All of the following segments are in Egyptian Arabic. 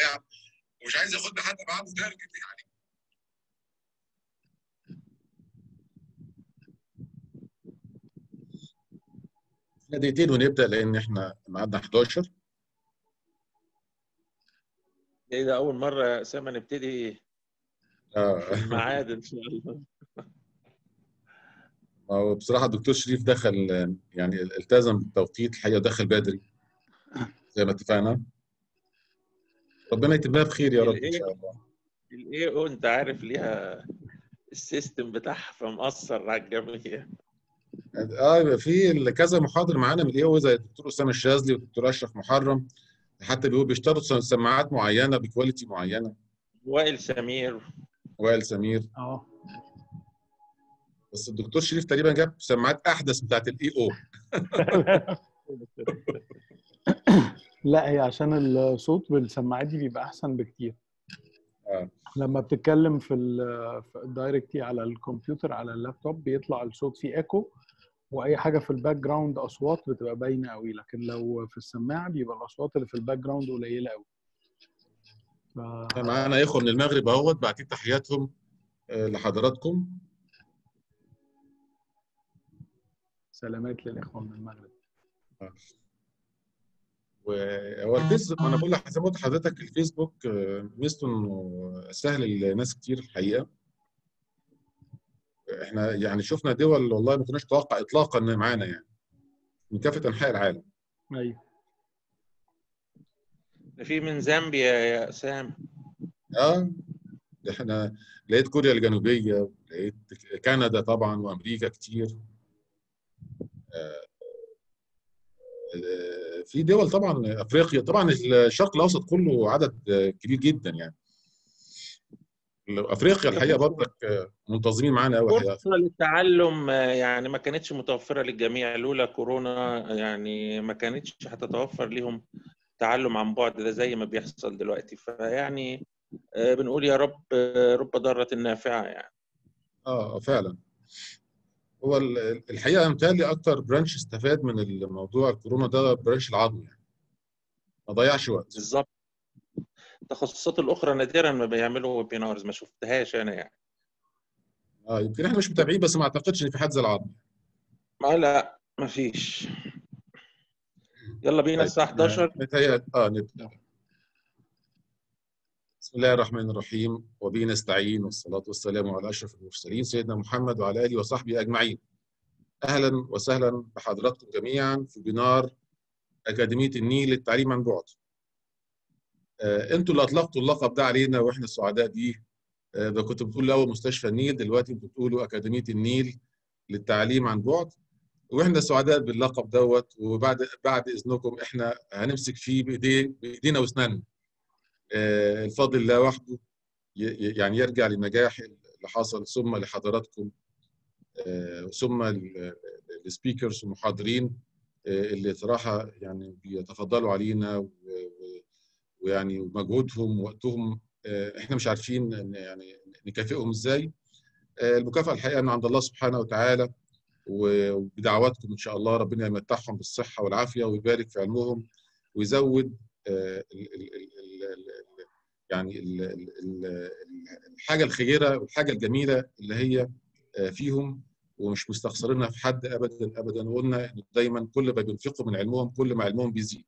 وبتاع ومش عايز ياخد حد معاه مترجم يعني احنا دقيقتين ونبدا لان احنا ميعادنا 11 ايه ده اول مره يا اسامه نبتدي في اه الميعاد ان شاء الله ما هو بصراحه الدكتور شريف دخل يعني التزم بالتوقيت الحقيقه دخل بدري زي ما اتفقنا ربنا يتمها بخير يا رب ان شاء الله الاي او انت عارف ليها السيستم بتاعها فمأثر على الجميع اه يبقى في كذا محاضر معانا من الاي او زي الدكتور اسامه الشاذلي والدكتور اشرف محرم حتى بيقول بيشترطوا سماعات معينه بكواليتي معينه وائل سمير وائل سمير اه بس الدكتور شريف تقريبا جاب سماعات احدث بتاعت الاي او لا هي عشان الصوت بالسماعات دي بيبقى احسن بكتير آه. لما بتتكلم في ال- في الدايركتي على الكمبيوتر على اللابتوب بيطلع الصوت فيه ايكو واي حاجه في الباك جراوند اصوات بتبقى باينه قوي لكن لو في السماعه بيبقى الاصوات اللي في الباك جراوند قليله قوي ف... معانا اخوه من المغرب اهوت باعتين تحياتهم آه، لحضراتكم سلامات للاخوه من المغرب وهو الفيسبوك انا بقول لك زي ما قلت لحضرتك الفيسبوك آه، ميزته انه سهل لناس كتير الحقيقه احنا يعني شفنا دول والله ما كناش نتوقع اطلاقا ان معانا يعني من كافه انحاء العالم ايوه في من زامبيا يا اسام اه احنا لقيت كوريا الجنوبيه لقيت كندا طبعا وامريكا كتير آه، آه، في دول طبعا افريقيا طبعا الشرق الاوسط كله عدد آه، كبير جدا يعني افريقيا الحقيقه برضك آه، منتظمين معانا قوي الحقيقه فرصة للتعلم آه، يعني ما كانتش متوفرة للجميع لولا كورونا يعني ما كانتش هتتوفر لهم تعلم عن بعد ده زي ما بيحصل دلوقتي فيعني آه، بنقول يا رب آه، رب ضارة نافعة يعني اه فعلا هو ال- الحقيقه متهيألي اكتر برانش استفاد من الموضوع الكورونا ده برانش العظم يعني ما ضيعش وقت بالظبط التخصصات الأخرى نادرا ما بيعملوا ويبينارز ما شفتهاش أنا يعني اه يمكن احنا مش متابعين بس ما اعتقدش ان في حد زي العظم ما لا ما فيش يلا بينا طيب، الساعة 11 متهيألي اه نبدا بسم الله الرحمن الرحيم وبه نستعين والصلاة والسلام على أشرف المرسلين سيدنا محمد وعلى آله وصحبه أجمعين أهلا وسهلا بحضراتكم جميعا في بنار أكاديمية النيل للتعليم عن بعد آه، انتوا اللي اطلقتوا اللقب ده علينا واحنا السعداء بيه آه، ده كنت بتقول الاول مستشفى النيل دلوقتي انتوا بتقولوا اكاديميه النيل للتعليم عن بعد واحنا سعداء باللقب دوت وبعد بعد اذنكم احنا هنمسك فيه بايديه بايدينا واسناننا آه، الفضل الله وحده ي- ي- يعني يرجع للنجاح اللي حصل ثم لحضراتكم آه، ثم السبيكرز والمحاضرين آه، اللي صراحه يعني بيتفضلوا علينا و- و- ويعني مجهودهم ووقتهم آه، احنا مش عارفين إن- يعني نكافئهم ازاي آه، المكافاه الحقيقه من عند الله سبحانه وتعالى وبدعواتكم ان شاء الله ربنا يمتعهم بالصحه والعافيه ويبارك في علمهم ويزود آه، ال- ال- ال- ال- ال- يعني ال- ال- ال- الحاجه الخيره والحاجه الجميله اللي هي آه، فيهم ومش مستخسرينها في حد ابدا ابدا وقلنا إن دايما كل ما بينفقوا من علمهم كل ما علمهم بيزيد.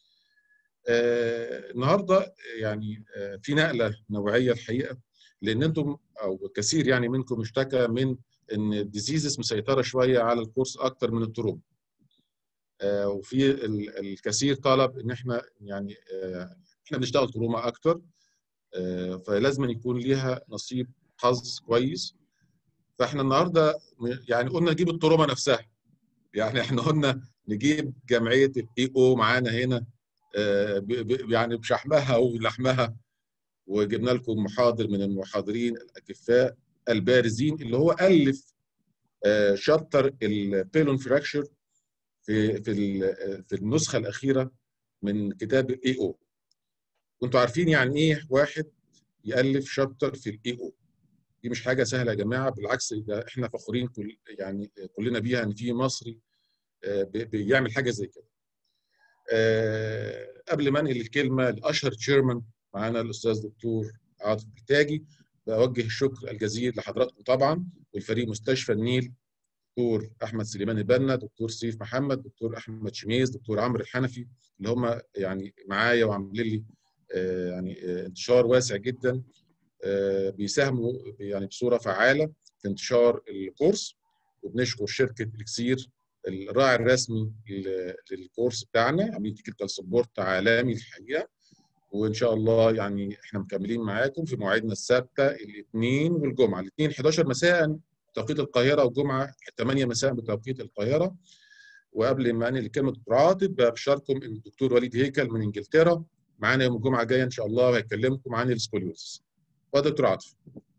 آه، النهارده يعني آه، في نقله نوعيه الحقيقه لان انتم او كثير يعني منكم اشتكى من ان الديزيزز مسيطره شويه على الكورس اكتر من التروما. آه، وفي ال- الكثير طلب ان احنا يعني آه، احنا بنشتغل تروما اكتر آه، فلازم يكون ليها نصيب حظ كويس فاحنا النهارده م- يعني قلنا نجيب التروما نفسها يعني احنا قلنا نجيب جمعيه الاي او معانا هنا آه، ب- ب- يعني بشحمها ولحمها وجبنا لكم محاضر من المحاضرين الاكفاء البارزين اللي هو الف آه، شابتر البيلون فراكشر في في ال- في النسخه الاخيره من كتاب الاي او وانتوا عارفين يعني ايه واحد يالف شابتر في الاي او دي مش حاجه سهله يا جماعه بالعكس ده احنا فخورين كل يعني كلنا بيها ان في مصري آه، بي- بيعمل حاجه زي كده آه، قبل ما انقل الكلمه لاشهر تشيرمان معانا الاستاذ دكتور عاطف بتاجي بوجه الشكر الجزيل لحضراتكم طبعا والفريق مستشفى النيل دكتور احمد سليمان البنا دكتور سيف محمد دكتور احمد شميز دكتور عمرو الحنفي اللي هم يعني معايا وعاملين لي آه يعني آه انتشار واسع جدا آه بيساهموا يعني بصوره فعاله في انتشار الكورس وبنشكر شركه الكسير الراعي الرسمي للكورس بتاعنا عاملين تكنيكال سبورت عالمي الحقيقه وان شاء الله يعني احنا مكملين معاكم في مواعيدنا الثابته الاثنين والجمعه الاثنين 11 مساء بتوقيت القاهره والجمعه 8 مساء بتوقيت القاهره وقبل ما انقل الكلمه دكتور عاطف ببشركم ان الدكتور وليد هيكل من انجلترا معانا يوم الجمعه الجايه ان شاء الله وهيكلمكم عن السكوليوسس اتفضل دكتور عاطف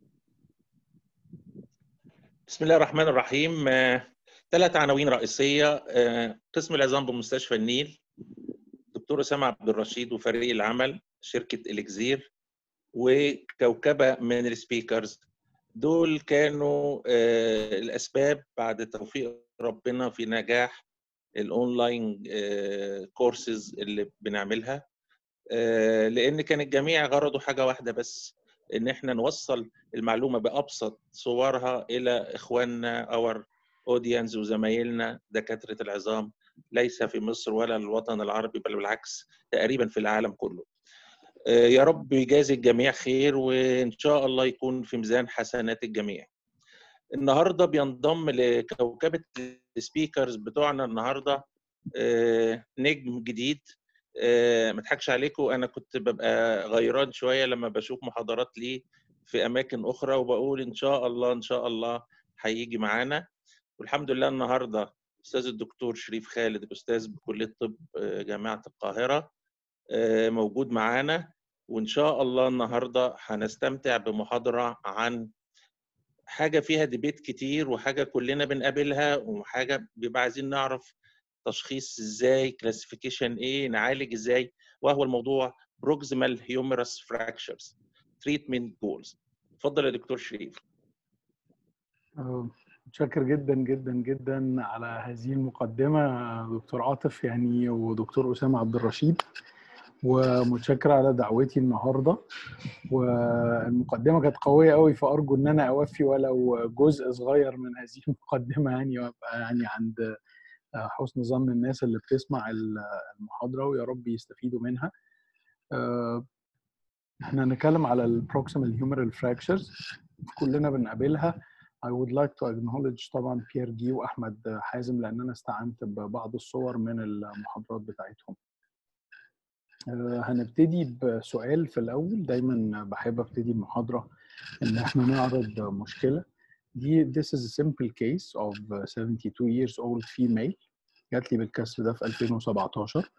بسم الله الرحمن الرحيم ثلاث عناوين رئيسيه قسم العظام بمستشفى النيل دكتور اسامه عبد الرشيد وفريق العمل شركه الكزير وكوكبه من السبيكرز دول كانوا الاسباب بعد توفيق ربنا في نجاح الاونلاين كورسز اللي بنعملها لان كان الجميع غرضه حاجه واحده بس ان احنا نوصل المعلومه بابسط صورها الى اخواننا اور اودينز وزمايلنا دكاتره العظام ليس في مصر ولا الوطن العربي بل بالعكس تقريبا في العالم كله يا رب يجازي الجميع خير وان شاء الله يكون في ميزان حسنات الجميع النهارده بينضم لكوكبه السبيكرز بتوعنا النهارده نجم جديد ما اضحكش عليكم انا كنت ببقى غيران شويه لما بشوف محاضرات ليه في اماكن اخرى وبقول ان شاء الله ان شاء الله هيجي معانا والحمد لله النهارده استاذ الدكتور شريف خالد استاذ بكليه طب جامعه القاهره موجود معانا وان شاء الله النهارده هنستمتع بمحاضره عن حاجه فيها ديبيت كتير وحاجه كلنا بنقابلها وحاجه بيبقى عايزين نعرف تشخيص ازاي كلاسيفيكيشن ايه نعالج ازاي وهو الموضوع بروكسيمال هيومرس فراكشرز تريتمنت جولز اتفضل يا دكتور شريف متشكر جدا جدا جدا على هذه المقدمة دكتور عاطف يعني ودكتور أسامة عبد الرشيد ومتشكر على دعوتي النهاردة والمقدمة كانت قوية قوي فأرجو إن أنا أوفي ولو جزء صغير من هذه المقدمة يعني وأبقى يعني عند حسن ظن الناس اللي بتسمع المحاضرة ويا رب يستفيدوا منها احنا هنتكلم على البروكسيمال هيومرال فراكشرز كلنا بنقابلها I would like to acknowledge طبعا بيير جي واحمد حازم لان انا استعنت ببعض الصور من المحاضرات بتاعتهم. هنبتدي بسؤال في الاول دايما بحب ابتدي المحاضره ان احنا نعرض مشكله دي this is a simple case of 72 years old female جات لي بالكسر ده في 2017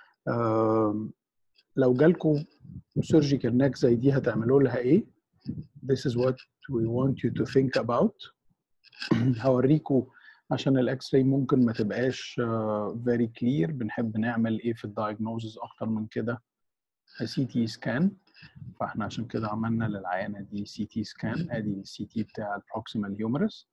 لو جالكم سيرجيكال ناك زي دي هتعملوا لها ايه؟ This is what we want you to think about هوريكم عشان الاكس راي ممكن ما تبقاش very clear بنحب نعمل ايه في الدايجنوزز اكتر من كده سي تي سكان فاحنا عشان كده عملنا للعيانه دي سي تي سكان ادي السي تي بتاع البروكسيمال هيومرس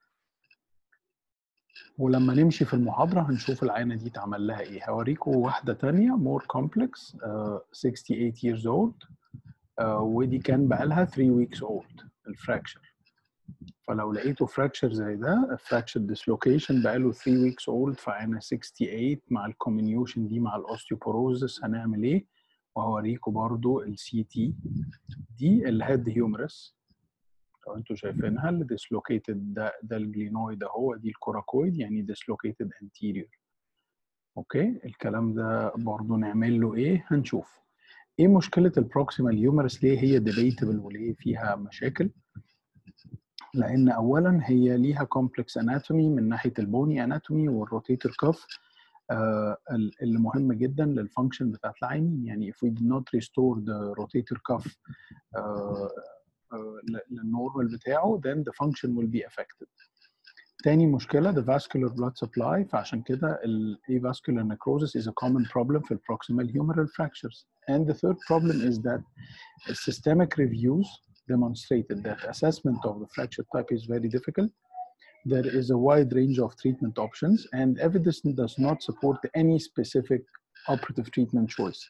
ولما نمشي في المحاضرة هنشوف العينة دي اتعمل لها ايه هوريكم واحدة تانية more complex uh, 68 years old uh, ودي كان بقالها 3 weeks old الفراكشر فلو لقيته فراكشر زي ده فراكشر ديسلوكيشن بقاله 3 weeks old فعينة 68 مع الكومينيوشن دي مع الاوستيوبوروزس هنعمل ايه وهوريكم برضو السي تي دي الهيد هيومرس لو انتوا شايفينها اللي ديسلوكيتد ده ده الجلينويد اهو دي الكوراكويد يعني ديسلوكيتد انتيريور اوكي الكلام ده برضو نعمل له ايه هنشوف ايه مشكله البروكسيمال هيومرس ليه هي ديبيتبل وليه فيها مشاكل لان اولا هي ليها كومبلكس اناتومي من ناحيه البوني اناتومي والروتيتور كاف آه اللي مهم جدا للفانكشن بتاعت العينين يعني if we did not restore the rotator cuff آه للنورمال بتاعه then the function will be affected. تاني مشكلة the vascular blood supply فعشان كده ال avascular necrosis is a common problem في proximal humeral fractures. And the third problem is that systemic reviews demonstrated that assessment of the fracture type is very difficult. There is a wide range of treatment options and evidence does not support any specific operative treatment choice.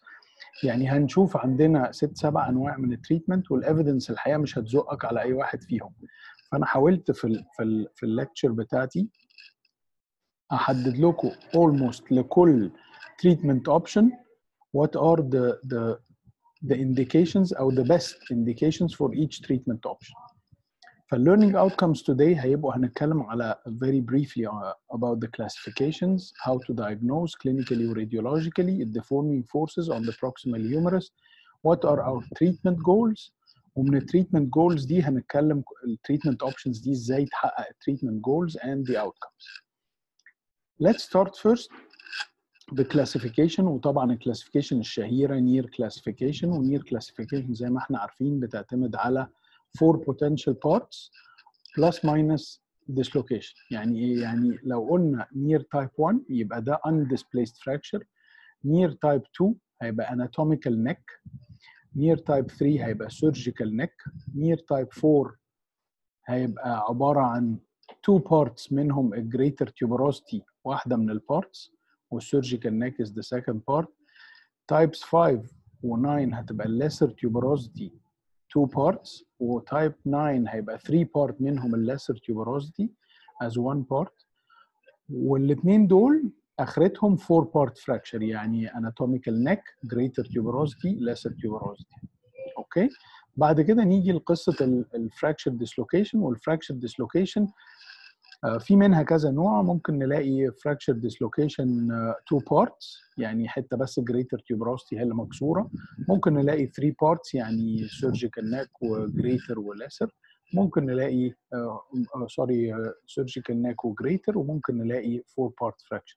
يعني هنشوف عندنا ست سبع انواع من التريتمنت والايفيدنس الحقيقه مش هتزقك على اي واحد فيهم فانا حاولت في ال في ال في الليكتشر بتاعتي احدد لكم almost لكل treatment option what are the the the indications او the best indications for each treatment option فالlearning outcomes today هيبقوا هنتكلم على very briefly about the classifications, how to diagnose clinically or radiologically the deforming forces on the proximal humerus, what are our treatment goals, ومن التريتمنت جولز دي هنتكلم التريتمنت اوبشنز دي ازاي تحقق التريتمنت جولز and the outcomes. Let's start first بالclassification وطبعا الكلاسيفيكيشن الشهيره نير كلاسيفيكيشن ونير كلاسيفيكيشن زي ما احنا عارفين بتعتمد على four potential parts plus minus dislocation يعني ايه يعني لو قلنا near type 1 يبقى ده undisplaced fracture near type 2 هيبقى anatomical neck near type 3 هيبقى surgical neck near type 4 هيبقى عبارة عن two parts منهم a greater tuberosity واحدة من البارتس والsurgical neck is the second part types 5 و9 هتبقى lesser tuberosity two parts وتايب 9 هيبقى 3 part منهم الليسر tuberosity as one part والاثنين دول اخرتهم 4 part fracture يعني anatomical neck greater tuberosity lesser tuberosity اوكي بعد كده نيجي لقصه الفراكشر ديسلوكيشن والفراكشر ديسلوكيشن في منها كذا نوع ممكن نلاقي fracture dislocation two parts يعني حته بس greater tuberosity هي اللي مكسوره ممكن نلاقي three parts يعني surgical neck وgreater وليسر ممكن نلاقي سوري surgical neck وgreater وممكن نلاقي four part fracture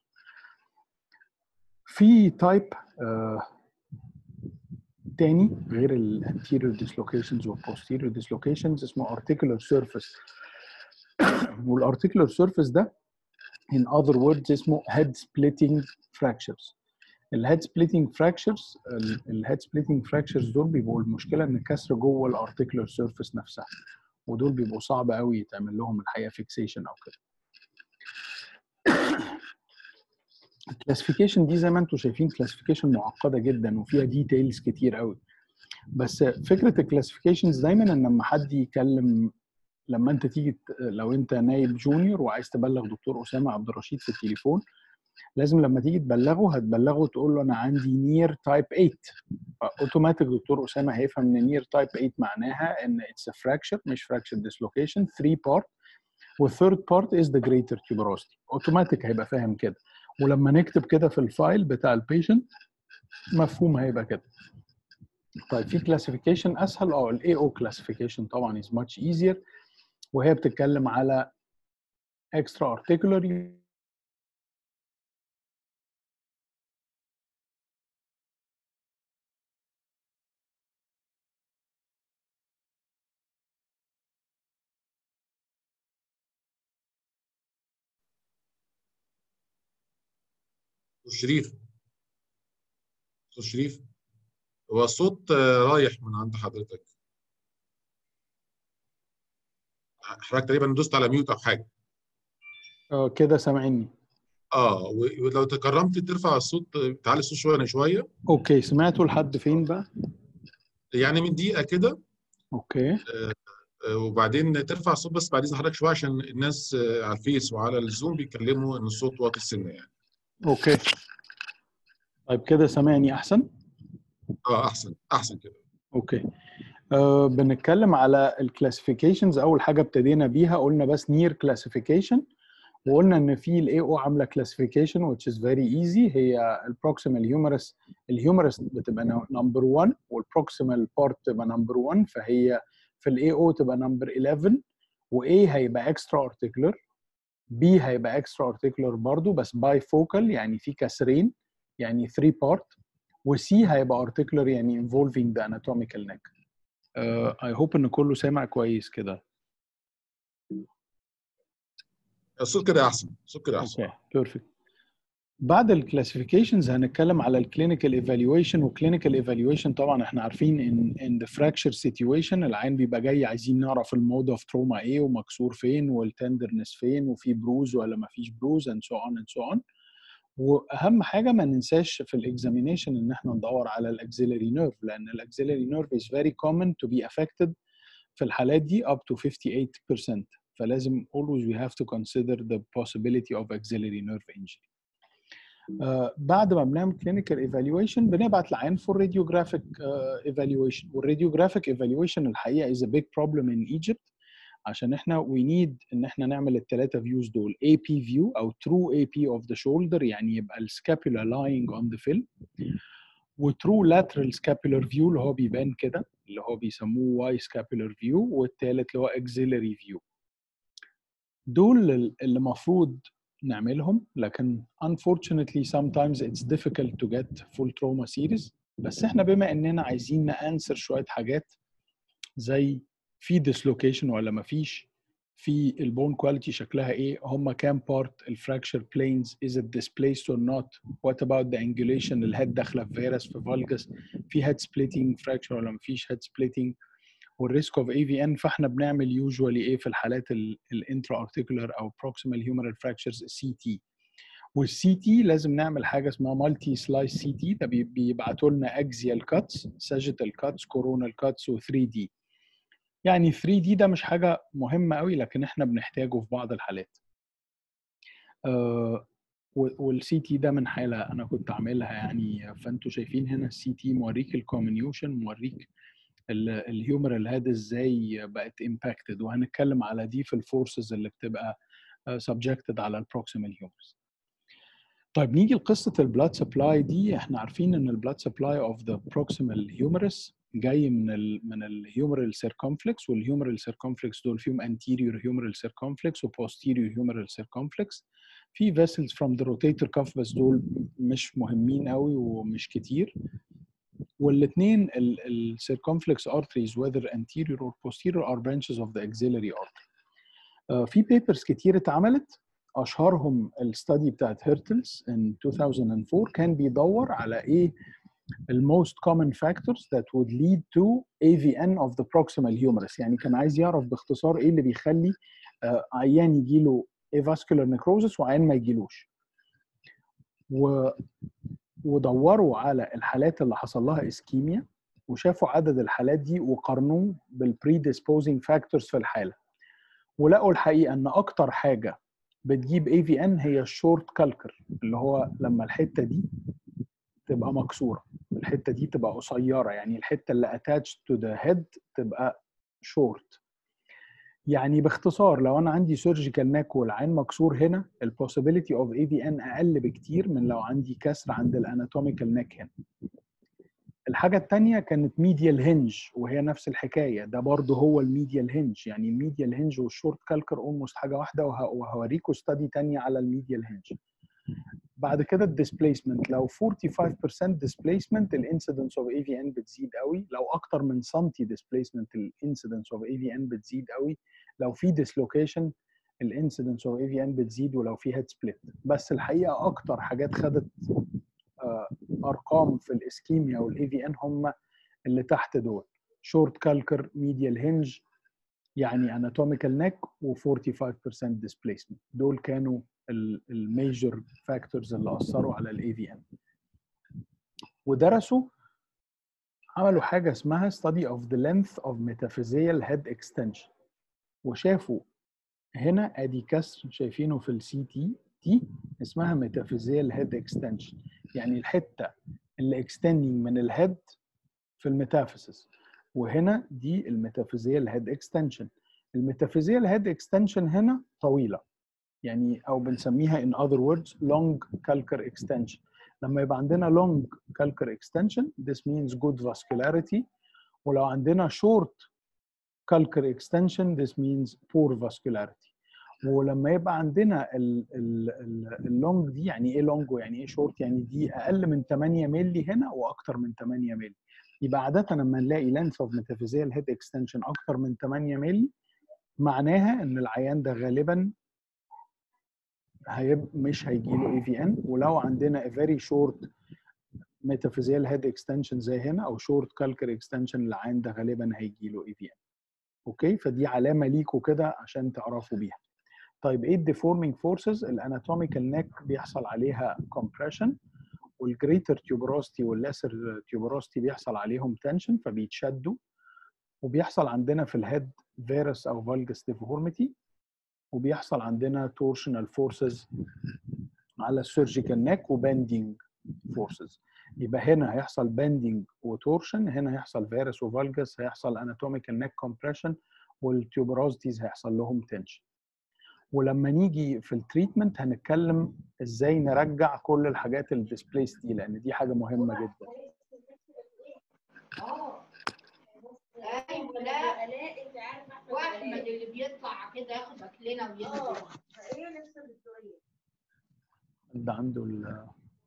في تايب تاني غير ال anterior dislocations وال posterior dislocations اسمه articular surface والارتيكولار سيرفيس ده in other words اسمه head splitting fractures الهيد سبليتنج fractures الهيد سبليتنج fractures دول بيبقوا المشكله ان الكسر جوه الارتيكولار سيرفيس نفسها ودول بيبقوا صعب قوي يتعمل لهم الحقيقه فيكسيشن او كده الكلاسيفيكيشن دي زي ما انتم شايفين كلاسيفيكيشن معقده جدا وفيها ديتيلز كتير قوي بس فكره الكلاسيفيكيشنز دايما ان لما حد يكلم لما انت تيجي لو انت نايب جونيور وعايز تبلغ دكتور اسامه عبد الرشيد في التليفون لازم لما تيجي تبلغه هتبلغه تقول له انا عندي نير تايب 8 اوتوماتيك دكتور اسامه هيفهم ان نير تايب 8 معناها ان اتس ا فراكشر مش فراكشر ديسلوكيشن 3 بارت والثيرد بارت از ذا جريتر tuberosity اوتوماتيك هيبقى فاهم كده ولما نكتب كده في الفايل بتاع البيشنت مفهوم هيبقى كده طيب في كلاسيفيكيشن اسهل اه الاي او كلاسيفيكيشن طبعا از ماتش ايزير وهي بتتكلم على extra articular شريف استاذ شريف هو الصوت رايح من عند حضرتك حضرتك تقريبا دوست على ميوت او حاجه اه كده سامعني اه ولو تكرمت ترفع الصوت تعلي الصوت شويه شويه اوكي سمعتوا لحد فين بقى يعني من دقيقه كده اوكي آه وبعدين ترفع الصوت بس بعد اذن حضرتك شويه عشان الناس آه على الفيس وعلى الزوم بيتكلموا ان الصوت واطي السنه يعني اوكي طيب كده سامعني احسن اه احسن احسن كده اوكي أه بنتكلم على الكلاسيفيكيشنز اول حاجه ابتدينا بيها قلنا بس نير كلاسيفيكيشن وقلنا ان في الاي او عامله كلاسيفيكيشن which is very easy هي البروكسيمال هيومرس الهيومرس بتبقى نمبر 1 والبروكسيمال بارت تبقى نمبر 1 فهي في الاي او تبقى نمبر 11 واي هيبقى اكسترا ارتيكولر بي هيبقى اكسترا ارتيكولر برضو بس باي فوكال يعني في كسرين يعني 3 بارت وسي هيبقى ارتيكولر يعني involving the anatomical neck اي uh, هوب ان كله سامع كويس كده الصوت كده احسن الصوت كده احسن اوكي بيرفكت بعد الكلاسيفيكيشنز هنتكلم على الكلينيكال ايفالويشن والكلينيكال ايفالويشن طبعا احنا عارفين ان ان ذا فراكشر سيتويشن العين بيبقى جاي عايزين نعرف المود اوف تروما ايه ومكسور فين والتندرنس فين وفي بروز ولا ما فيش بروز اند سو اون اند سو اون واهم حاجه ما ننساش في الاكزامينيشن ان احنا ندور على الاكسيلري نيرف لان الاكسيلري نيرف is very common to be affected في الحالات دي up to 58% فلازم always we have to consider the possibility of axillary nerve injury. Uh, بعد ما بنعمل clinical evaluation بنبعت العيان for radiographic uh, evaluation والradiographic evaluation الحقيقه is a big problem in Egypt عشان احنا we need ان احنا نعمل الثلاثه فيوز دول AP view او true AP of the shoulder يعني يبقى السكابولا lying on the fill وترو lateral scapular view اللي هو بيبان كده اللي هو بيسموه y scapular view والثالث اللي هو axillary view دول اللي المفروض نعملهم لكن unfortunately sometimes it's difficult to get full trauma series بس احنا بما اننا عايزين نانسر شويه حاجات زي في dislocation ولا ما فيش في البون كواليتي شكلها ايه هم كام بارت الفراكشر بلينز is it displaced or not what about the angulation الهيد داخله في فيروس في فالجس في هيد سبليتنج فراكشر ولا ما فيش هيد سبليتنج والريسك اوف اي في ان فاحنا بنعمل يوجوالي ايه في الحالات الانترا ارتيكولار او بروكسيمال هيومرال فراكشرز سي تي والسي تي لازم نعمل حاجه اسمها مالتي سلايس سي تي ده بيبعتوا لنا اكزيال كاتس ساجيتال كاتس كورونال كاتس و 3 دي يعني 3 دي ده مش حاجه مهمه قوي لكن احنا بنحتاجه في بعض الحالات آه والسي تي ده من حاله انا كنت عاملها يعني فانتوا شايفين هنا السي تي موريك الكومينيوشن موريك الهيومرال هاد ازاي بقت امباكتد وهنتكلم على دي في الفورسز اللي بتبقى سبجكتد على البروكسيمال هيومرز طيب نيجي لقصه البلاد سبلاي دي احنا عارفين ان البلاد سبلاي اوف ذا بروكسيمال هيومرس جاي من ال من الهيومرال سيركمفلكس والهيومرال سيركمفلكس دول فيهم anterior humeral circumflex و posterior humeral circumflex في vessels from the rotator cuff بس دول مش مهمين قوي ومش كتير والاثنين السيركمفلكس arteries whether anterior or posterior are branches of the axillary artery. Uh, في papers كتير اتعملت اشهرهم الستادي بتاعت هيرتلز in 2004 كان بيدور على ايه الموست common factors that would lead to AVN of the proximal humerus يعني كان عايز يعرف باختصار ايه اللي بيخلي uh, عيان يجيله avascular necrosis وعيان ما يجيلوش و ودوروا على الحالات اللي حصل لها اسكيميا وشافوا عدد الحالات دي وقارنوه بالبريديسبوزنج فاكتورز في الحاله ولقوا الحقيقه ان اكتر حاجه بتجيب اي في ان هي الشورت كالكر اللي هو لما الحته دي تبقى مكسوره الحته دي تبقى قصيره يعني الحته اللي اتاتش تو ذا هيد تبقى شورت يعني باختصار لو انا عندي سيرجيكال ناك والعين مكسور هنا البوسيبيليتي اوف اي في ان اقل بكتير من لو عندي كسر عند الاناتوميكال ناك هنا الحاجه الثانيه كانت ميديال هنج وهي نفس الحكايه ده برضه هو الميديال هنج يعني الميديال هنج والشورت كالكر اولموست حاجه واحده وهوريكم ستادي ثانيه على الميديال هنج بعد كده الديسبيسمنت لو 45% ديسبيسمنت الانسيدنس اوف اي في ان بتزيد قوي لو اكتر من سنتي ديسبيسمنت الانسيدنس اوف اي في ان بتزيد قوي لو في ديسلوكيشن الانسيدنس اوف اي في ان بتزيد ولو في هيد سبليت بس الحقيقه اكتر حاجات خدت ارقام في الاسكيميا والاي في ان هم اللي تحت دول شورت كالكر ميديال هنج يعني اناتوميكال نيك و45% ديسبيسمنت دول كانوا الميجر فاكتورز اللي اثروا على الاي في ان ودرسوا عملوا حاجه اسمها study of the length of metaphyseal head extension وشافوا هنا ادي كسر شايفينه في السي تي دي اسمها metaphyseal head extension يعني الحته اللي اكستندنج من الهيد في الميتافيسيس وهنا دي الميتافيزيال هيد اكستنشن الميتافيزيال هيد اكستنشن هنا طويله يعني او بنسميها in other words long calcar extension لما يبقى عندنا long calcar extension this means good vascularity ولو عندنا short calcar extension this means poor vascularity ولما يبقى عندنا اللونج دي يعني ايه لونج ويعني ايه شورت يعني دي اقل من 8 مللي هنا واكتر من 8 مللي يبقى عاده لما نلاقي لينث اوف ميتافيزيال هيد اكستنشن اكتر من 8 مللي معناها ان العيان ده غالبا هيب مش هيجي له اي في ان ولو عندنا a very short ميتافيزيال هيد اكستنشن زي هنا او شورت كالكر اكستنشن العيان ده غالبا هيجي له اي في ان اوكي فدي علامه ليكوا كده عشان تعرفوا بيها طيب ايه الديفورمينج فورسز الاناتوميكال نيك بيحصل عليها كومبريشن والجريتر تيوبروستي والليسر تيوبروستي بيحصل عليهم تنشن فبيتشدوا وبيحصل عندنا في الهيد فيروس او فالجس ديفورميتي وبيحصل عندنا تورشنال فورسز على السيرجيكال نيك وباندينج فورسز يبقى هنا هيحصل باندينج وتورشن هنا هيحصل فيروس وفالجس هيحصل اناتوميكال نيك كومبريشن والتيوبروزيتيز هيحصل لهم تنشن ولما نيجي في التريتمنت هنتكلم ازاي نرجع كل الحاجات الديسبليس دي لان دي حاجه مهمه جدا ايوه لا واحمد اللي بيطلع كده ياخد اكلنا وينزل ده عنده ال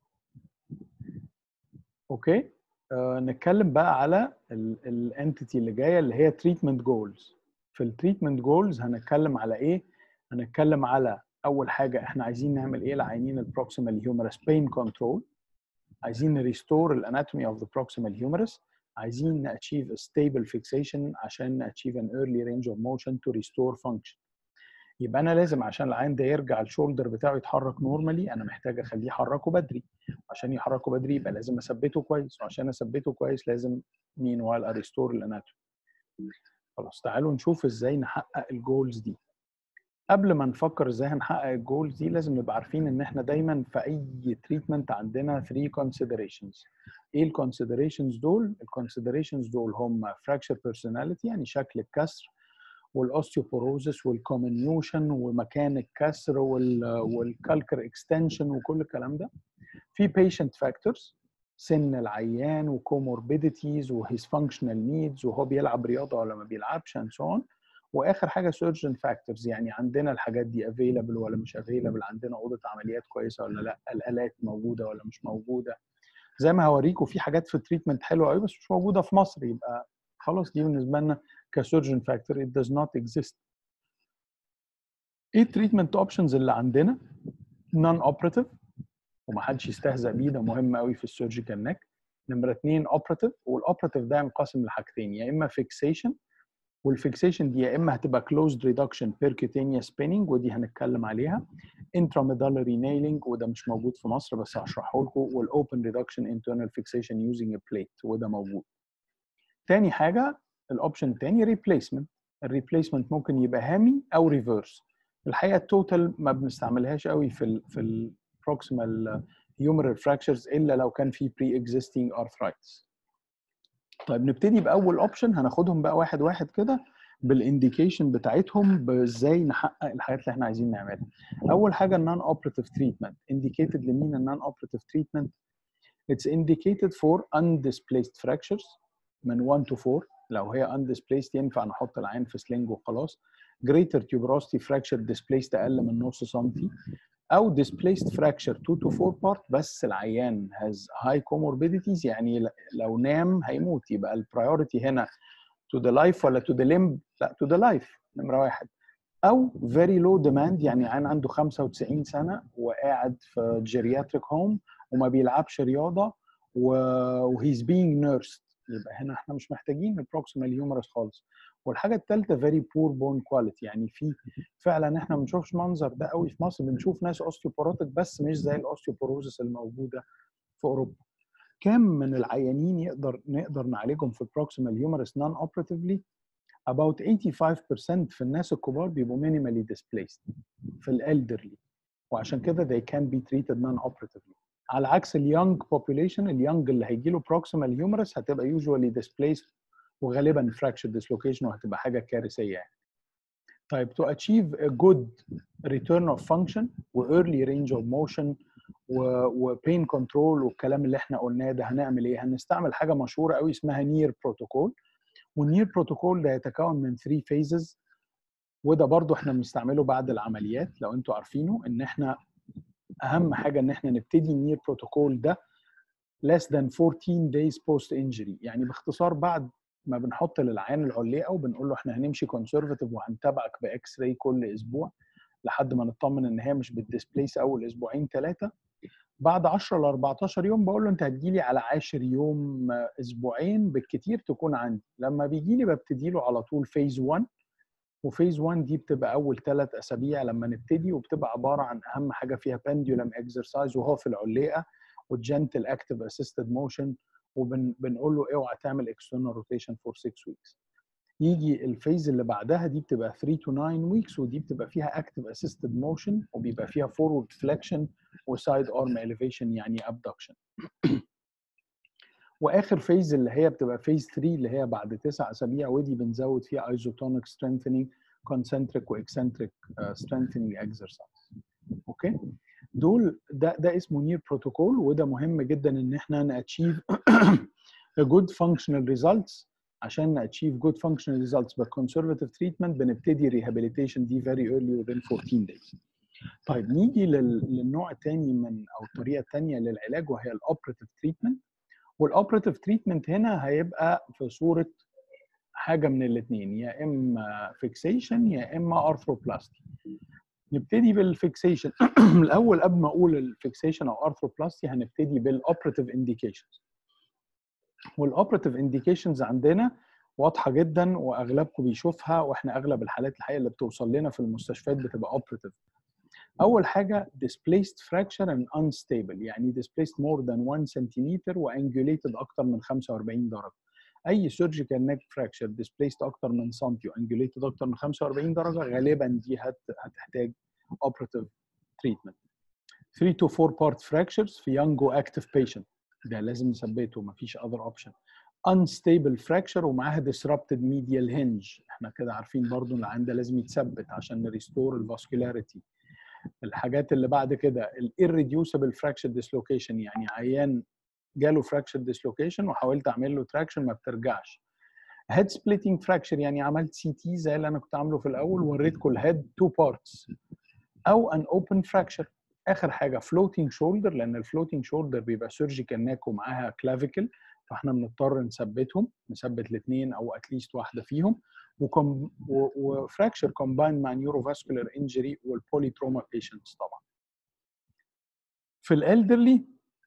اوكي آه نتكلم بقى على الانتيتي اللي جايه اللي هي تريتمنت جولز في التريتمنت جولز هنتكلم على ايه هنتكلم على اول حاجه احنا عايزين نعمل ايه لعينين البروكسيمال هيومرس بين كنترول عايزين نريستور الاناتومي اوف ذا بروكسيمال هيومرس عايزين ناتشيف ستيبل فيكسيشن عشان ناتشيف ان ايرلي رينج اوف موشن تو ريستور فانكشن يبقى انا لازم عشان العين ده يرجع الشولدر بتاعه يتحرك نورمالي انا محتاج اخليه يحركه بدري عشان يحركه بدري يبقى لازم اثبته كويس وعشان اثبته كويس لازم مين وايل اريستور الاناتومي خلاص تعالوا نشوف ازاي نحقق الجولز دي قبل ما نفكر ازاي هنحقق الجولز دي لازم نبقى عارفين ان احنا دايما في اي تريتمنت عندنا 3 considerations ايه الكونسيدريشنز دول الكونسيدريشنز دول هم fracture personality يعني شكل الكسر والاوستيوبوروزس والكومنيوشن ومكان الكسر والكالكر اكستنشن وكل الكلام ده في patient factors سن العيان وكوموربيديتيز وهيز فانكشنال نيدز وهو بيلعب رياضه ولا ما بيلعبش and so on واخر حاجه سيرجن فاكتورز يعني عندنا الحاجات دي افيلابل ولا مش افيلابل عندنا اوضه عمليات كويسه ولا لا الالات موجوده ولا مش موجوده زي ما هوريكم في حاجات في التريتمنت حلوه قوي بس مش موجوده في مصر يبقى خلاص دي بالنسبه لنا كسيرجن فاكتور it does not exist ايه التريتمنت اوبشنز اللي عندنا نون اوبراتيف ومحدش يستهزأ بيه ده مهم قوي في السيرجيكال نيك نمره اثنين اوبراتيف والاوبراتيف ده ينقسم لحاجتين يا اما فيكسيشن والفيكسيشن دي يا اما هتبقى closed reduction percutaneous spinning ودي هنتكلم عليها intramedullary nailing وده مش موجود في مصر بس هشرحه لكم والاوبن reduction internal fixation using a plate وده موجود تاني حاجه الاوبشن التاني ريبليسمنت الريبليسمنت ممكن يبقى هامي او ريفرس الحقيقه التوتال ما بنستعملهاش قوي في ال في البروكسيمال humeral fractures الا لو كان في pre existing arthritis طيب نبتدي باول اوبشن هناخدهم بقى واحد واحد كده بالانديكيشن بتاعتهم بازاي نحقق الحاجات اللي احنا عايزين نعملها اول حاجه النون اوبراتيف تريتمنت انديكيتد لمين النون اوبراتيف تريتمنت It's indicated for undisplaced fractures من 1 to 4 لو هي undisplaced ينفع نحط العين في سلنج وخلاص greater tuberosity fracture displaced اقل من نص سنتي او displaced fracture 2 to 4 part بس العيان has high comorbidities يعني لو نام هيموت يبقى البرايورتي هنا to the life ولا to the limb لا to the life نمره واحد او very low demand يعني عيان عنده 95 سنه وقاعد في جيرياتريك هوم وما بيلعبش رياضه وهيز being nursed يبقى هنا احنا مش محتاجين البروكسيمال هيومرس خالص والحاجه الثالثه فيري بور بون كواليتي يعني في فعلا احنا ما بنشوفش منظر ده قوي في مصر بنشوف ناس اوستيوبوروتيك بس مش زي الاوستيوبوروزس الموجوده في اوروبا كم من العيانين يقدر نقدر نعالجهم في البروكسيمال هيومرس نون اوبراتيفلي about 85% في الناس الكبار بيبقوا minimally displaced في الالدرلي وعشان كده they can be treated non operatively على عكس اليونج population اليونج اللي هيجي له proximal humerus هتبقى usually displaced وغالبا fracture dislocation وهتبقى حاجه كارثيه يعني. طيب to achieve a good return of function و early range of motion و pain control والكلام اللي احنا قلناه ده هنعمل ايه؟ هنستعمل حاجه مشهوره قوي اسمها نير بروتوكول والنير بروتوكول ده يتكون من 3 phases وده برضو احنا بنستعمله بعد العمليات لو انتوا عارفينه ان احنا اهم حاجه ان احنا نبتدي النير بروتوكول ده less than 14 days post injury يعني باختصار بعد ما بنحط للعيان العليقه وبنقول له احنا هنمشي كونسرفتيف وهنتابعك باكس راي كل اسبوع لحد ما نطمن ان هي مش بتديسبليس اول اسبوعين ثلاثه بعد 10 ل 14 يوم بقول له انت هتجيلي على 10 يوم اسبوعين بالكتير تكون عندي لما بيجي لي ببتدي له على طول فيز 1 وفيز 1 دي بتبقى اول ثلاث اسابيع لما نبتدي وبتبقى عباره عن اهم حاجه فيها بندولم اكسرسايز وهو في العليقه والجنتل اكتف اسيستد موشن وبنقول له اوعى تعمل اكسترنال روتيشن فور 6 ويكس يجي الفيز اللي بعدها دي بتبقى 3 to 9 ويكس ودي بتبقى فيها اكتف اسيستد موشن وبيبقى فيها فورورد فليكشن وسايد ارم اليفيشن يعني ابدكشن واخر فيز اللي هي بتبقى فيز 3 اللي هي بعد تسع اسابيع ودي بنزود فيها ايزوتونيك سترينثنينج كونسنتريك واكسنتريك سترينثنينج اكسرسايز اوكي دول ده ده اسمه نير بروتوكول وده مهم جدا ان احنا ناتشيف جود فانكشنال ريزلتس عشان ناتشيف جود فانكشنال ريزلتس بالكونسرفتيف تريتمنت بنبتدي ريهابيليتيشن دي فيري ايرلي within 14 days طيب نيجي للنوع الثاني من او الطريقه الثانيه للعلاج وهي الاوبراتيف تريتمنت والاوبراتيف تريتمنت هنا هيبقى في صوره حاجه من الاثنين يا اما فيكسيشن يا اما ارثروبلاستي نبتدي بالفيكسيشن الاول قبل ما اقول الفيكسيشن او ارثروبلاستي هنبتدي بالاوبراتيف انديكيشنز والاوبراتيف انديكيشنز عندنا واضحه جدا واغلبكم بيشوفها واحنا اغلب الحالات الحقيقه اللي بتوصل لنا في المستشفيات بتبقى اوبراتيف اول حاجه displaced fracture and unstable يعني displaced more than 1 سنتيمتر وangulated اكتر من 45 درجه اي surgical neck fracture displaced اكتر من سنتي وangulated اكتر من 45 درجه غالبا دي هت هتحتاج operative treatment 3 to 4 part fractures في young active patient ده لازم نثبته مفيش other option unstable fracture ومعاها disrupted medial hinge احنا كده عارفين برضو ان العين ده لازم يتثبت عشان نريستور الفاسكولاريتي الحاجات اللي بعد كده ال irreducible fracture dislocation يعني عيان جاله fracture dislocation وحاولت اعمل له traction ما بترجعش head splitting fracture يعني عملت سي تي زي اللي انا كنت عامله في الاول وريتكم الهيد تو بارتس او an open fracture اخر حاجه floating shoulder لان الفلوتنج شولدر بيبقى سيرجيكال ناك ومعاها كلافيكل فاحنا بنضطر نثبتهم نثبت الاثنين او اتليست واحده فيهم وفراكشر كومباين مع نيوروفاسكولار انجري والبوليتروما بيشنتس طبعا في الالدرلي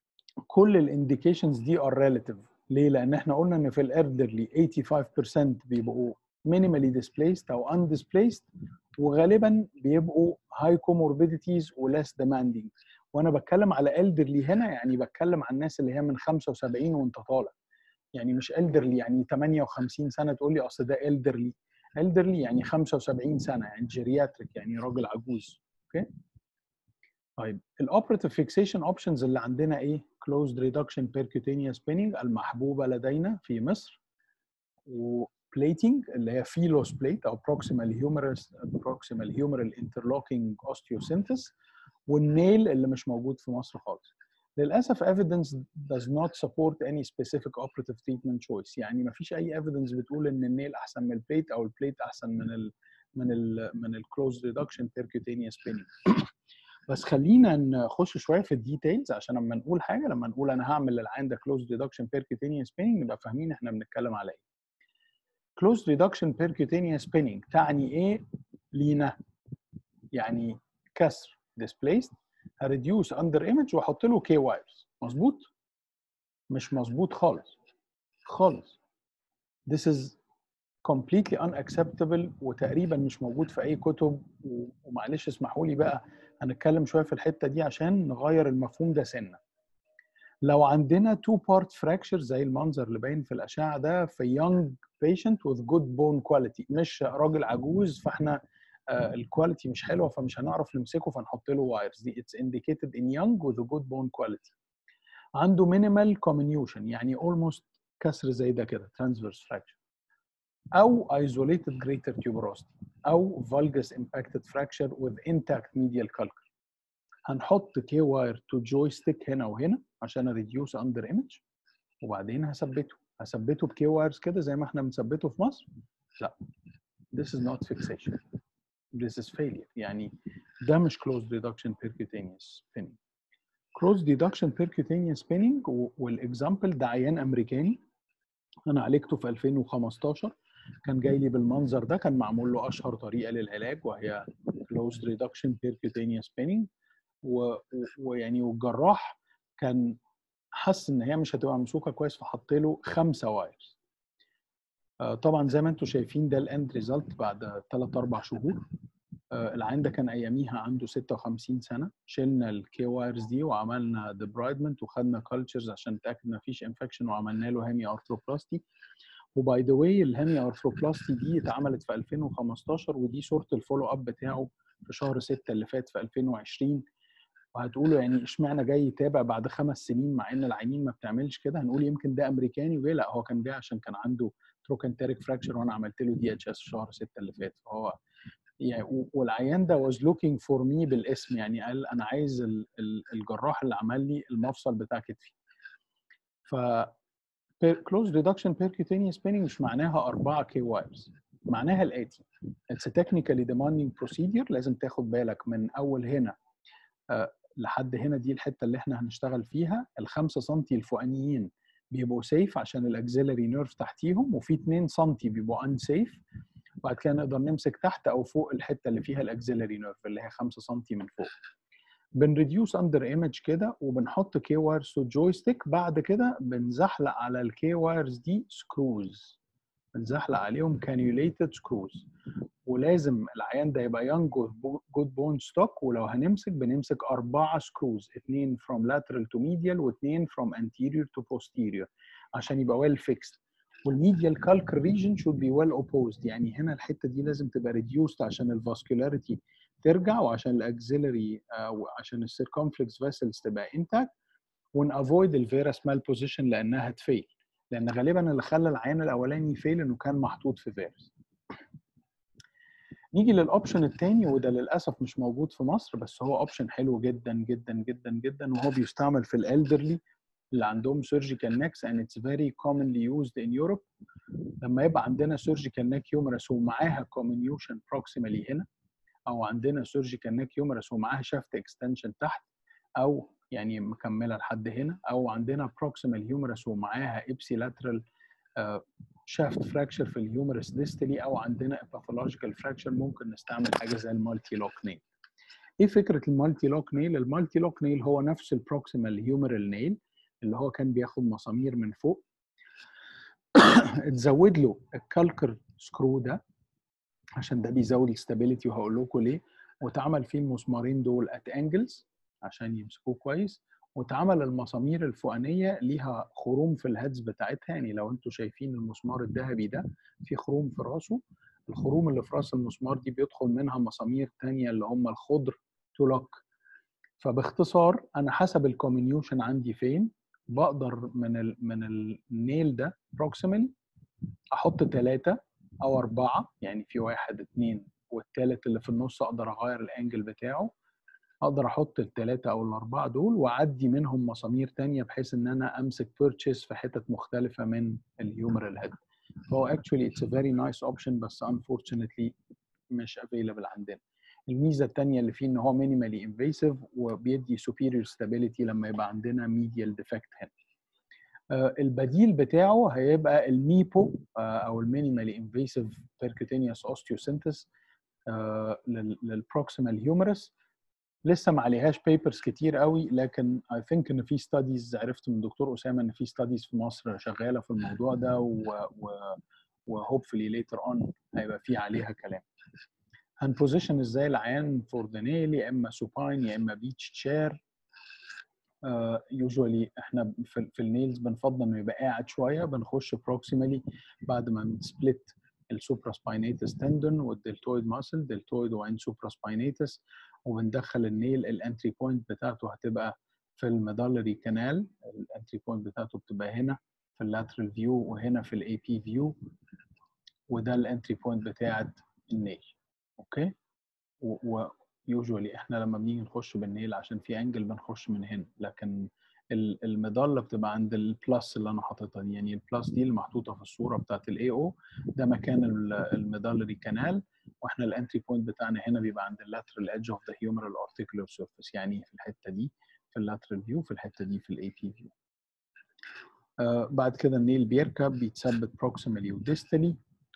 كل الانديكيشنز دي ار ريلاتيف ليه لان احنا قلنا ان في الالدرلي 85% بيبقوا minimally displaced او undisplaced وغالبا بيبقوا high comorbidities و less demanding وانا بتكلم على elderly هنا يعني بتكلم عن الناس اللي هي من 75 وانت طالع يعني مش elderly يعني 58 سنه تقول لي اصل ده elderly elderly يعني 75 سنه يعني جيرياتريك يعني راجل عجوز اوكي طيب الاوبراتيف فيكسيشن اوبشنز اللي عندنا ايه closed reduction percutaneous spinning المحبوبه لدينا في مصر و plating اللي هي فيلوس بليت او proximal humerus proximal humeral interlocking osteosynthesis والنيل اللي مش موجود في مصر خالص للاسف evidence does not support any specific operative treatment choice يعني ما فيش اي evidence بتقول ان النيل احسن من البليت او البليت احسن من ال من ال من الكلوز ريدكشن percutaneous spinning بس خلينا نخش شويه في الديتيلز عشان لما نقول حاجه لما نقول انا هعمل للعين ده كلوز ريدكشن percutaneous spinning نبقى فاهمين احنا بنتكلم على ايه closed reduction percutaneous spinning تعني ايه لينا يعني كسر displaced هريديوس اندر ايمج واحط له كي وايرز مظبوط مش مظبوط خالص خالص this is completely unacceptable وتقريبا مش موجود في اي كتب ومعلش اسمحوا لي بقى هنتكلم شويه في الحته دي عشان نغير المفهوم ده سنه لو عندنا two part fracture زي المنظر اللي باين في الاشعه ده في young patient with good bone quality مش راجل عجوز فاحنا الكواليتي مش حلوه فمش هنعرف نمسكه فنحط له وايرز دي it's indicated in young with a good bone quality عنده minimal comminution يعني almost كسر زي ده كده transverse fracture او isolated greater tuberosity او valgus impacted fracture with intact medial calcar هنحط كي واير تو جويستيك هنا وهنا عشان اريديوس اندر ايمج وبعدين هثبته هثبته بكي وايرز كده زي ما احنا بنثبته في مصر لا this is not fixation this is failure يعني ده مش closed reduction percutaneous spinning closed reduction percutaneous spinning والاكزامبل ده عيان امريكاني انا عالجته في 2015 كان جاي لي بالمنظر ده كان معمول له اشهر طريقه للعلاج وهي closed reduction percutaneous spinning ويعني والجراح كان حس ان هي مش هتبقى ممسوكه كويس فحط له خمسه وايرز آه، طبعا زي ما انتم شايفين ده الاند ريزلت بعد 3 4 شهور آه، العين ده كان اياميها عنده 56 سنه شلنا الكي وايرز دي وعملنا ديبرايدمنت وخدنا كلتشرز عشان نتاكد ما فيش انفكشن وعملنا له هيمي ارثروبلاستي وباي ذا واي الهيمي ارثروبلاستي دي اتعملت في 2015 ودي صوره الفولو اب بتاعه في شهر 6 اللي فات في 2020 وهتقولوا يعني اشمعنى جاي يتابع بعد خمس سنين مع ان العينين ما بتعملش كده هنقول يمكن ده امريكاني وإيه لا هو كان جاي عشان كان عنده تروكنتريك فراكشر وانا عملت له دي اتش اس في شهر 6 اللي فات فهو يعني و- والعيان ده was looking for me بالاسم يعني قال انا عايز ال- ال- الجراح اللي عمل لي المفصل بتاع كتفي ف close reduction percutaneous spinning مش معناها 4 كي وايرز معناها الاتي it's a technically demanding procedure لازم تاخد بالك من اول هنا آه، لحد هنا دي الحته اللي احنا هنشتغل فيها الخمسة سم الفوقانيين بيبقوا سيف عشان الاكزيلري نيرف تحتيهم وفي 2 سم بيبقوا ان سيف وبعد كده نقدر نمسك تحت او فوق الحته اللي فيها الاكزيلري نيرف اللي هي 5 سم من فوق بنريديوس اندر ايمج كده وبنحط كي وايرز تو جويستيك بعد كده بنزحلق على الكي وايرز دي سكروز بنزحلق عليهم كانيوليتد سكروز ولازم العيان ده يبقى يونج جود بون ستوك ولو هنمسك بنمسك أربعة سكروز اثنين from lateral to medial واثنين from anterior to posterior عشان يبقى well fixed والميديال كالك ريجن should be well opposed يعني هنا الحته دي لازم تبقى reduced عشان الفاسكولاريتي ترجع وعشان الاكزيلري وعشان السيركمفلكس فيسلز تبقى intact ونافويد الفيرس مال بوزيشن لانها تفيل لان غالبا اللي خلى العيان الاولاني يفيل انه كان محطوط في فيرس نيجي للاوبشن الثاني وده للاسف مش موجود في مصر بس هو اوبشن حلو جدا جدا جدا جدا وهو بيستعمل في الالدرلي اللي عندهم surgical necks and it's very commonly used in Europe لما يبقى عندنا surgical neck humerus ومعاها comminution proximally هنا او عندنا surgical neck humerus ومعاها shaft extension تحت او يعني مكمله لحد هنا او عندنا proximal humerus ومعاها ipsilateral uh, شافت فراكشر في الهيومرس ديستلي او عندنا باثولوجيكال فراكشر ممكن نستعمل حاجه زي المالتي لوك نيل ايه فكره المالتي لوك نيل المالتي لوك نيل هو نفس البروكسيمال هيومرال نيل اللي هو كان بياخد مسامير من فوق اتزود له الكالكر سكرو ده عشان ده بيزود الستابيليتي وهقول لكم ليه واتعمل فيه المسمارين دول ات انجلز عشان يمسكوه كويس واتعمل المسامير الفوقانيه ليها خروم في الهيدز بتاعتها يعني لو انتم شايفين المسمار الذهبي ده في خروم في راسه الخروم اللي في راس المسمار دي بيدخل منها مسامير تانية اللي هم الخضر تو لوك فباختصار انا حسب الكومينيوشن عندي فين بقدر من ال من النيل ده بروكسيمالي احط ثلاثة او اربعة يعني في واحد اتنين والثالث اللي في النص اقدر اغير الانجل بتاعه اقدر احط الثلاثه او الاربعه دول واعدي منهم مسامير تانية بحيث ان انا امسك بيرتشيز في حتت مختلفه من الهيومرال هيد فهو actually it's a very nice option بس unfortunately مش available عندنا الميزه الثانيه اللي فيه ان هو minimally invasive وبيدي superior stability لما يبقى عندنا medial defect هنا آه، البديل بتاعه هيبقى الميبو آه، او المينيمالي انفيسيف بيركوتينيوس اوستيوسينثيس للبروكسيمال هيومرس لسه ما عليهاش بيبرز كتير قوي لكن اي ثينك ان في ستاديز عرفت من دكتور اسامه ان في ستاديز في مصر شغاله في الموضوع ده و, و وهوبفلي ليتر اون هيبقى في عليها كلام هنبوزيشن ازاي العيان فور ذا نيل يا اما سوباين يا اما بيتش تشير يوجوالي احنا في, في النيلز بنفضل انه يبقى قاعد شويه بنخش بروكسيمالي بعد ما نسبلت السوبرا سباينيتس تندون والدلتويد ماسل دلتويد وعين سوبرا سباينيتس وبندخل النيل الانتري بوينت بتاعته هتبقى في الميدالري كانال الانتري بوينت بتاعته بتبقى هنا في اللاترال فيو وهنا في الاي بي فيو وده الانتري بوينت بتاعت النيل اوكي ويوجوالي احنا لما بنيجي نخش بالنيل عشان في انجل بنخش من هنا لكن المظله بتبقى عند البلس اللي انا حاططها دي يعني البلس دي اللي محطوطه في الصوره بتاعت الاي او ده مكان الميدالري كانال واحنا الانتري بوينت بتاعنا هنا بيبقى عند اللاترال ايدج اوف ذا هيومرال ارتيكولار سيرفيس يعني في الحته دي في اللاترال فيو في الحته دي في الاي بي فيو آه بعد كده النيل بيركب بيتثبت بروكسيمالي وديستالي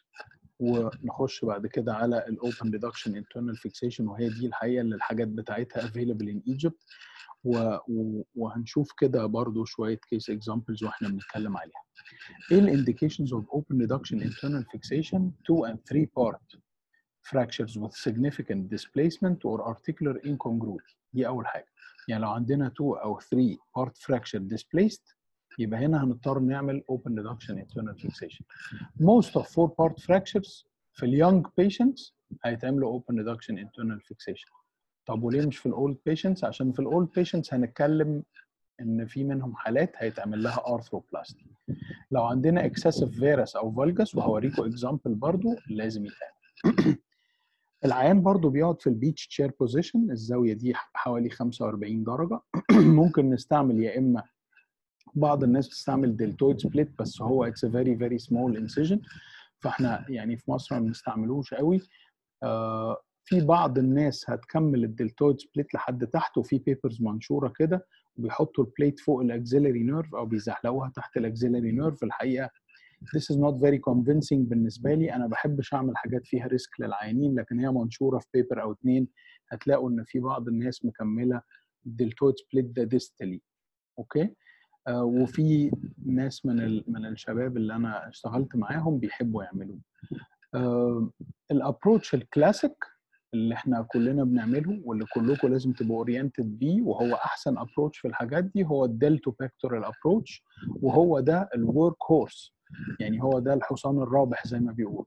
ونخش بعد كده على الاوبن ريدكشن انترنال فيكسيشن وهي دي الحقيقه اللي الحاجات بتاعتها افيلبل ان ايجيبت و... و... وهنشوف كده برضو شويه كيس اكزامبلز واحنا بنتكلم عليها ايه الانديكيشنز اوف open reduction internal fixation 2 and 3 part fractures with significant displacement or articular incongruity دي اول حاجه يعني لو عندنا 2 او 3 part fracture displaced يبقى هنا هنضطر نعمل open reduction internal fixation most of 4 part fractures في اليونج patients هيتعملوا open reduction internal fixation طب وليه مش في الاولد patients عشان في الاولد patients هنتكلم ان في منهم حالات هيتعمل لها arthroplasty لو عندنا excessive varus او valgus وهوريكم example برضو لازم يتعمل العيان برضو بيقعد في البيتش تشير بوزيشن الزاويه دي حوالي 45 درجه ممكن نستعمل يا اما بعض الناس بتستعمل دلتويد سبليت بس هو اتس فيري فيري سمول انسيجن فاحنا يعني في مصر ما بنستعملوش قوي آه في بعض الناس هتكمل الدلتويد سبليت لحد تحت وفي بيبرز منشوره كده وبيحطوا البليت فوق الاكسيلري نيرف او بيزحلقوها تحت الاكسيلري نيرف الحقيقه this is not very convincing بالنسبه لي انا بحبش اعمل حاجات فيها ريسك للعيانين لكن هي منشوره في بيبر او اتنين هتلاقوا ان في بعض الناس مكمله الدلتويد سبليت ده ديستالي اوكي آه وفي ناس من ال... من الشباب اللي انا اشتغلت معاهم بيحبوا يعملوه آه الابروتش الكلاسيك اللي احنا كلنا بنعمله واللي كلكم لازم تبقوا اورينتد بيه وهو احسن ابروتش في الحاجات دي هو الدلتو بيكتورال ابروتش وهو ده الورك هورس يعني هو ده الحصان الرابح زي ما بيقول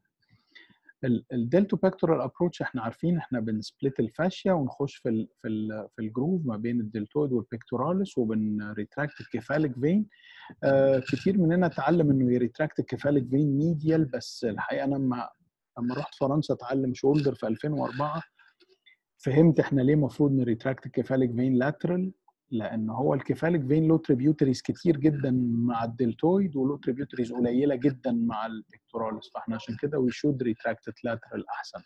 الدلتو بيكتورال ابروتش احنا عارفين احنا بنسبلت الفاشيا ونخش في ال في ال في الجروف ما بين الدلتويد والبيكتوراليس وبنريتراكت الكيفاليك فين آه كتير مننا اتعلم انه يريتراكت الكيفاليك فين ميديال بس الحقيقه انا لما لما رحت فرنسا اتعلم شولدر في 2004 فهمت احنا ليه المفروض نريتراكت الكيفاليك فين لاترال لان هو الكيفاليك فين له تريبيوتريز كتير جدا مع الدلتويد وله تريبيوتريز قليله جدا مع البيكتوراليس فاحنا عشان كده وي شود ريتراكت لاترال احسن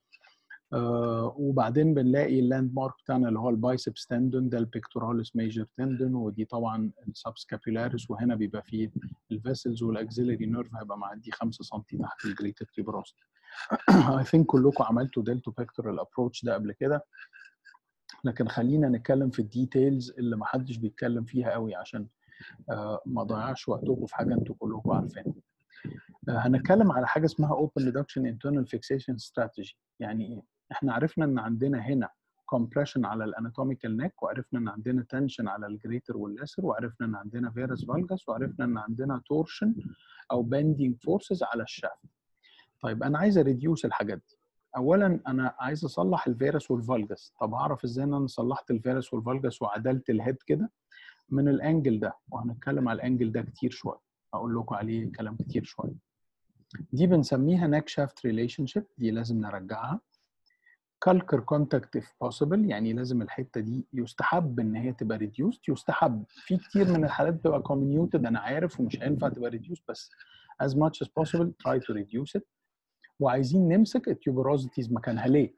آه وبعدين بنلاقي اللاند مارك بتاعنا اللي هو البايسبس تندون ده البيكتوراليس ميجر تندون ودي طبعا السبسكابيلاريس وهنا بيبقى فيه الفيسلز والاكسيلري نيرف هيبقى معدي 5 سم تحت الجريتر تيبروست اي ثينك كلكم عملتوا دلتو بيكتورال ابروتش ده قبل كده لكن خلينا نتكلم في الديتيلز اللي ما حدش بيتكلم فيها قوي عشان آه ما ضيعش وقتكم في حاجه انتوا كلكم عارفينها آه هنتكلم على حاجه اسمها open reduction internal fixation strategy يعني ايه احنا عرفنا ان عندنا هنا compression على الاناتوميكال نيك وعرفنا ان عندنا tension على الجريتر واللاسر وعرفنا ان عندنا فيروس فالجاس وعرفنا ان عندنا torsion او bending forces على الشافت طيب انا عايز اريديوس الحاجات دي اولا انا عايز اصلح الفيروس والفالجاس طب هعرف ازاي ان انا صلحت الفيروس والفالجاس وعدلت الهيد كده من الانجل ده وهنتكلم على الانجل ده كتير شويه هقول لكم عليه كلام كتير شويه دي بنسميها ناك شافت ريليشن شيب دي لازم نرجعها كالكر كونتاكت if possible يعني لازم الحته دي يستحب ان هي تبقى ريديوست يستحب في كتير من الحالات بتبقى كوميونيوتد انا عارف ومش هينفع تبقى ريديوست بس as much as possible try to reduce it وعايزين نمسك التيوبروزيتيز مكانها ليه؟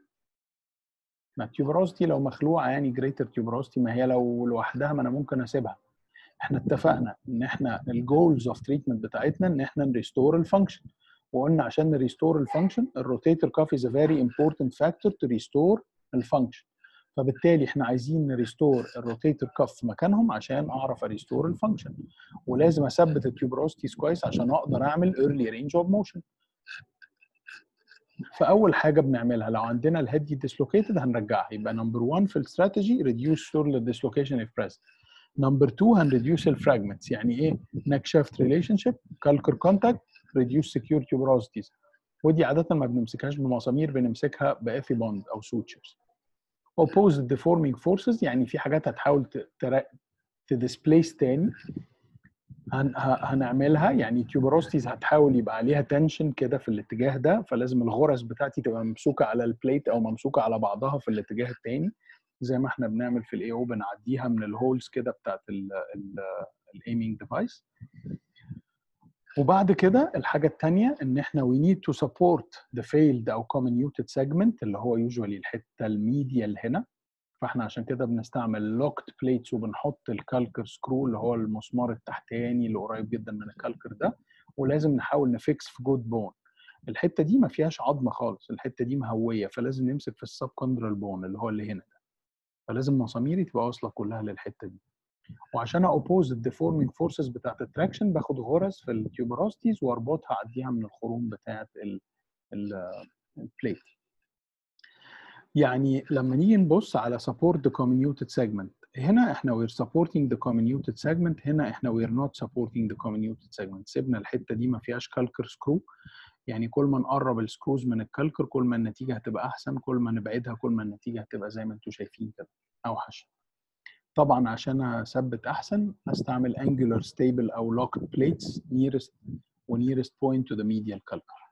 ما التيوبروزيتي لو مخلوعه يعني جريتر تيوبروزيتي ما هي لو لوحدها ما انا ممكن اسيبها احنا اتفقنا ان احنا الجولز اوف تريتمنت بتاعتنا ان احنا نريستور الفانكشن وقلنا عشان نريستور الفانكشن الروتيتور كاف از ا فيري امبورتنت فاكتور تو ريستور الفانكشن فبالتالي احنا عايزين نريستور الروتيتور كاف في مكانهم عشان اعرف اريستور الفانكشن ولازم اثبت التيوبروزيتيز كويس عشان اقدر اعمل ايرلي رينج اوف موشن فاول حاجه بنعملها لو عندنا الهيد دي ديسلوكيتد هنرجعها يبقى نمبر 1 في الاستراتيجي ريديوس شورل ديسلوكيشن اف بريزنت نمبر 2 هنريديوس الفراجمنتس يعني ايه نك شافت ريليشن شيب كالكر كونتاكت ريديوس سكيور تيوبروزيتيز ودي عاده ما بنمسكهاش بمسامير بنمسكها باثي بوند او سوتشرز opposite deforming forces يعني في حاجات هتحاول تديسبليس تاني هن هنعملها يعني تيوبروستيز هتحاول يبقى عليها تنشن كده في الاتجاه ده فلازم الغرز بتاعتي تبقى ممسوكه على البليت او ممسوكه على بعضها في الاتجاه الثاني زي ما احنا بنعمل في الاي او بنعديها من الهولز كده بتاعت الايمينج ديفايس وبعد كده الحاجه الثانيه ان احنا we need to support the failed او comminuted segment اللي هو usually الحته الميديال هنا فاحنا عشان كده بنستعمل لوكت بليتس وبنحط الكالكر سكرو اللي هو المسمار التحتاني اللي قريب جدا من الكالكر ده ولازم نحاول نفكس في جود بون الحته دي ما فيهاش عظمه خالص الحته دي مهويه فلازم نمسك في السب كوندرال بون اللي هو اللي هنا ده فلازم مساميري تبقى واصله كلها للحته دي وعشان اوبوز الديفورمينج فورسز بتاعت التراكشن باخد غرز في التيوبراستيز واربطها اعديها من الخروم بتاعت البليت يعني لما نيجي نبص على support the comminuted segment هنا احنا we're supporting the comminuted segment هنا احنا we're not supporting the comminuted segment سيبنا الحته دي ما فيهاش كالكر سكرو يعني كل ما نقرب السكروز من الكالكر كل ما النتيجه هتبقى احسن كل ما نبعدها كل ما النتيجه هتبقى زي ما انتم شايفين كده اوحش طبعا عشان اثبت احسن هستعمل angular stable او locked plates nearest و nearest point to the medial calcar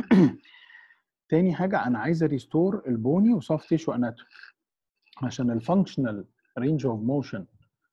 تاني حاجة أنا عايز ريستور البوني وسوفت تيشو اناتومي عشان الفانكشنال رينج اوف موشن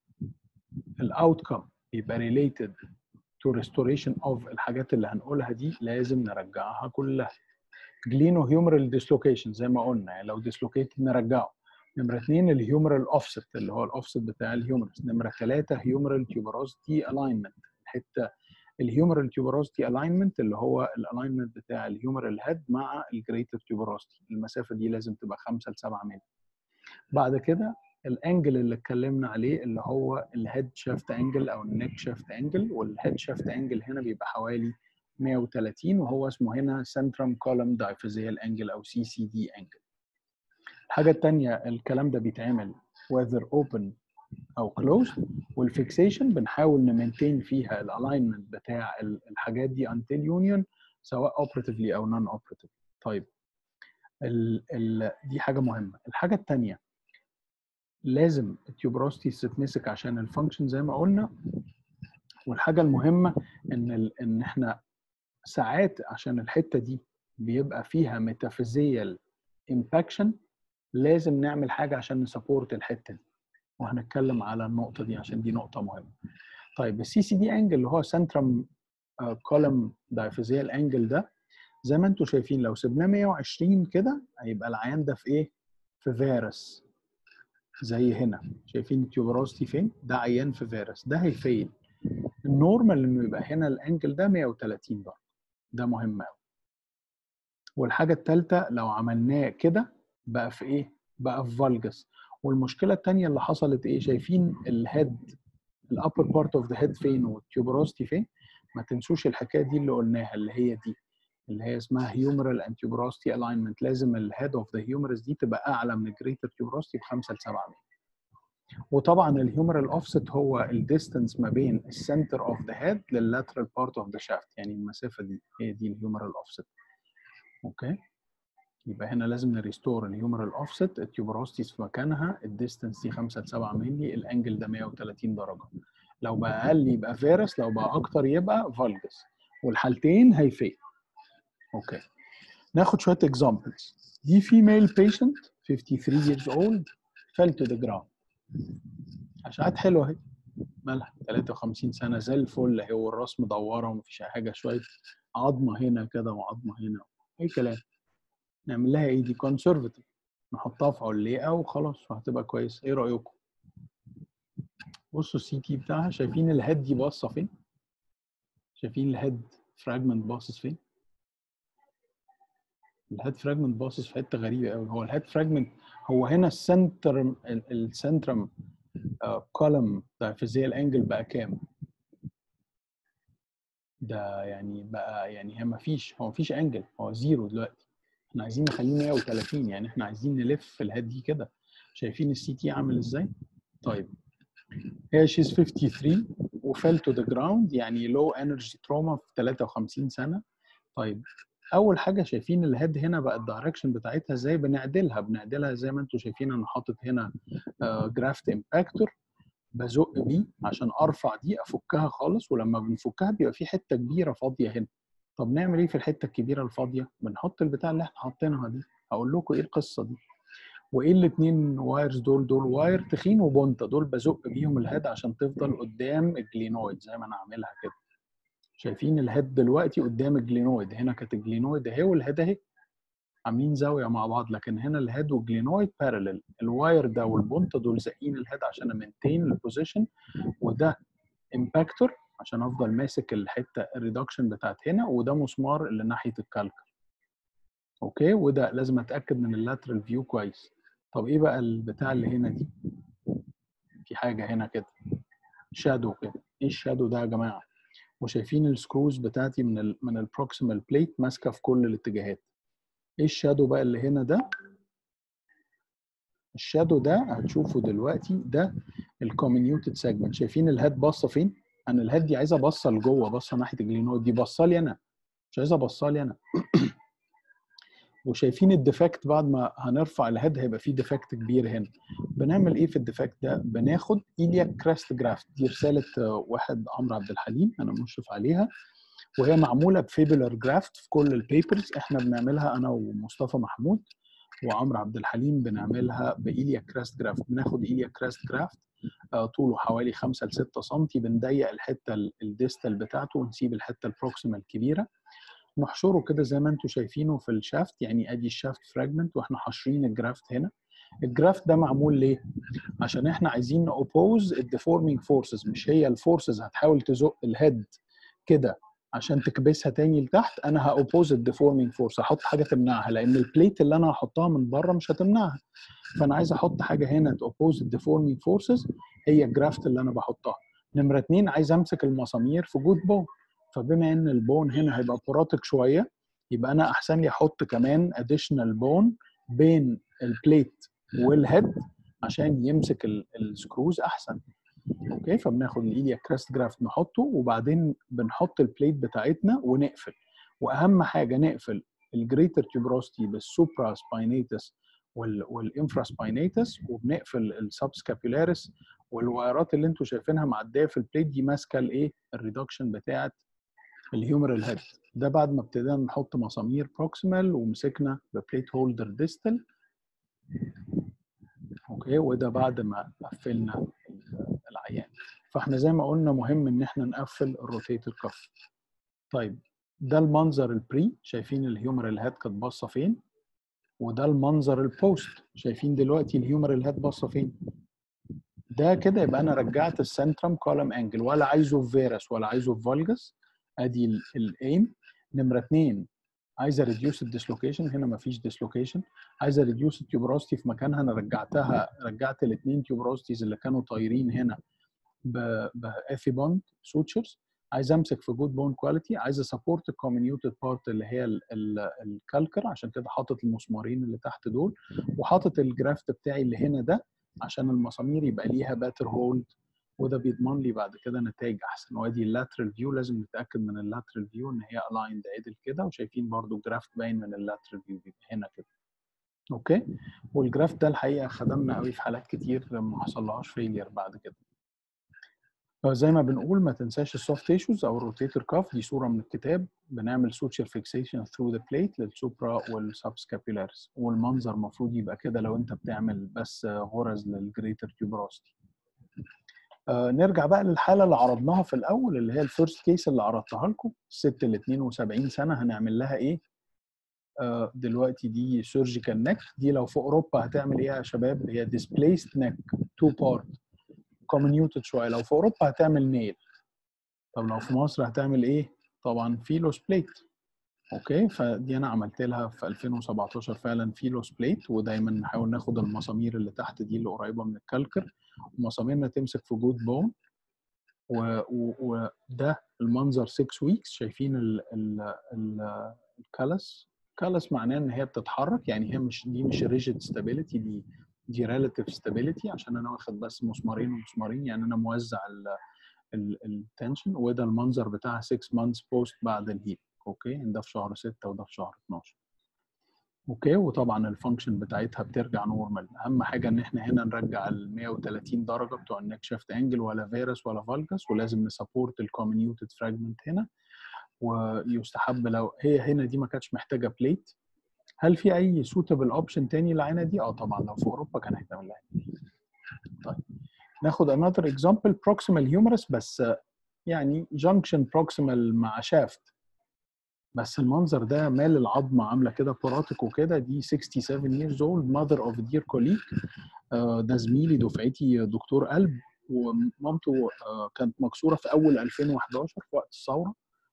الاوتكم يبقى ريليتد تو ريستوريشن اوف الحاجات اللي هنقولها دي لازم نرجعها كلها جلينو هيومرال ديسلوكيشن زي ما قلنا يعني لو ديسلوكيتد نرجعه نمرة اثنين الهيومرال اوفست اللي هو الاوفست بتاع الهيومرس نمرة ثلاثة هيومرال تيوبروزيتي الاينمنت الحتة الهيومرال تيوبروزيتي الاينمنت اللي هو الالاينمنت بتاع الهيومرال هيد مع الجريتر تيوبروزيتي المسافة دي لازم تبقى 5 ل 7 مللي بعد كده الانجل اللي اتكلمنا عليه اللي هو الهيد شافت انجل او النيك شافت انجل والهيد شافت انجل هنا بيبقى حوالي 130 وهو اسمه هنا سنترم كولوم دايفيزيال انجل او سي سي دي انجل الحاجه الثانيه الكلام ده بيتعمل whether open او closed والفيكسيشن بنحاول نمنتين فيها الالاينمنت بتاع الحاجات دي until union سواء operatively او non operatively طيب ال ال دي حاجه مهمه الحاجه الثانيه لازم التيوبروستي تتمسك عشان الفانكشن زي ما قلنا والحاجه المهمه ان ال ان احنا ساعات عشان الحته دي بيبقى فيها ميتافيزيال امباكشن لازم نعمل حاجه عشان نسبورت الحته دي وهنتكلم على النقطه دي عشان دي نقطه مهمه طيب السي سي دي انجل اللي هو سنترم كولم دايفيزيال انجل ده زي ما انتم شايفين لو سيبناه 120 كده هيبقى العيان ده في ايه في فيروس زي هنا شايفين التيوبروستي فين ده عيان في فيروس ده هيفيل النورمال انه يبقى هنا الانجل ده 130 درجه ده مهم قوي والحاجه الثالثه لو عملناه كده بقى في ايه بقى في فالجس والمشكله الثانيه اللي حصلت ايه شايفين الهيد الابر بارت اوف ذا هيد فين والتيوبروستي فين ما تنسوش الحكايه دي اللي قلناها اللي هي دي اللي هي اسمها هيومرال اند تيوبروستي الاينمنت لازم الهيد اوف ذا هيومرس دي تبقى اعلى من الجريتر تيوبروستي ب 5 ل 7 متر وطبعا الهيومرال اوفست هو الديستانس ما بين السنتر اوف ذا هيد لللاترال بارت اوف ذا شافت يعني المسافه دي هي دي الهيومرال اوفست اوكي يبقى هنا لازم نريستور الهيومرال اوفست التيوبروستيز في مكانها الديستانس دي 5 ل 7 مللي الانجل ده 130 درجه لو بقى اقل يبقى فيروس لو بقى اكتر يبقى فالجس والحالتين هيفيل اوكي ناخد شويه examples دي female patient 53 years old fell to the ground اشعات حلوه اهي مالها 53 سنه زي الفل اهي والراس مدوره ومفيش اي حاجه شويه عظمه هنا كده وعظمه هنا اي كلام نعمل لها ايه دي كونسرفتيف نحطها في علقه وخلاص وهتبقى كويس ايه رايكم بصوا السي تي بتاعها شايفين الهيد دي باصه فين شايفين الهيد فراجمنت باصص فين الهيد فراجمنت باصص في حته غريبه قوي هو الهيد فراجمنت هو هنا السنتر السنترم كولم دايفيزيال انجل بقى كام ده يعني بقى يعني هي ما فيش هو ما فيش انجل هو زيرو دلوقتي احنا عايزين نخليه 130 يعني احنا عايزين نلف الهيد دي كده شايفين السي تي عامل ازاي طيب هي شيز 53 وفيل تو ذا جراوند يعني لو انرجي تروما في 53 سنه طيب اول حاجه شايفين الهيد هنا بقى الدايركشن بتاعتها ازاي بنعدلها بنعدلها زي ما انتم شايفين انا حاطط هنا جرافت امباكتور بزق بيه عشان ارفع دي افكها خالص ولما بنفكها بيبقى في حته كبيره فاضيه هنا طب نعمل ايه في الحته الكبيره الفاضيه بنحط البتاع اللي احنا حاطينها دي هقول لكم ايه القصه دي وايه الاثنين وايرز دول دول واير تخين وبونتا دول بزق بيهم الهيد عشان تفضل قدام الجلينويد زي ما انا عاملها كده شايفين الهيد دلوقتي قدام الجلينويد هنا كانت الجلينويد اهي والهيد اهي عاملين زاويه مع بعض لكن هنا الهيد والجلينويد بارلل الواير ده والبونتا دول زقين الهيد عشان امنتين البوزيشن وده امباكتور عشان افضل ماسك الحته الريدكشن بتاعت هنا وده مسمار اللي ناحيه الكالكر اوكي وده لازم اتاكد من اللاترال فيو كويس طب ايه بقى البتاع اللي هنا دي في حاجه هنا كده شادو كده ايه الشادو ده يا جماعه وشايفين السكروز بتاعتي من ال من البروكسيمال بليت ماسكه في كل الاتجاهات ايه الشادو بقى اللي هنا ده الشادو ده هتشوفه دلوقتي ده الكومينيوتد سيجمنت شايفين الهيد باصه فين انا الهيد دي عايزه باصه لجوه باصه ناحيه الجلينود دي باصه لي انا مش عايزه باصه لي انا وشايفين الديفكت بعد ما هنرفع الهيد هيبقى فيه ديفكت كبير هنا بنعمل ايه في الديفكت ده بناخد ايلياك كراست جرافت دي رساله واحد عمرو عبد الحليم انا مشرف عليها وهي معموله بفيبلر جرافت في كل البيبرز احنا بنعملها انا ومصطفى محمود وعمرو عبد الحليم بنعملها بايليا كراست جرافت بناخد ايليا كراست جرافت طوله حوالي 5 ل 6 سم بنضيق الحته الديستال بتاعته ونسيب الحته البروكسيمال الكبيره نحشره كده زي ما انتم شايفينه في الشافت يعني ادي الشافت فراجمنت واحنا حاشرين الجرافت هنا الجرافت ده معمول ليه؟ عشان احنا عايزين نوبوز الديفورمينج فورسز مش هي الفورسز هتحاول تزق الهيد كده عشان تكبسها تاني لتحت انا هاوبوز الديفورمينج فورس هحط حاجه تمنعها لان البليت اللي انا هحطها من بره مش هتمنعها فانا عايز احط حاجه هنا توبوز الديفورمينج فورسز هي الجرافت اللي انا بحطها نمره اتنين عايز امسك المسامير في جود بون فبما ان البون هنا هيبقى بوراتك شويه يبقى انا احسن لي احط كمان اديشنال بون بين البليت والهيد عشان يمسك السكروز احسن اوكي فبناخد الايليا كراست جرافت نحطه وبعدين بنحط البليت بتاعتنا ونقفل واهم حاجه نقفل الجريتر تيوبروستي بالسوبرا سباينيتس والانفرا سباينيتس وبنقفل السبسكابيولاريس والوايرات اللي انتم شايفينها معديه في البليت دي ماسكه الايه الريدكشن بتاعه الهيومرال هيد ده بعد ما ابتدينا نحط مسامير بروكسيمال ومسكنا ببليت هولدر ديستال اوكي وده بعد ما قفلنا العيان فاحنا زي ما قلنا مهم ان احنا نقفل الروتيتر كف طيب ده المنظر البري شايفين الهيومرال هيد كانت باصه فين وده المنظر البوست شايفين دلوقتي الهيومرال هيد باصه فين ده كده يبقى انا رجعت السنترم كولم انجل ولا عايزه في فيروس ولا عايزه في فالجس ادي الايم نمره اثنين عايزه ريديوس الديسلوكيشن هنا مفيش ديسلوكيشن عايزه ريديوس التيوبروستي في مكانها انا رجعتها رجعت الاثنين تيوبروستيز اللي كانوا طايرين هنا بافي بوند سوتشرز عايز امسك في جود بون كواليتي عايز اسبورت الكومينيوتد بارت اللي هي الكالكر عشان كده حاطط المسمارين اللي تحت دول وحاطط الجرافت بتاعي اللي هنا ده عشان المسامير يبقى ليها باتر هولد وده بيضمن لي بعد كده نتائج احسن وادي اللاترال فيو لازم نتاكد من اللاترال فيو ان هي الايند عدل كده وشايفين برضو الجرافت باين من اللاترال فيو بيبقى هنا كده اوكي والجرافت ده الحقيقه خدمنا قوي في حالات كتير ما حصلهاش فيلير بعد كده زي ما بنقول ما تنساش السوفت تيشوز او الروتيتور كاف دي صوره من الكتاب بنعمل سوتشر فيكسيشن ثرو ذا بليت للسوبرا والسبسكابيولاريس والمنظر المفروض يبقى كده لو انت بتعمل بس غرز للجريتر تيوبروستي آه نرجع بقى للحاله اللي عرضناها في الاول اللي هي الفيرست كيس اللي عرضتها لكم الست ال 72 سنه هنعمل لها ايه آه دلوقتي دي سيرجيكال نيك دي لو في اوروبا هتعمل ايه يا شباب هي ديسبليست نيك تو بارت كومينيوتد شويه لو في اوروبا هتعمل نيل طب لو في مصر هتعمل ايه طبعا فيلوس بليت اوكي فدي انا عملت لها في 2017 فعلا فيلوس بليت ودايما نحاول ناخد المسامير اللي تحت دي اللي قريبه من الكالكر ومساميرنا تمسك في جود بون وده المنظر 6 ويكس شايفين ال ال ال الكالس كالس معناه ان هي بتتحرك يعني هي مش دي مش ريجيد ستابيليتي دي دي ريلاتيف ستابيليتي عشان انا واخد بس مسمارين ومسمارين يعني انا موزع التنشن وده المنظر بتاع 6 مانثs بوست بعد الهيل اوكي ده في شهر 6 وده في شهر 12 اوكي وطبعا الفانكشن بتاعتها بترجع نورمال اهم حاجه ان احنا هنا نرجع ال 130 درجه بتوع النك شافت انجل ولا فيروس ولا فالجس ولازم نسبورت الكومينيوتد فراجمنت هنا ويستحب لو هي هنا دي ما كانتش محتاجه بليت هل في اي سوتبل اوبشن تاني للعينه دي؟ اه طبعا لو في اوروبا كان هيتعمل لها طيب ناخد another example proximal humerus بس يعني junction proximal مع شافت بس المنظر ده مال العظمه عامله كده بوراتيك وكده دي 67 years old mother of dear colleague ده زميلي دفعتي دكتور قلب ومامته كانت مكسوره في اول 2011 في وقت الثوره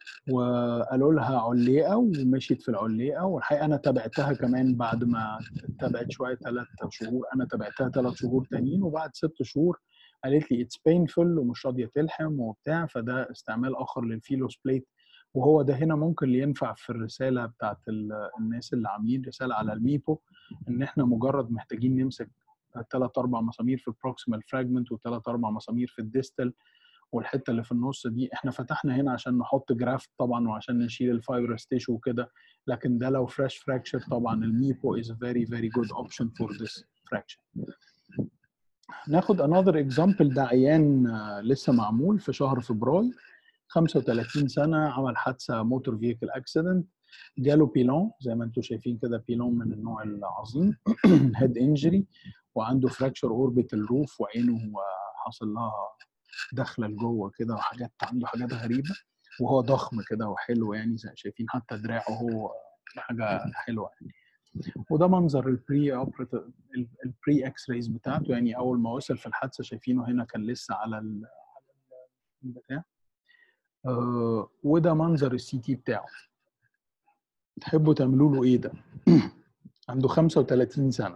وقالوا لها عليقه ومشيت في العليقه والحقيقه انا تابعتها كمان بعد ما تابعت شويه ثلاث شهور انا تابعتها ثلاث شهور تانيين وبعد ست شهور قالت لي اتس بينفul ومش راضيه تلحم وبتاع فده استعمال اخر للفيلوس بليت وهو ده هنا ممكن اللي ينفع في الرساله بتاعت الناس اللي عاملين رساله على الميبو ان احنا مجرد محتاجين نمسك ثلاث اربع مسامير في البروكسيمال فراجمنت وثلاث اربع مسامير في الديستال والحته اللي في النص دي احنا فتحنا هنا عشان نحط جرافت طبعا وعشان نشيل الفايبرس تيشو وكده لكن ده لو فريش فراكشر طبعا الميبو is a very very good option for this fracture ناخد another example ده عيان لسه معمول في شهر فبراير 35 سنه عمل حادثه موتور فيكل اكسيدنت جاله بيلون زي ما انتم شايفين كده بيلون من النوع العظيم هيد انجري وعنده فراكشر اوربيتال روف وعينه حصل لها داخله لجوه كده وحاجات عنده حاجات غريبه وهو ضخم كده وحلو يعني زي شايفين حتى دراعه هو حاجه حلوه يعني وده منظر البري اوبريتيف البري اكس رايز بتاعته يعني اول ما وصل في الحادثه شايفينه هنا كان لسه على البتاع آه وده منظر السي تي بتاعه تحبوا تعملوا له ايه ده عنده 35 سنه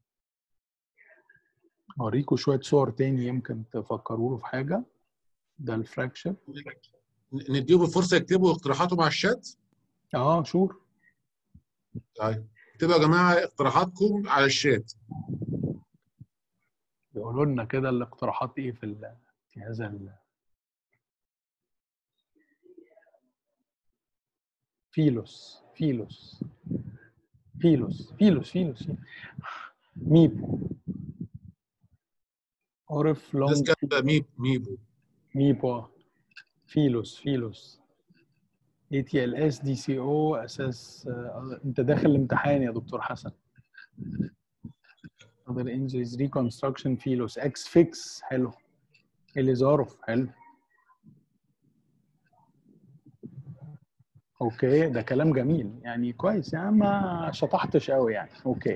اوريكم شويه صور تاني يمكن تفكروا له في حاجه ده الفراكشر نديهم الفرصه يكتبوا اقتراحاتهم على الشات اه شور طيب اكتبوا يا جماعه اقتراحاتكم على الشات يقولوا لنا كده الاقتراحات ايه في ال... في هذا ال... فيلوس فيلوس فيلوس فيلوس فيلوس ميبو عرف الناس لونج كاتبه ميب ميبو ميبو فيلوس فيلوس اي تي ال اس دي سي او اساس آه، انت داخل الامتحان يا دكتور حسن other injuries reconstruction فيلوس اكس فيكس حلو اليزاروف حلو اوكي ده كلام جميل يعني كويس يعني ما شطحتش قوي يعني اوكي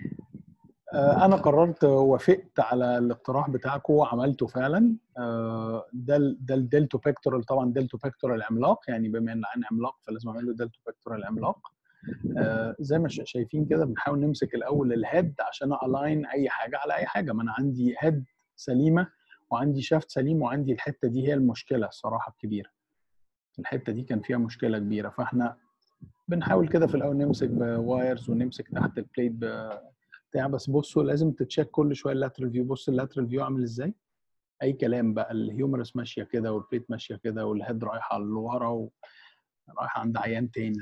آه، انا قررت وافقت على الاقتراح بتاعكم وعملته فعلا آه، ده ال- ده الدلتو بيكتورال طبعا دلتو بيكتورال عملاق يعني بما ان عن عملاق فلازم اعمل له دلتو بيكتورال عملاق آه، زي ما ش- شايفين كده بنحاول نمسك الاول الهيد عشان الاين اي حاجه على اي حاجه ما انا عندي هيد سليمه وعندي شافت سليم وعندي الحته دي هي المشكله الصراحه الكبيره الحته دي كان فيها مشكله كبيره فاحنا بنحاول كده في الاول نمسك بوايرز ونمسك تحت البليت بتاع بس بصوا لازم تتشيك كل شويه اللاترال فيو بص اللاترال فيو عامل ازاي اي كلام بقى الهيومرس ماشيه كده والبليت ماشيه كده والهيد رايحه لورا ورايحه عند عيان تاني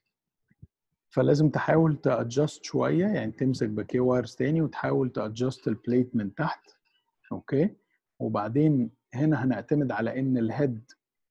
فلازم تحاول تادجست شويه يعني تمسك بكي وايرز تاني وتحاول تادجست البليت من تحت اوكي وبعدين هنا هنعتمد على ان الهيد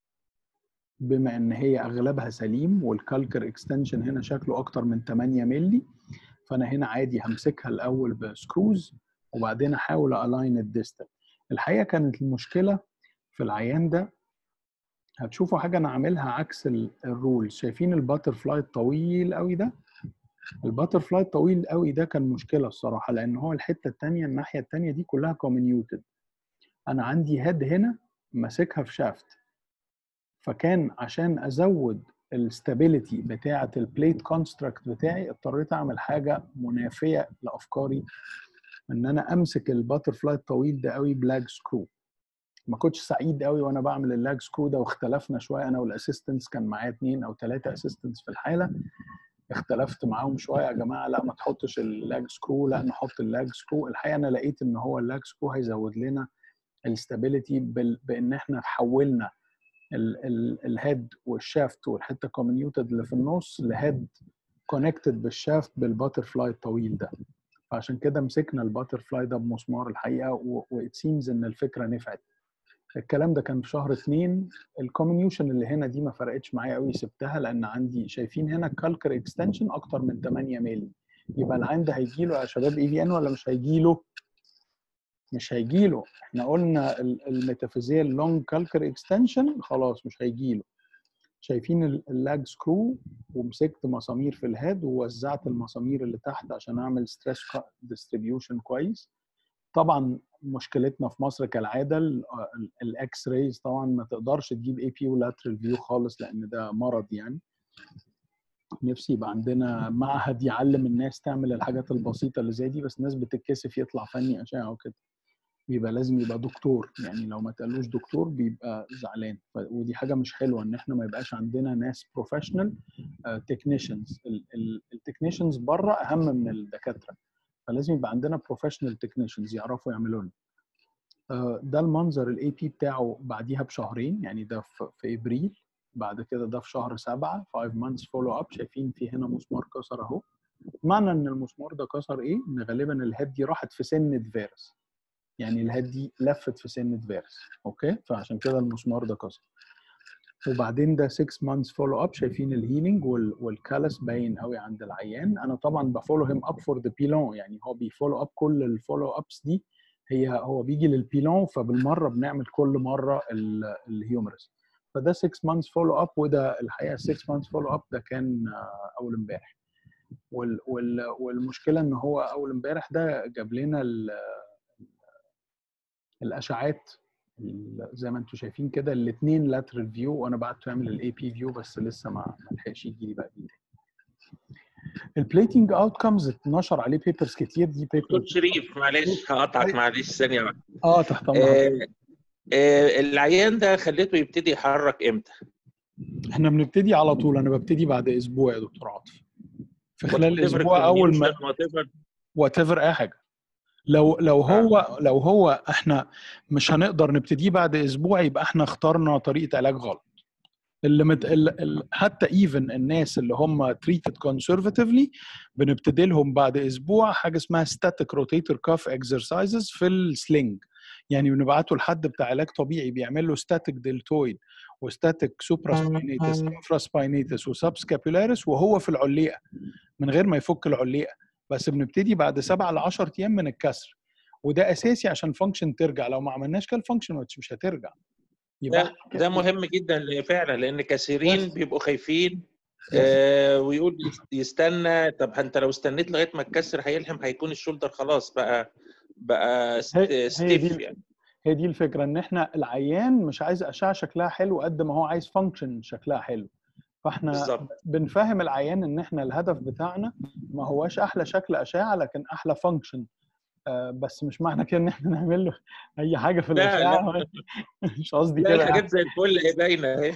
بما ان هي اغلبها سليم والكالكر اكستنشن هنا شكله اكتر من 8 مللي فانا هنا عادي همسكها الاول بسكروز وبعدين احاول الاين الديستال الحقيقه كانت المشكله في العيان ده هتشوفوا حاجه انا عاملها عكس الرول شايفين الباتر فلاي الطويل قوي ده الباتر فلاي الطويل قوي ده كان مشكله الصراحه لان هو الحته الثانيه الناحيه الثانيه دي كلها كومينيوتد انا عندي هيد هنا ماسكها في شافت فكان عشان ازود الستابيليتي بتاعه البليت كونستراكت بتاعي اضطريت اعمل حاجه منافيه لافكاري ان انا امسك الباتر فلاي الطويل ده قوي بلاج سكرو ما كنتش سعيد قوي وانا بعمل اللاج سكرو ده واختلفنا شويه انا والاسيستنتس كان معايا اثنين او ثلاثه اسيستنتس في الحاله اختلفت معاهم شويه يا جماعه لا ما تحطش اللاج سكرو لا نحط اللاج سكرو الحقيقه انا لقيت ان هو اللاج سكرو هيزود لنا الستابيليتي بان احنا حولنا الهيد والشافت والحته كومينيوتد اللي في النص لهيد كونكتد بالشافت بالباتر فلاي الطويل ده فعشان كده مسكنا الباتر فلاي ده بمسمار الحقيقه وات سيمز ان الفكره نفعت الكلام ده كان في شهر اثنين الكومينيوشن اللي هنا دي ما فرقتش معايا قوي سبتها لان عندي شايفين هنا الكالكر اكستنشن اكتر من 8 مللي يبقى العين ده هيجي له يا شباب اي في ان ولا مش هيجي له؟ مش هيجي له احنا قلنا الميتافيزيال لونج كالكر اكستنشن خلاص مش هيجي له شايفين اللاج سكرو ومسكت مسامير في الهيد ووزعت المسامير اللي تحت عشان اعمل ستريس ديستريبيوشن كويس طبعا مشكلتنا في مصر كالعاده الاكس رايز طبعا ما تقدرش تجيب اي بي ولاترال فيو خالص لان ده مرض يعني نفسي يبقى عندنا معهد يعلم الناس تعمل الحاجات البسيطه اللي زي دي بس الناس بتتكسف يطلع فني اشعه وكده بيبقى لازم يبقى دكتور يعني لو ما تقالوش دكتور بيبقى زعلان ودي حاجه مش حلوه ان احنا ما يبقاش عندنا ناس بروفيشنال تكنيشنز التكنيشنز بره اهم من الدكاتره فلازم يبقى عندنا بروفيشنال تكنيشنز يعرفوا يعملوا لنا ده المنظر الاي بي بتاعه بعديها بشهرين يعني ده في ابريل بعد كده ده في شهر سبعة 5 months فولو اب شايفين في هنا مسمار كسر اهو معنى ان المسمار ده كسر ايه؟ ان غالبا الهيد دي راحت في سنة فيروس يعني الهيد دي لفت في سنة فيروس اوكي فعشان كده المسمار ده كسر وبعدين ده 6 months فولو اب شايفين الهيلينج والكالس باين قوي عند العيان انا طبعا بفولو هيم اب فور ذا بيلون يعني هو بيفولو اب كل الفولو ابس دي هي هو بيجي للبيلون فبالمره بنعمل كل مره الهيومرس فده 6 months فولو اب وده الحقيقه 6 months فولو اب ده كان اول امبارح وال وال والمشكله ان هو اول امبارح ده جاب لنا الاشعاعات زي ما انتم شايفين كده الاثنين لاترال فيو وانا بعت اعمل الاي بي فيو بس لسه ما لحقش يجي لي بقى دي البليتنج اوتكمز اتنشر عليه بيبرز كتير دي دكتور بيبر شريف معلش هقطعك معلش ثانيه واحده اه تحت امرك آه، آه، العيان ده خليته يبتدي يحرك امتى؟ احنا بنبتدي على طول انا ببتدي بعد اسبوع يا دكتور عاطف في خلال Whatever اسبوع اول ما confusion, whatever. وات ايفر اي حاجه لو لو هو لو هو احنا مش هنقدر نبتديه بعد اسبوع يبقى احنا اخترنا طريقه علاج غلط اللي مت... ال... ال... حتى ايفن الناس اللي هم treated conservatively بنبتدي لهم بعد اسبوع حاجه اسمها static rotator cuff exercises في السلينج يعني بنبعته لحد بتاع علاج طبيعي بيعمل له static deltoid وستاتيك supraspinatus infraspinatus وسبسكابيلاريس وهو في العليقه من غير ما يفك العليقه بس بنبتدي بعد 7 ل 10 ايام من الكسر وده اساسي عشان فانكشن ترجع لو ما عملناش كده الفانكشن مش هترجع ده, ده مهم جدا فعلا لان كثيرين بيبقوا خايفين آه ويقول يستنى طب انت لو استنيت لغايه ما الكسر هيلحم هيكون الشولدر خلاص بقى بقى هي- هي ستيف دي- يعني هي دي الفكره ان احنا العيان مش عايز اشعه شكلها حلو قد ما هو عايز فانكشن شكلها حلو فاحنا بالظبط بنفهم العيان ان احنا الهدف بتاعنا ما هواش احلى شكل اشعه لكن احلى فانكشن آه بس مش معنى كده ان احنا نعمل له اي حاجه في لا، الاشعه مش قصدي لا كده الحاجات زي الفل اهي باينه اهي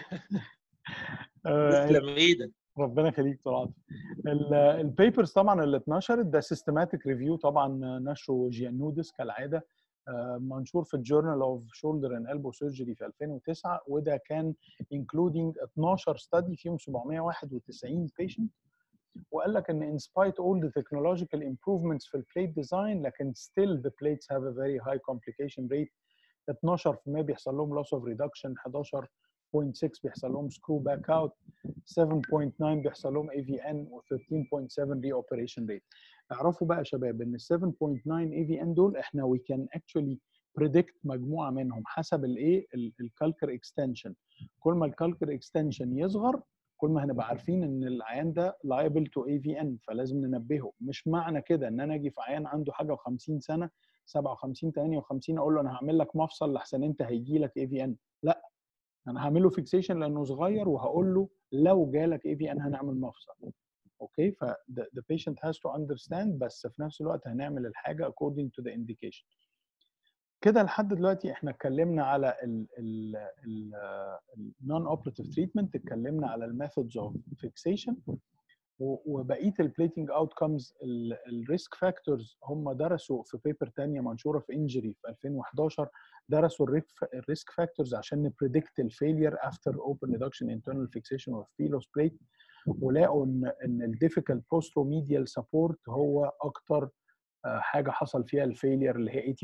آه، تسلم ايدك ربنا يخليك طلعت البيبرز طبعا اللي اتنشرت ده سيستماتيك ريفيو طبعا نشره جيانودس كالعاده آه، منشور في الجورنال اوف شولدر اند البو سيرجري في 2009 وده كان انكلودينج 12 ستادي فيهم 791 بيشنت وقال لك ان in spite all the technological improvements في البليت ديزاين لكن still the plates have a very high complication rate 12% بيحصل لهم loss of reduction 11.6 بيحصل لهم screw back out 7.9 بيحصل لهم AVN و 13.7 reoperation rate اعرفوا بقى يا شباب ان ال 7.9 AVN دول احنا we can actually predict مجموعه منهم حسب الايه الكالكر اكستنشن كل ما الكالكر اكستنشن يصغر كل ما هنبقى عارفين ان العيان ده liable to AVN فلازم ننبهه مش معنى كده ان انا اجي في عيان عنده حاجه و50 سنه 57 58 اقول له انا هعمل لك مفصل لحسن انت هيجي لك AVN لا انا هعمل له فيكسيشن لانه صغير وهقول له لو جالك اي في ان هنعمل مفصل اوكي ف the, the patient has to understand بس في نفس الوقت هنعمل الحاجه according to the indication كده لحد دلوقتي احنا اتكلمنا على ال ال ال النون اوبراتيف تريتمنت اتكلمنا على الميثودز اوف فيكسيشن وبقيه البليتنج اوتكمز الريسك فاكتورز هم درسوا في بيبر تانية منشوره في انجري في 2011 درسوا الريسك فاكتورز عشان نبريدكت الفيلير افتر اوبن ريدكشن انترنال فيكسيشن اوف فيلوس بليت ولقوا ان ان الديفيكالت بوستروميديال سبورت هو اكتر آه، حاجه حصل فيها الفيلير اللي هي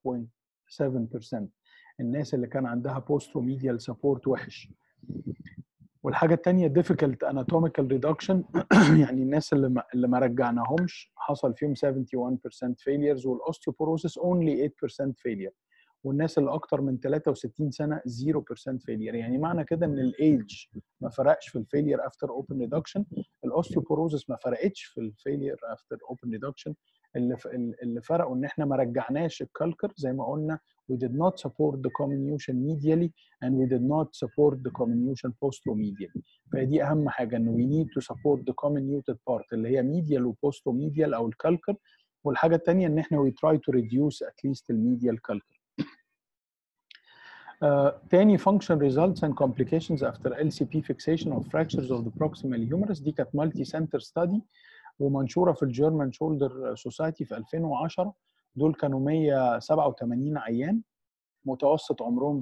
85.7% الناس اللي كان عندها بوستروميديال سبورت وحش والحاجه الثانيه difficult anatomical reduction يعني الناس اللي ما اللي ما رجعناهمش حصل فيهم 71% failures والاوستيوبوروسيس only 8% failure والناس اللي اكتر من 63 سنه 0% فيلير يعني معنى كده ان الايدج ما فرقش في الفيلير افتر اوبن ريدكشن الاوستيوبوروزس ما فرقتش في الفيلير افتر اوبن ريدكشن اللي اللي فرقوا ان احنا ما رجعناش الكالكر زي ما قلنا we did not support the comminution medially and we did not support the comminution posteromedially فدي اهم حاجه ان we need to support the comminuted part اللي هي medial وبوستروميديال او الكالكر والحاجه الثانيه ان احنا we try to reduce at least الميديال كالكر Uh, تاني function results and complications after LCP fixation of fractures of the proximal humerus دي كانت multi center study ومنشوره في الجيرمان شولدر سوسايتي في 2010 دول كانوا 187 عيان متوسط عمرهم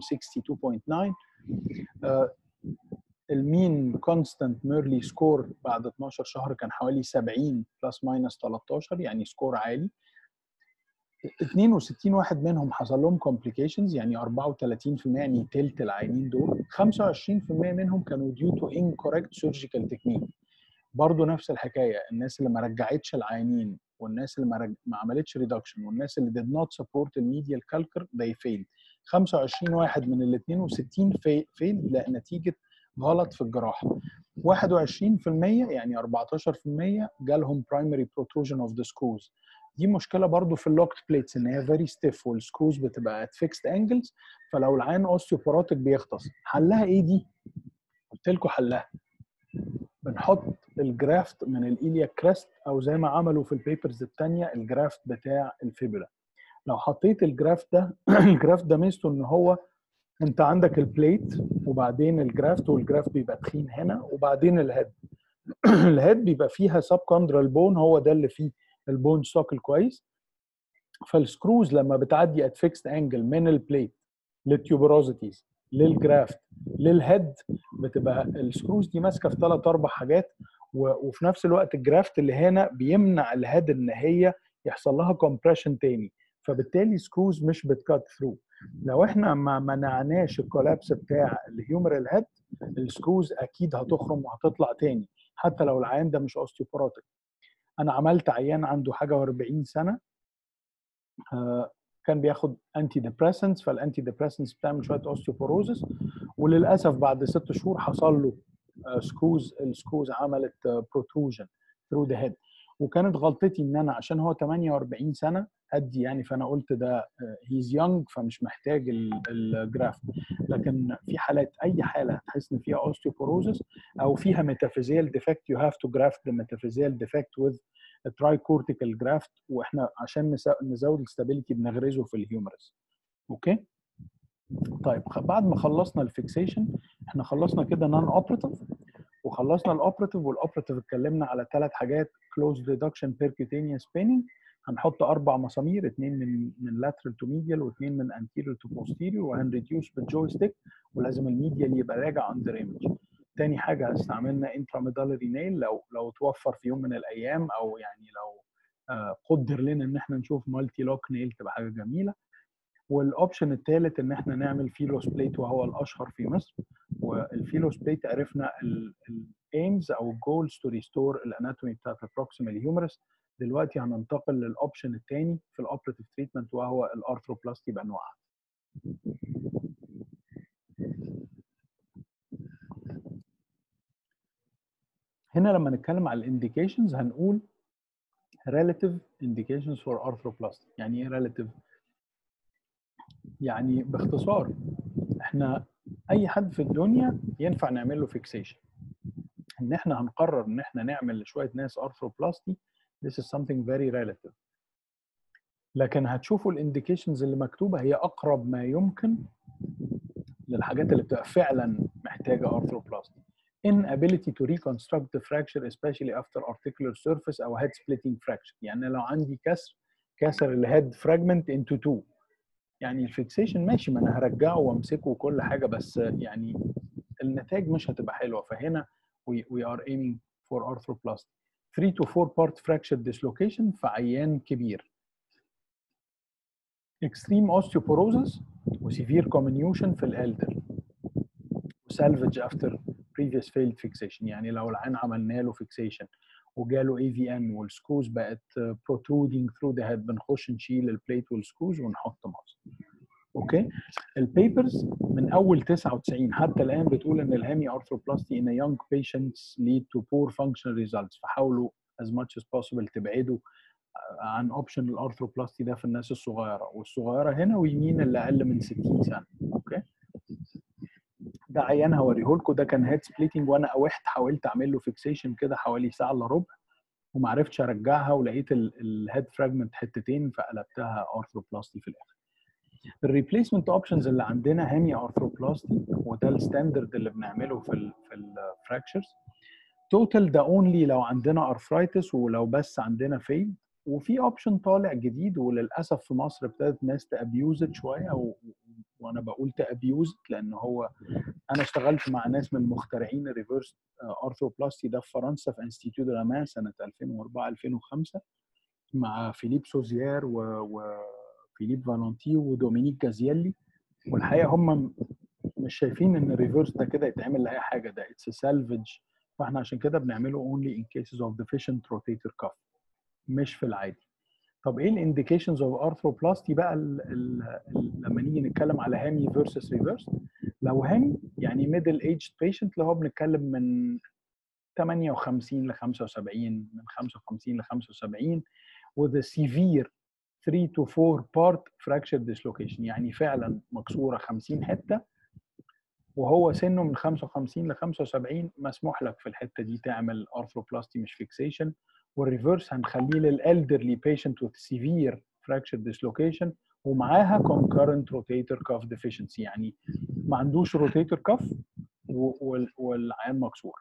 62.9 uh, المين كونستانت ميرلي سكور بعد 12 شهر كان حوالي 70 بلس ماينس 13 يعني سكور عالي 62 واحد منهم حصل لهم كومبليكيشنز يعني 34% يعني تلت العيانين دول 25% منهم كانوا ديو تو انكوركت سيرجيكال تكنيك برضه نفس الحكايه الناس اللي ما رجعتش العيانين والناس اللي ما, رج... ما عملتش ريدكشن والناس اللي did not support الميديال كالكر they failed 25 واحد من ال 62 فيل نتيجه غلط في الجراحه 21% يعني 14% جالهم primary protrusion of the screws دي مشكله برضو في اللوكت بليتس ان هي فيري ستيف والسكروز بتبقى ات فيكست انجلز فلو العين اوستيوبوراتيك بيغطس حلها ايه دي؟ قلت لكم حلها بنحط الجرافت من الايليا كريست او زي ما عملوا في البيبرز الثانيه الجرافت بتاع الفيبولا لو حطيت الجرافت ده الجرافت ده ميزته ان هو انت عندك البليت وبعدين الجرافت والجرافت بيبقى تخين هنا وبعدين الهيد الهيد بيبقى فيها سب كوندرال بون هو ده اللي فيه البون ستوك الكويس فالسكروز لما بتعدي ات فيكست انجل من البليت للتيوبروزيتيز للجرافت للهيد بتبقى السكروز دي ماسكه في ثلاث اربع حاجات وفي نفس الوقت الجرافت اللي هنا بيمنع الهيد ان هي يحصل لها كومبريشن تاني فبالتالي سكروز مش بتكات ثرو لو احنا ما منعناش الكولابس بتاع الهيومرال هيد السكروز اكيد هتخرم وهتطلع تاني حتى لو العيان ده مش اوستيوبوراتيك انا عملت عيان عنده حاجه و40 سنه آه كان بياخد انتي ديبريسنتس فالانتي ديبريسنتس بتعمل شويه اوستيوبوروزس وللاسف بعد ست شهور حصل له آه سكروز السكروز عملت بروتروجن ثرو ذا هيد وكانت غلطتي ان انا عشان هو 48 سنه ادي يعني فانا قلت ده هيز يونج فمش محتاج الجرافت لكن في حالات اي حاله هتحس ان فيها اوستيوبوروزس او فيها ميتافيزيال ديفكت يو هاف تو جرافت ذا ميتافيزيال ديفكت وذ تراي كورتيكال جرافت واحنا عشان نزود الستابيليتي بنغرزه في الهيومرس اوكي طيب بعد ما خلصنا الفيكسيشن احنا خلصنا كده نون اوبراتيف وخلصنا الاوبراتيف والاوبراتيف اتكلمنا على ثلاث حاجات كلوز ريدكشن بيركيوتينيوس بيننج هنحط اربع مسامير اثنين من من lateral تو ميديال واثنين من anterior تو posterior وهنريديوس بالجويستيك ولازم الميديال يبقى راجع اندر ايمج تاني حاجه استعملنا انتراميدالري نيل لو لو توفر في يوم من الايام او يعني لو آه قدر لنا ان احنا نشوف مالتي لوك نيل تبقى حاجه جميله والاوبشن الثالث ان احنا نعمل فيلوس بليت وهو الاشهر في مصر والفيلوس بليت عرفنا الايمز او الجولز تو ريستور الاناتومي بتاعت البروكسيمال هيومرس دلوقتي هننتقل للاوبشن الثاني في الاوبراتيف تريتمنت وهو الارثروبلاستي بانواعها هنا لما نتكلم على الانديكيشنز هنقول relative indications for arthroplasty يعني ايه relative يعني باختصار احنا اي حد في الدنيا ينفع نعمل له فيكسيشن ان احنا هنقرر ان احنا نعمل لشويه ناس ارثروبلاستي this is something very relative لكن هتشوفوا الانديكيشنز اللي مكتوبه هي اقرب ما يمكن للحاجات اللي بتبقى فعلا محتاجه ارثروبلاستي inability to reconstruct the fracture especially after articular surface او head splitting fracture يعني لو عندي كسر كسر الهيد fragment into two يعني الفيكسيشن ماشي ما انا هرجعه وامسكه وكل حاجه بس يعني النتائج مش هتبقى حلوه فهنا we, we are aiming for arthroplasty 3 to 4 part fracture dislocation في عيان كبير extreme osteoporosis وسيفير comminution في الالدر وسالفج after previous failed fixation يعني لو العين عملنا له fixation وجاله اي في ان والسكروز بقت protruding through the head بنخش نشيل البليت والسكروز ونحط ماسك اوكي البيبرز من اول 99 حتى الان بتقول ان الهامي ارثروبلاستي in a young patients lead to poor functional results فحاولوا as much as possible تبعدوا عن اوبشن الارثروبلاستي ده في الناس الصغيره والصغيره هنا ويمين اللي اقل من 60 سنه اوكي ده عيان هوريه لكم ده كان هيد سبليتنج وانا اوحت حاولت اعمل له فيكسيشن كده حوالي ساعه الا ربع وما عرفتش ارجعها ولقيت الهيد فراجمنت حتتين فقلبتها ارثروبلاستي في الاخر الريبليسمنت اوبشنز اللي عندنا هامي ارثروبلاستي وده الستاندرد اللي بنعمله في ال في الفراكشرز توتال ده اونلي لو عندنا ارثرايتس ولو بس عندنا فيد وفي اوبشن طالع جديد وللاسف في مصر ابتدت ناس تابيوزت شويه و... وانا بقول تابيوزت لان هو انا اشتغلت مع ناس من مخترعين الريفرس ارثروبلاستي ده في فرنسا في انستيتيوت راما سنه 2004 2005 مع فيليب سوزيير و... وفيليب فالونتي ودومينيك جازييلي والحقيقه هم مش شايفين ان الريفرس ده كده يتعمل لاي حاجه ده اتس سالفج فاحنا عشان كده بنعمله اونلي ان كيسز اوف deficient rotator cuff مش في العادي طب ايه الانديكيشنز اوف ارثروبلاستي بقى ال ال ال لما نيجي نتكلم على هامي فيرسس ريفرس لو هامي يعني ميدل ايج بيشنت اللي هو بنتكلم من 58 ل 75 من 55 ل 75 with a severe 3 to 4 part fracture dislocation يعني فعلا مكسوره 50 حته وهو سنه من 55 ل 75 مسموح لك في الحته دي تعمل ارثروبلاستي مش فيكسيشن والريفرس هنخليه للالدرلي بيشنت with severe fracture dislocation ومعاها concurrent rotator cuff deficiency يعني ما عندوش rotator cuff والعيان مكسور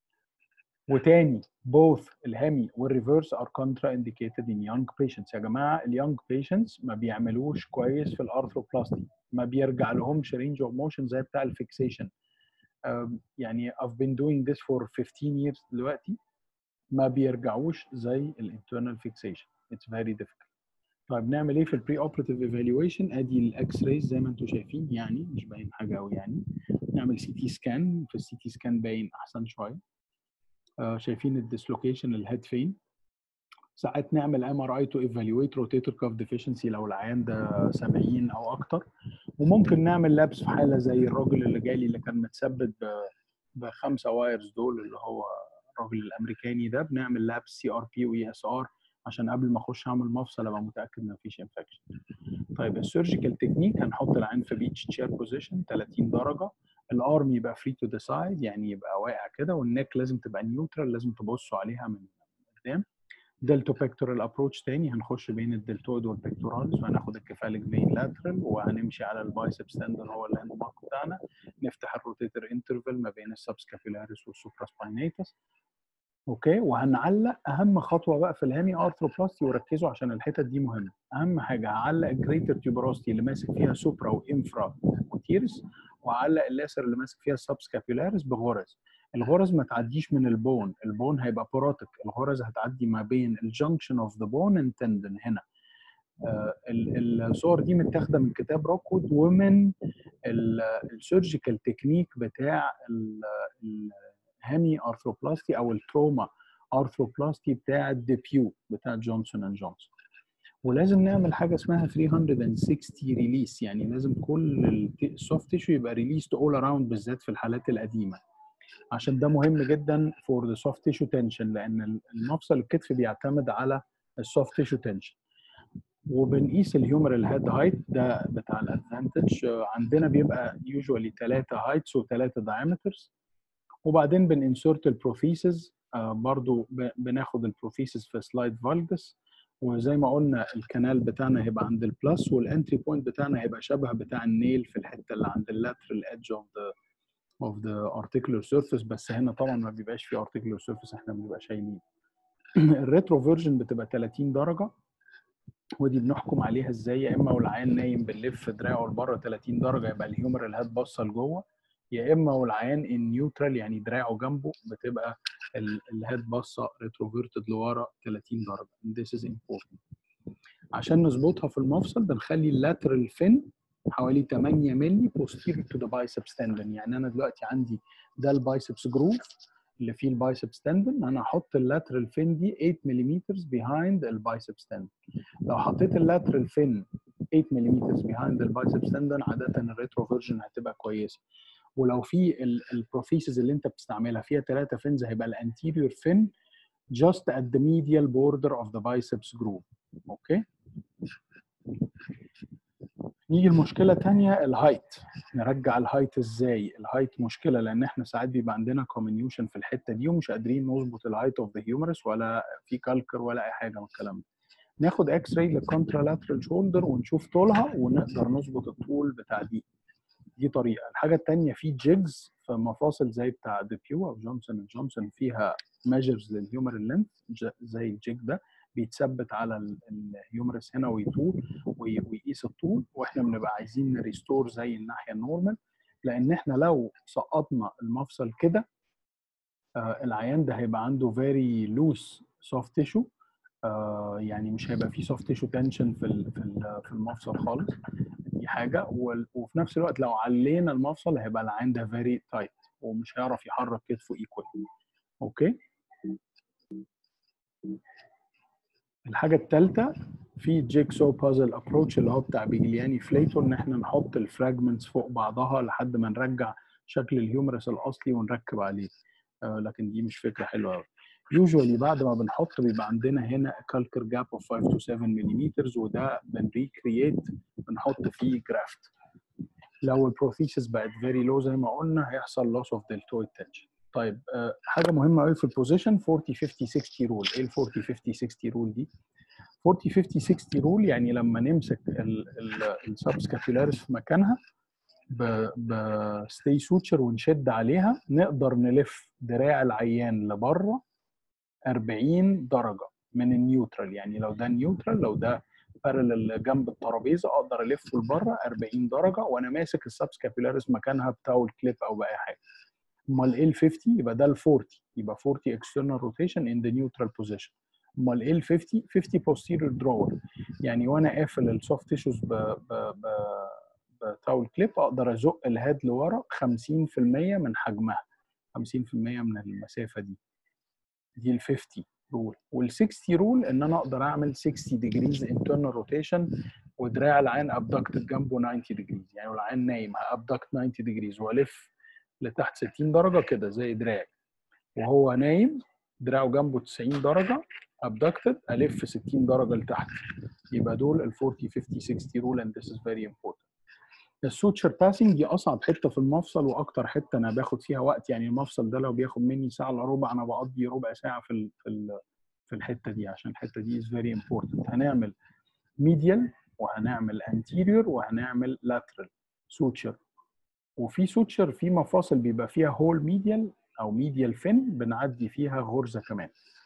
وتاني both الهامي والريفرس are contraindicated in young patients يا جماعه اليونج patients ما بيعملوش كويس في الارثروبلاستي ما بيرجع لهمش range of motion زي بتاع الفيكسيشن يعني I've been doing this for 15 years دلوقتي ما بيرجعوش زي الانترنال فيكسيشن اتس فيري difficult طيب نعمل ايه في البري اوبراتيف ايفالويشن ادي الاكس رايز زي ما انتم شايفين يعني مش باين حاجه قوي يعني نعمل سي تي سكان في السي تي سكان باين احسن شويه آه شايفين الديسلوكيشن الهيد فين ساعات نعمل ام ار اي تو ايفالويت روتيتور كاف ديفيشنسي لو العيان ده 70 او اكتر وممكن نعمل لابس في حاله زي الراجل اللي جالي اللي كان متثبت بخمسه وايرز دول اللي هو الراجل الامريكاني ده بنعمل لاب سي ار بي واي اس ار عشان قبل ما اخش اعمل مفصل ابقى متاكد ان مفيش انفكشن طيب السيرجيكال تكنيك هنحط العين في بيتش تشير بوزيشن 30 درجه الارم يبقى فري تو ذا سايد يعني يبقى واقع كده والنك لازم تبقى نيوترال لازم تبصوا عليها من قدام دلتو بيكتورال ابروتش تاني هنخش بين الدلتويد والبيكتورالز وهناخد الكفاليك فين لاترال وهنمشي على البايسبس تندون هو اللاند مارك بتاعنا نفتح الروتيتر انترفال ما بين السبسكابيلاريس والسوبراسباينيتس اوكي وهنعلق اهم خطوه بقى في الهامي ارثروبلاستي وركزوا عشان الحتت دي مهمه اهم حاجه هعلق الجريتر تيوبروستي اللي ماسك فيها سوبرا وانفرا وتيرس وهعلق اللاسر اللي ماسك فيها السبسكابيلاريس بغرز الغرز ما تعديش من البون البون هيبقى بوروتيك الغرز هتعدي ما بين الجنكشن اوف ذا بون اند تندن هنا آه الصور دي متاخده من كتاب روكوود ومن السيرجيكال تكنيك بتاع الهامي ارثروبلاستي او التروما ارثروبلاستي بتاع الديبيو بتاع جونسون اند جونسون ولازم نعمل حاجه اسمها 360 ريليس يعني لازم كل السوفت تيشو يبقى ريليست اول اراوند بالذات في الحالات القديمه عشان ده مهم جدا فور ذا سوفت تيشو تنشن لان المفصل الكتف بيعتمد على السوفت تيشو تنشن وبنقيس الهيومرال هيد هايت ده بتاع الادفانتج عندنا بيبقى يوجوالي ثلاثه هايتس وثلاثه دايمترز وبعدين بننسرت البروفيسز برضو بناخد البروفيسز في سلايد فالجس وزي ما قلنا الكنال بتاعنا هيبقى عند البلس والانتري بوينت بتاعنا هيبقى شبه بتاع النيل في الحته اللي عند اللاترال ايدج اوف ذا اوف ذا articular surface بس هنا طبعا ما بيبقاش في articular surface احنا بنبقى شايلين الريترو فيرجن بتبقى 30 درجه ودي بنحكم عليها ازاي يا اما والعيان نايم بنلف دراعه لبره 30 درجه يبقى الهيومرال هاد باصه لجوه يا اما والعيان ان نيوترال يعني دراعه جنبه بتبقى الهيد باصه ريتروفيرتد لورا 30 درجه this is important عشان نظبطها في المفصل بنخلي اللاترال فين حوالي 8 مللي posterior to the biceps tendon يعني انا دلوقتي عندي ده البايسبس جروف اللي فيه البايسبس تندن انا هحط اللاترال فين دي 8 ملم behind البايسبس تندن لو حطيت اللاترال فين 8 ملم behind البايسبس تندن عاده الريترو فيرجن هتبقى كويسه ولو في البروثيسز اللي انت بتستعملها فيها ثلاثه فينز هيبقى الانتيريور فين just at the medial border of the biceps groove اوكي نيجي المشكله الثانيه الهايت نرجع الهايت ازاي الهايت مشكله لان احنا ساعات بيبقى عندنا كومينيوشن في الحته دي ومش قادرين نظبط الهايت اوف ذا هيومرس ولا في كالكر ولا اي حاجه من الكلام ده ناخد اكس راي للكونترالاترال شولدر ونشوف طولها ونقدر نظبط الطول بتاع دي دي طريقه الحاجه الثانيه في جيجز في مفاصل زي بتاع ديبيو او جونسون اند جونسون فيها ميجرز للهيومرال لينث زي الجيج ده بيتثبت على الهيومرس هنا ويطول ويقيس الطول واحنا بنبقى عايزين نريستور زي الناحيه النورمال لان احنا لو سقطنا المفصل كده آه العيان ده هيبقى عنده فيري لوس سوفت تيشو آه يعني مش هيبقى فيه سوفت تيشو تنشن في في المفصل خالص دي حاجه وفي نفس الوقت لو علينا المفصل هيبقى العين ده فيري تايت ومش هيعرف يحرك كتفه ايكوال اوكي الحاجه الثالثه في جيكسو بازل ابروتش اللي هو بتاع بيجلياني فليتو ان احنا نحط الفراجمنتس فوق بعضها لحد ما نرجع شكل الهيومرس الاصلي ونركب عليه آه لكن دي مش فكره حلوه قوي يوجوالي بعد ما بنحط بيبقى عندنا هنا كالكر جاب اوف 5 to 7 ملم وده بنريكرييت بنحط فيه جرافت لو البروثيسس بقت فيري لو زي ما قلنا هيحصل لوس اوف دلتويد تنشن طيب أه حاجه مهمه قوي في البوزيشن 40 50 60 رول ايه ال 40 50 60 رول دي 40 50 60 رول يعني لما نمسك السبسكابيولاريس في مكانها بستي سوتشر ونشد عليها نقدر نلف دراع العيان لبره 40 درجه من النيوترال يعني لو ده نيوترال لو ده بارلل جنب الترابيزه اقدر الفه لبره 40 درجه وانا ماسك السبسكابيولاريس مكانها بتاول كليب او باي حاجه امال ايه ال 50 يبقى ده ال 40 يبقى 40 external rotation in the neutral position امال ايه ال 50 50 posterior drawer يعني وانا قافل السوفت تيشوز ب ب ب بتاول كليب اقدر ازق الهيد لورا 50% من حجمها 50% من المسافه دي دي ال 50 رول وال 60 رول ان انا اقدر اعمل 60 ديجريز internal rotation ودراع العين ابدكتد جنبه 90 ديجريز يعني لو العين نايم هابدكت 90 ديجريز والف لتحت 60 درجه كده زي دراعي وهو نايم دراعه جنبه 90 درجه ابدكتد الف 60 درجه لتحت يبقى دول ال 40 50 60 رول and this is very important السوتشر باسنج دي اصعب حته في المفصل واكتر حته انا باخد فيها وقت يعني المفصل ده لو بياخد مني ساعه الا ربع انا بقضي ربع ساعه في ال في ال في الحته دي عشان الحته دي is very important هنعمل ميديال وهنعمل anterior وهنعمل lateral سوتشر وفي سوتشر في مفاصل بيبقى فيها هول ميديال او ميديال فين بنعدي فيها غرزه كمان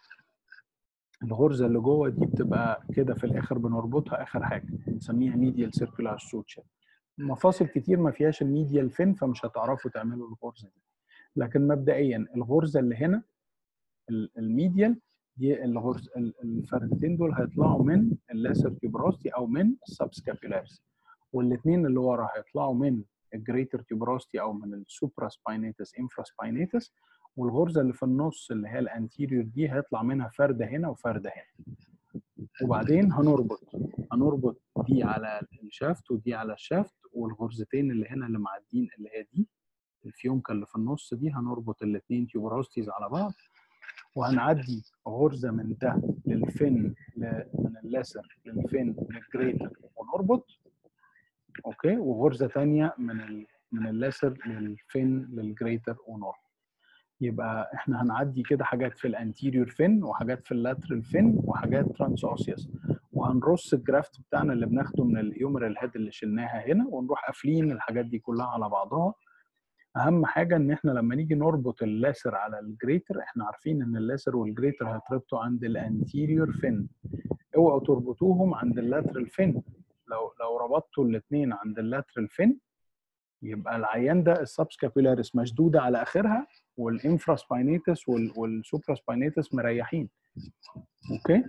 الغرزه اللي جوه دي بتبقى كده في الاخر بنربطها اخر حاجه بنسميها ميديال سيركولار سوتشر مفاصل كتير ما فيهاش الميديال فين فمش هتعرفوا تعملوا الغرزه دي لكن مبدئيا الغرزه اللي هنا الميديال دي الغرز الفردتين دول هيطلعوا من اللاسر تيوبراستي او من السبسكابيولاريس والاثنين اللي ورا هيطلعوا من الجريتر تيوبراستي او من السوبرا سباينيتس انفرا سباينيتس والغرزه اللي في النص اللي هي الانتيريور دي هيطلع منها فرده هنا وفرده هنا وبعدين هنربط هنربط دي على الشافت ودي على الشافت والغرزتين اللي هنا اللي معدين اللي هي دي الفيونكه اللي في النص دي هنربط الاثنين تيوبراستيز على بعض وهنعدي غرزه من ده للفن من اللاسر للفن للجريتر ونربط اوكي وغرزه ثانيه من ال... من اللاسر للفن للجريتر ونربط يبقى احنا هنعدي كده حاجات في الانتيريور فين وحاجات في اللاترال فين وحاجات ترانس اوسيوس وهنرص الجرافت بتاعنا اللي بناخده من اليومرال هيد اللي شلناها هنا ونروح قافلين الحاجات دي كلها على بعضها اهم حاجه ان احنا لما نيجي نربط اللاسر على الجريتر احنا عارفين ان اللاسر والجريتر هيتربطوا عند الانتيريور فين اوعوا تربطوهم عند اللاترال فين لو لو ربطتوا الاثنين عند اللاترال فين يبقى العيان ده السبسكابيولاريس مشدوده على اخرها والانفرا سباينيتس والسوبرا سباينيتس مريحين اوكي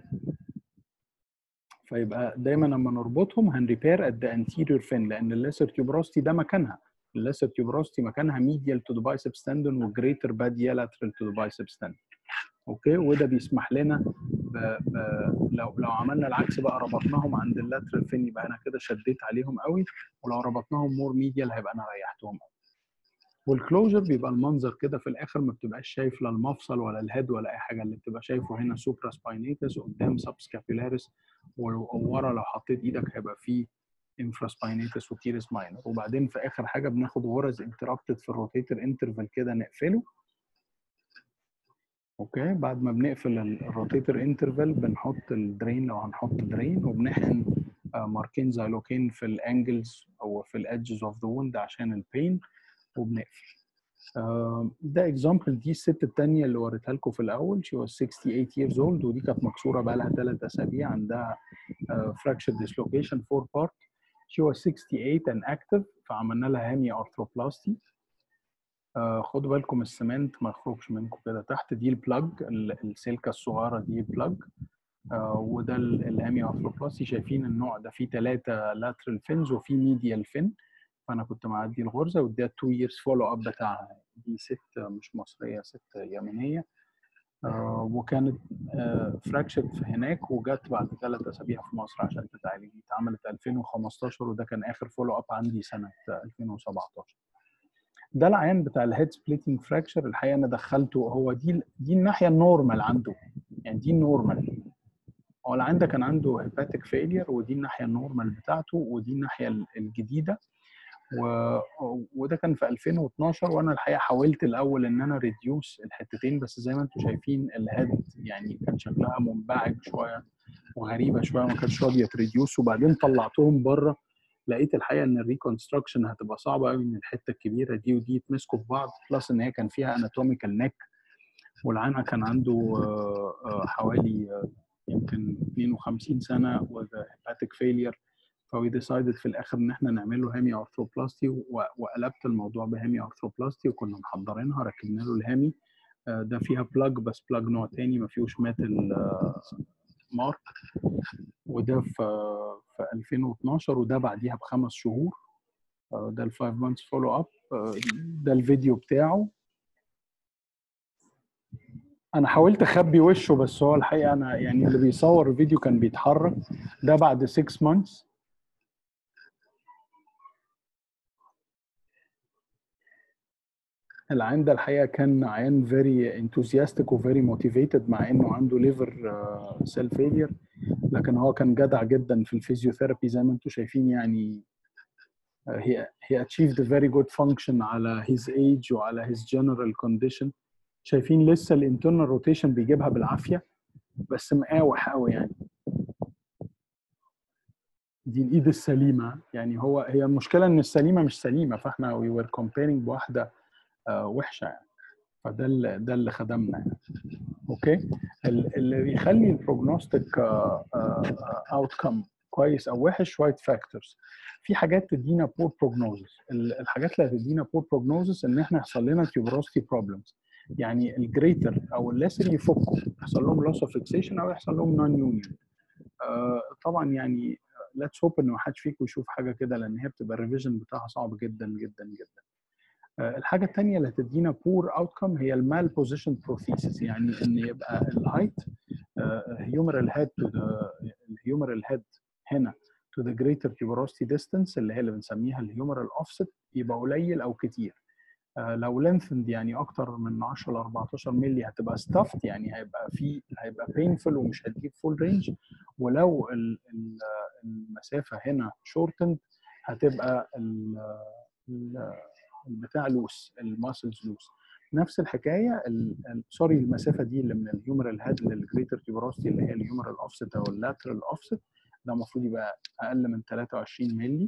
فيبقى دايما لما نربطهم هنريبير ات ذا انتيريور فين لان الليسر تيوبراستي ده مكانها الليسر تيوبروستي مكانها ميديال تو ذا بايسبس تندون وجريتر باديا لاترال تو ذا بايسبس تندون اوكي وده بيسمح لنا ب... ب... لو لو عملنا العكس بقى ربطناهم عند اللاترال فين يبقى انا كده شديت عليهم قوي ولو ربطناهم مور ميديال هيبقى انا ريحتهم قوي والكلوجر بيبقى المنظر كده في الاخر ما بتبقاش شايف لا المفصل ولا الهيد ولا اي حاجه اللي بتبقى شايفه هنا سوبرا سباينيتس قدام سب سكابيلاريس وورا لو حطيت ايدك هيبقى فيه انفراسباينيتس وتيرس ماينر وبعدين في اخر حاجه بناخد غرز انتربتد في الروتيتر انترفال كده نقفله اوكي بعد ما بنقفل الروتيتر انترفال بنحط الدرين لو هنحط درين وبنحقن ماركين زايلوكين في الانجلز او في الادجز اوف ذا ووند عشان البين وبنقفل ده اكزامبل دي الست الثانيه اللي وريتها لكم في الاول شي واز 68 years old ودي كانت مكسوره بقى لها ثلاث اسابيع عندها فراكشر ديسلوكيشن فور بارت she was 68 and active فعملنا لها هامي ارثروبلاستي آه خدوا بالكم السمنت ما يخرجش منكم كده تحت دي البلاج السلكه الصغيره دي بلاج آه وده الهامي ارثروبلاستي شايفين النوع ده فيه ثلاثه لاترال فينز وفيه ميديال فين فانا كنت معدي الغرزه واديها 2 years فولو اب بتاعها دي ست مش مصريه ست يمنيه آه وكانت آه فراكشر هناك وجت بعد ثلاث اسابيع في مصر عشان تتعالج دي اتعملت 2015 وده كان اخر فولو اب عندي سنه 2017 ده العيان بتاع الهيد سبليتنج فراكشر الحقيقه انا دخلته هو دي دي الناحيه النورمال عنده يعني دي النورمال هو العيان ده كان عنده هيباتيك فيلير ودي الناحيه النورمال بتاعته ودي الناحيه الجديده و... وده كان في 2012 وانا الحقيقه حاولت الاول ان انا ريديوس الحتتين بس زي ما انتم شايفين الهيد يعني كان شكلها منبعج شويه وغريبه شويه ما كانتش راضيه تريديوس وبعدين طلعتهم بره لقيت الحقيقه ان الريكونستراكشن هتبقى صعبه قوي ان الحته الكبيره دي ودي يتمسكوا في بعض بلس ان هي كان فيها اناتوميكال نيك والعانه كان عنده حوالي يمكن 52 سنه وهيباتيك فيلير فوي ديسايدد في الاخر ان احنا نعمل له هامي ارثروبلاستي وقلبت الموضوع بهامي ارثروبلاستي وكنا محضرينها ركبنا له الهامي ده فيها بلاج بس بلاج نوع تاني ما فيهوش ماتل مارك وده في في 2012 وده بعديها بخمس شهور ده الفايف مانثس فولو اب ده الفيديو بتاعه انا حاولت اخبي وشه بس هو الحقيقه انا يعني اللي بيصور الفيديو كان بيتحرك ده بعد 6 مانثس العيان ده الحقيقه كان عيان فيري انثوزياستيك وفيري موتيفيتد مع انه عنده ليفر سيل فيلير لكن هو كان جدع جدا في الفيزيوثيرابي زي ما انتم شايفين يعني he he achieved a very good function على his age وعلى his general condition شايفين لسه الانترنال روتيشن بيجيبها بالعافيه بس مقاوح قوي يعني دي الايد السليمه يعني هو هي المشكله ان السليمه مش سليمه فاحنا وي وير كومبيرنج بواحده آه وحشه يعني فده اللي ده اللي خدمنا يعني اوكي اللي بيخلي البروجنوستيك اوت كم كويس او وحش شويه فاكتورز في حاجات تدينا بور بروجنوزس الحاجات اللي هتدينا بور بروجنوزس ان احنا يحصل لنا تيوبروستي بروبلمز يعني الجريتر او الليسر يفكوا يحصل لهم لوس اوف فيكسيشن او يحصل لهم نون يونيون آه طبعا يعني ليتس هوب ان ما حدش فيكم يشوف حاجه كده لان هي بتبقى الريفيجن بتاعها صعب جدا جدا جدا آه الحاجه الثانيه اللي هتدينا بور اوتكم هي المال بوزيشن بروثيسيس يعني ان يبقى الهايت هيومرال هيد تو ذا الهيومرال هيد هنا to the greater tuberosity distance اللي هي اللي بنسميها الهيومرال offset يبقى قليل او كتير آه لو lengthened يعني اكتر من 10 ل 14 مللي هتبقى stuffed يعني هيبقى في هيبقى painful ومش هتجيب full range ولو ال ال المسافه هنا shortened هتبقى ال ال البتاع لوس الماسلز لوس نفس الحكايه سوري المسافه دي اللي من الهيومرال هيد للجريتر تيوبروستي اللي هي الهيومرال اوفست او اللاترال اوفست ده المفروض يبقى اقل من 23 مللي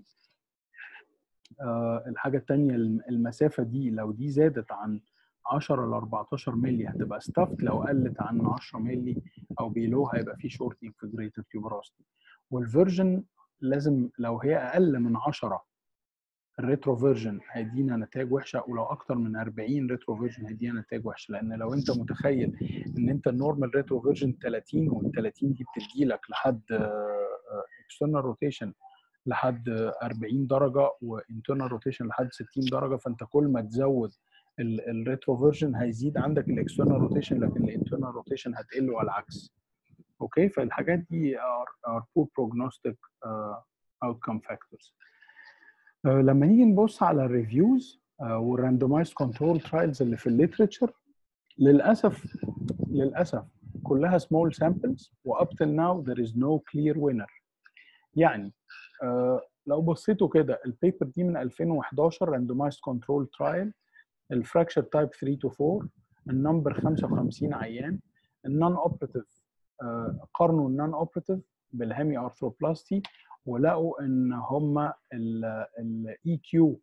آه الحاجه الثانيه المسافه دي لو دي زادت عن 10 ل 14 مللي هتبقى ستافت لو قلت عن 10 مللي او بيلو هيبقى في شورتنج في جريتر تيوبروستي والفيرجن لازم لو هي اقل من 10 الريترو فيرجن هيدينا نتائج وحشه ولو اكتر من 40 ريترو فيرجن هيدينا نتائج وحشه لان لو انت متخيل ان انت النورمال ريترو فيرجن 30 وال 30 دي بتدي لك لحد اكسترنال روتيشن لحد 40 درجه وانترنال روتيشن لحد 60 درجه فانت كل ما تزود الريتروفيرجن هيزيد عندك الاكسترنال روتيشن لكن الانترنال روتيشن هتقل والعكس اوكي فالحاجات دي are, are poor prognostic uh, outcome factors uh, لما نيجي نبص على الريفيوز uh, والراندومايزد كنترول ترايلز اللي في الليترشر للاسف للاسف كلها small samples و up till now there is no clear winner يعني uh, لو بصيتوا كده البيبر دي من 2011 randomized control trial الفراكشر تايب 3 to 4 النمبر 55 عيان النون اوبراتيف قارنوا النون اوبراتيف بالهيمي ارثروبلاستي ولقوا ان هم الاي كيو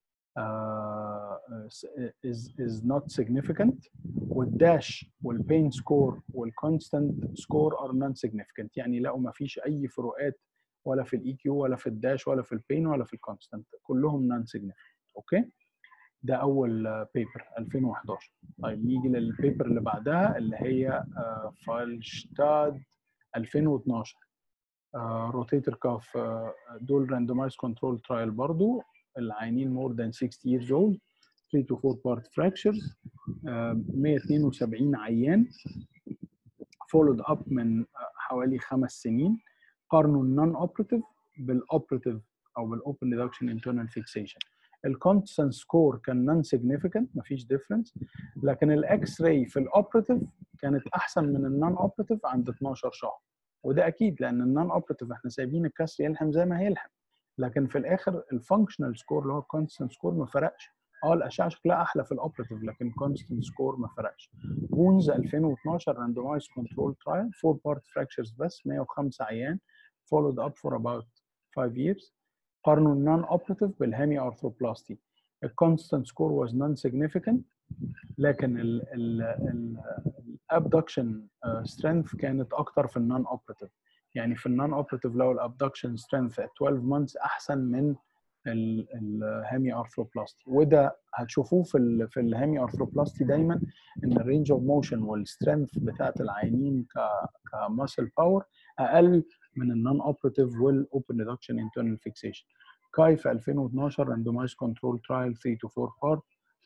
is is not significant والداش والبين سكور والكونستانت سكور are non significant يعني لقوا ما فيش اي فروقات ولا في الاي كيو ولا في الداش ولا في البين ولا في الكونستانت كلهم non significant اوكي ده اول بيبر 2011 طيب نيجي للبيبر اللي بعدها اللي هي فالشتاد 2012 روتيتر كاف دول راندومايز كنترول ترايل برضو العيانين مور ذان 60 years old 3 to 4 part fractures 172 عيان followed up من حوالي خمس سنين قارنوا النون اوبراتيف بالاوبراتيف او بالاوبن ريدكشن انترنال فيكسيشن الكونستنت سكور كان نون سيجنيفيكانت مفيش ديفرنس لكن الاكس راي في الاوبراتيف كانت احسن من النون اوبراتيف عند 12 شهر وده اكيد لان النون اوبراتيف احنا سايبين الكسر يلحم زي ما هيلحم لكن في الاخر الفانكشنال سكور اللي هو الكونستنت سكور ما فرقش اه الاشعه شكلها احلى في الاوبراتيف لكن كونستنت سكور ما فرقش وونز 2012 راندومايز كنترول ترايل 4 بارت فراكشرز بس 105 عيان followed up for about 5 years قارنوا النون اوبراتيف بالهيمي ارثروبلاستي الكونستنت سكور was non significant لكن الابدكشن سترينث كانت اكتر في النون اوبراتيف يعني في النون اوبراتيف لو الابدكشن سترينث at 12 months احسن من الهيمي ارثروبلاستي وده هتشوفوه في ال في الهيمي ارثروبلاستي دايما ان الرينج اوف موشن والسترينث بتاعت العينين ك كماسل باور اقل من النون اوبراتيف والاوبن ريدكشن انترنال فيكسيشن كاي في 2012 راندومايز كنترول ترايل 3 to 4 بارت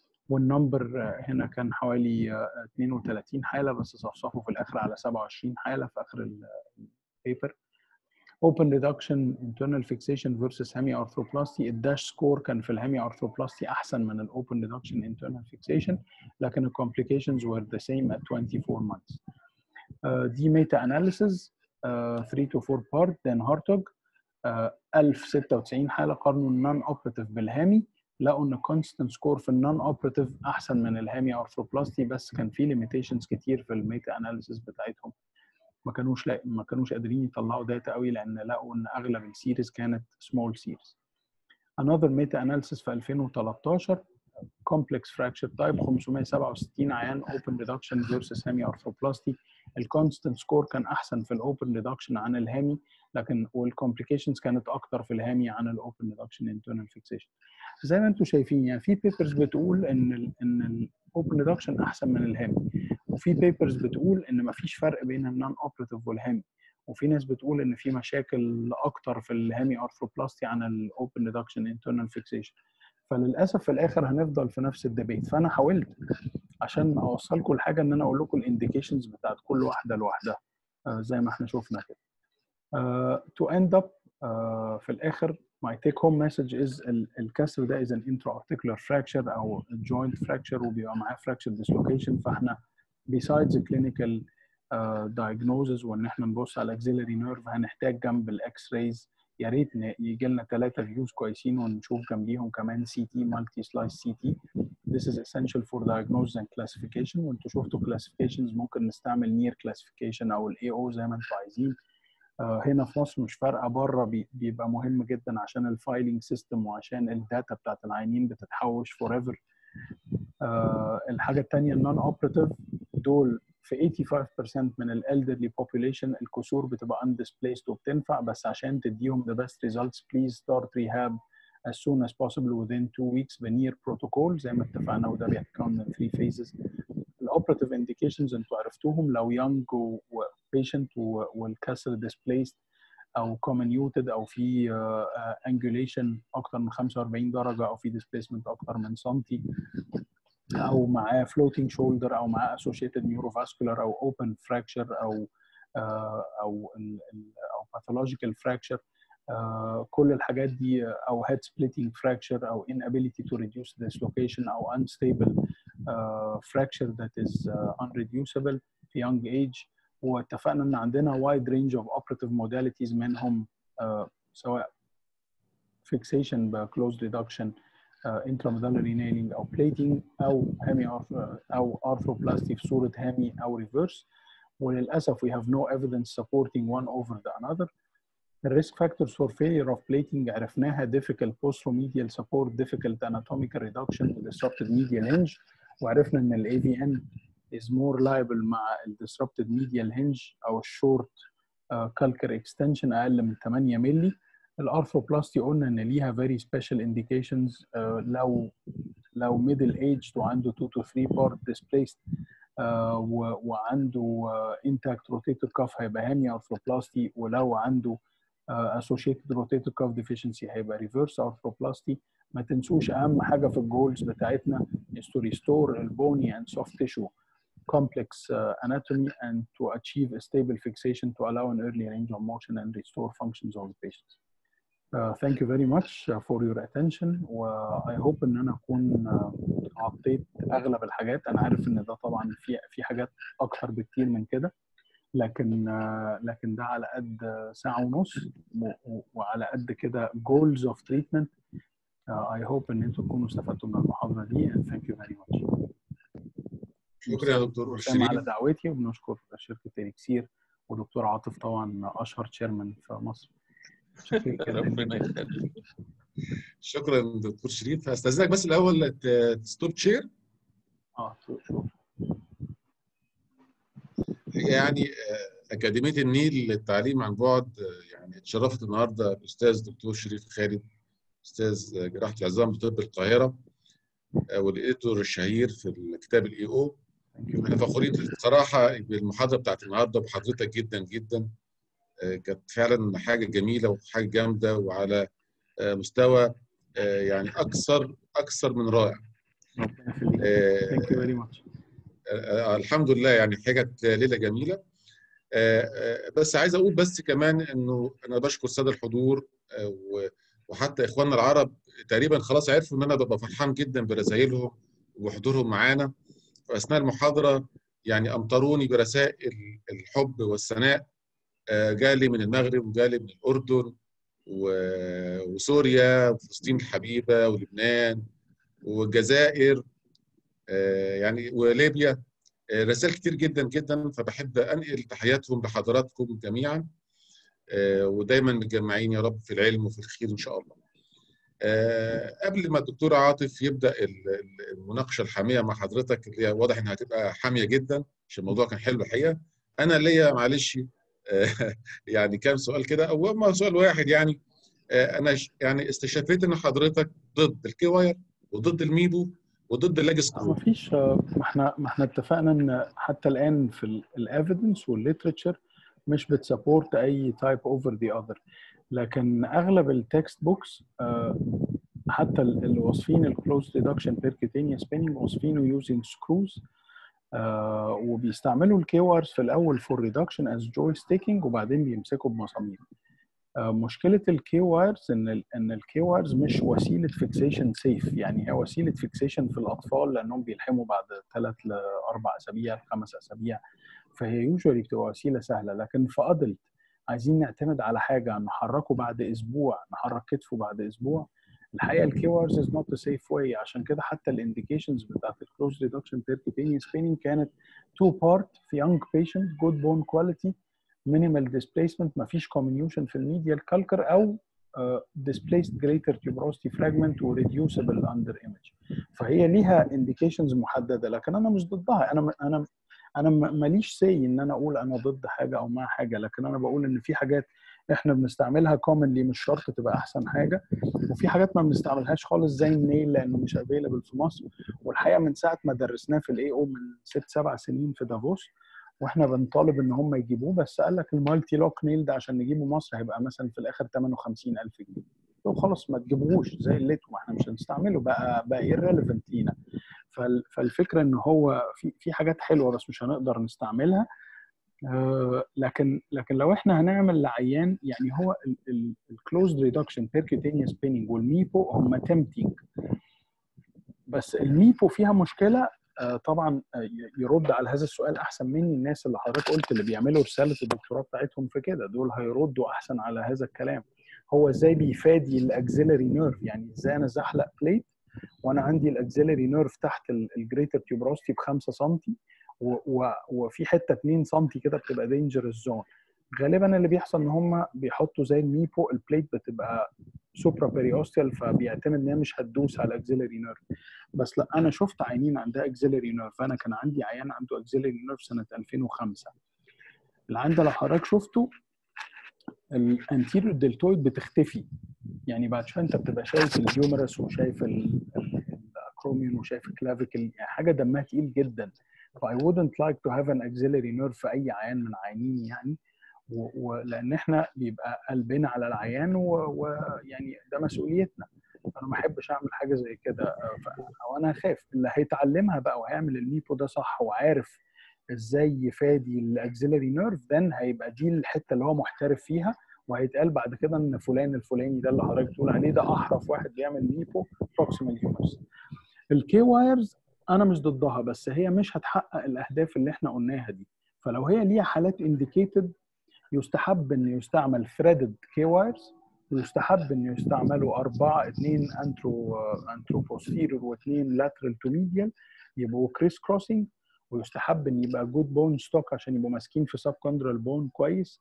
والنمبر هنا كان حوالي 32 حاله بس صفصفوا في الاخر على 27 حاله في اخر البيبر open reduction internal fixation versus hemi arthroplasty الداش سكور كان في الهيمي arthroplasty احسن من الاوبن reduction internal fixation لكن ال complications were the same at 24 months uh, دي ميتا اناليسيز 3 to 4 part then Hartog uh, 1096 حاله قارنوا النون اوبراتيف بالهامي لقوا ان كونستنت سكور في النون اوبراتيف احسن من الهامي ارثروبلاستي بس كان في ليميتيشنز كتير في الميتا اناليسيس بتاعتهم ما كانوش لا ما كانوش قادرين يطلعوا داتا قوي لان لقوا ان اغلب السيريز كانت سمول سيريز another meta analysis في 2013 complex fracture type 567 عيان open reduction versus hemi arthroplasty الكونستنت سكور كان احسن في الاوبن ريدكشن عن الهامي لكن والكومبليكيشنز كانت اكتر في الهامي عن الاوبن ريدكشن انترنال فيكسيشن زي ما انتم شايفين يعني في بيبرز بتقول ان ال ان الاوبن ريدكشن احسن من الهامي وفي بيبرز بتقول ان مفيش فرق بين النون اوبراتيف والهامي وفي ناس بتقول ان في مشاكل اكتر في الهامي ارثروبلاستي عن الاوبن ريدكشن انترنال فيكسيشن فللاسف في الاخر هنفضل في نفس الديبيت فانا حاولت عشان اوصلكم الحاجه ان انا اقول لكم الانديكيشنز بتاعت كل واحده لوحدها uh, زي ما احنا شفنا كده تو uh, end up uh, في الاخر my take home message is الكسر ده is an intra-articular fracture او joint fracture وبيبقى معاه fracture dislocation فاحنا besides the clinical uh, diagnosis وان احنا نبص على auxiliary nerve هنحتاج جنب الاكس رايز يا ريت يجي لنا ثلاثه فيوز كويسين ونشوف جنبيهم كمان سي تي مالتي سلايس سي تي This is essential for diagnosis and classification وانتوا شفتوا classifications ممكن نستعمل near classification او الاي او زي ما انتوا عايزين uh, هنا في مصر مش فارقه بره بي, بيبقى مهم جدا عشان الفايلنج سيستم وعشان الداتا بتاعت العينين بتتحوش فور ايفر uh, الحاجه الثانيه النون اوبراتيف دول في 85% من الالدرلي population الكسور بتبقى undisplaced وبتنفع بس عشان تديهم the best results please start rehab as soon as possible within two weeks بنير protocol زي ما اتفقنا وده بيتكون من 3 phases الاوبراتيف indications انتوا عرفتوهم لو young و patient والكسر displaced او كومنيوتد او في انجوليشن اكتر من 45 درجه او في ديسبيسمنت اكتر من سنتي او معاه فلوتنج شولدر او معاه اسوشيتد نيوروفاسكولار او اوبن فراكشر او آه، او ال- ال- او باثولوجيكال فراكشر كل الحاجات دي او head splitting fracture او inability to reduce dislocation او unstable uh, fracture that is uh, unreducible في young age واتفقنا ان عندنا wide range of operative modalities منهم uh, سواء fixation ب closed reduction uh, intramedullary nailing او plating او hemi او arthroplasty في صوره hemi او reverse وللاسف we have no evidence supporting one over the another الريسك فاكتورز فور failure of plating عرفناها difficult posteromedial support difficult anatomical reduction disrupted medial hinge وعرفنا ان ال AVN is more liable مع ال disrupted medial hinge او الشورت calcar extension اقل من 8 مللي الارثروبلاستي قلنا ان ليها very special indications uh, لو لو middle aged وعنده 2 to 3 part displaced uh, و- وعنده uh, intact rotator cuff هيبقى هامي ارثروبلاستي ولو عنده uh, associated rotator cuff deficiency هيبقى reverse arthroplasty ما تنسوش اهم حاجه في الجولز بتاعتنا is to restore the bony and soft tissue complex uh, anatomy and to achieve a stable fixation to allow an early range of motion and restore functions of the patients. Uh, thank you very much uh, for your attention و I hope ان انا اكون uh, غطيت اغلب الحاجات انا عارف ان ده طبعا في في حاجات اكتر بكتير من كده لكن uh, لكن ده على قد ساعه ونص و- و- وعلى قد كده goals of treatment uh, I hope ان انتم تكونوا استفدتوا من المحاضره دي and thank you very much. شكرا يا دكتور وسام على شريف دعوتي وبنشكر شركه اليكسير ودكتور عاطف طبعا اشهر تشيرمان في مصر. شكرا جدا ربنا يخليك شكرا دكتور شريف هستاذنك بس الاول ستوب شير اه شوف شوف يعني آه، أكاديمية النيل للتعليم عن بعد آه، يعني اتشرفت النهارده بالأستاذ دكتور شريف خالد أستاذ جراحة العظام بطب القاهرة آه، والإديتور الشهير في الكتاب الإي أو ثانك يو احنا فخورين بصراحة بالمحاضرة بتاعت النهارده بحضرتك جدا جدا آه، كانت فعلا حاجة جميلة وحاجة جامدة وعلى آه، مستوى آه، يعني أكثر أكثر من رائع ربنا يخليك آه، ثانك يو فيري ماتش آه، الحمد لله يعني حاجه كانت ليله جميله آه، آه، بس عايز اقول بس كمان انه انا بشكر الساده الحضور آه، و- وحتى اخواننا العرب تقريبا خلاص عرفوا ان انا ببقى فرحان جدا برسائلهم وحضورهم معانا واثناء المحاضره يعني امطروني برسائل الحب والثناء آه، جالي من المغرب وجالي من الاردن و- وسوريا وفلسطين الحبيبه ولبنان والجزائر آه، يعني وليبيا آه، رسائل كتير جدا جدا فبحب انقل تحياتهم لحضراتكم جميعا آه، ودايما متجمعين يا رب في العلم وفي الخير ان شاء الله. آه، قبل ما الدكتور عاطف يبدا ال- ال- المناقشه الحاميه مع حضرتك اللي هي واضح انها هتبقى حاميه جدا عشان الموضوع كان حلو الحقيقه انا ليا معلش آه، يعني كام سؤال كده او ما سؤال واحد يعني آه، انا ش- يعني استشفيت ان حضرتك ضد الكي واير وضد الميبو وضد اللاج ما سكرو فيش ما احنا ما احنا اتفقنا ان حتى الان في الايفيدنس والليترشر مش بتسبورت اي تايب اوفر ذا اذر لكن اغلب التكست بوكس حتى ال- اللي واصفين الكلوز ريدكشن بيركيتينيوس بيننج واصفينه يوزنج سكروز وبيستعملوا الكي وارز في الاول فور ريدكشن از جوي ستيكينج وبعدين بيمسكوا بمسامير آه، مشكله الكي وايرز ان ال ان الكي وايرز مش وسيله فيكسيشن سيف يعني هي وسيله فيكسيشن في الاطفال لانهم بيلحموا بعد ثلاث لاربع اسابيع خمس اسابيع فهي يوجوالي بتبقى وسيله سهله لكن في ادلت عايزين نعتمد على حاجه نحركه بعد اسبوع نحرك كتفه بعد اسبوع الحقيقه الكي وايرز از نوت سيف واي عشان كده حتى الانديكيشنز بتاعت الكلوز ريدكشن بيركيتينيوس بيننج كانت تو بارت في يونج بيشنت جود بون كواليتي مينيمال ديسبيسمنت مفيش كومينيوشن في الميديال كالكر او displaced greater tuberosity fragment و reducible under image فهي ليها indications محدده لكن انا مش ضدها انا انا انا م- ماليش سي ان انا اقول انا ضد حاجه او مع حاجه لكن انا بقول ان في حاجات احنا بنستعملها كومنلي مش شرط تبقى احسن حاجه وفي حاجات ما بنستعملهاش خالص زي النيل لانه مش افيلبل في مصر والحقيقه من ساعه ما درسناه في الاي او من ست سبع سنين في دافوس واحنا بنطالب ان هم يجيبوه بس قال لك المالتي لوك نيل ده عشان نجيبه مصر هيبقى مثلا في الاخر ثمنه 50000 جنيه لو خلاص ما تجيبوهوش زي الليتو ما احنا مش هنستعمله بقى بقى irrelevant لينا فال- فالفكره ان هو في في حاجات حلوه بس مش هنقدر نستعملها آه، لكن لكن لو احنا هنعمل لعيان يعني هو الكلوزد ريدكشن بيركيوتينيوس بيننج والميبو هم تمتنج بس الميبو فيها مشكله آه، طبعا آه، ي- يرد على هذا السؤال احسن مني الناس اللي حضرتك قلت اللي بيعملوا رساله الدكتوراه بتاعتهم في كده دول هيردوا احسن على هذا الكلام هو ازاي بيفادي الاكزيلري نيرف يعني ازاي انا زحلق بليت وانا عندي الاكزيلري نيرف تحت الجريتر تيوبروستي ب 5 سم و- و- وفي حته 2 سم كده بتبقى دينجرس زون غالبا اللي بيحصل ان هم بيحطوا زي الميبو البليت بتبقى سوبرا بيريوستيال فبيعتمد ان هي مش هتدوس على الاكزيلري نيرف بس لا انا شفت عيانين عندها اكزيلري نيرف انا كان عندي عيان عنده اكزيلري نيرف سنه 2005 العيان ده لو حضرتك شفته الانتيريور دلتويد بتختفي يعني بعد شويه انت بتبقى شايف الهيومرس وشايف ال- ال- الاكروميون وشايف الكلافيكل يعني حاجه دمها تقيل جدا ف I wouldn't like to have an axillary nerve في اي عيان من عيانيني يعني و- ولان احنا بيبقى قلبنا على العيان و- ويعني ده مسؤوليتنا فانا ما احبش اعمل حاجه زي كده آه، ف- او انا هخاف اللي هيتعلمها بقى وهيعمل الميبو ده صح وعارف ازاي يفادي الاكزيلري نيرف ده هيبقى دي الحته اللي هو محترف فيها وهيتقال بعد كده ان فلان الفلاني ده اللي حضرتك بتقول عليه ده احرف واحد بيعمل ميبو بروكسيمال هيومرس الكي وايرز انا مش ضدها بس هي مش هتحقق الاهداف اللي احنا قلناها دي فلو هي ليها حالات انديكيتد يستحب ان يستعمل ثريدد كي وايرز ويستحب ان يستعملوا اربعه اثنين انترو انترو بوستيريور واثنين لاترال تو ميديال يبقوا كريس كروسنج ويستحب ان يبقى جود بون ستوك عشان يبقوا ماسكين في سب كوندرال بون كويس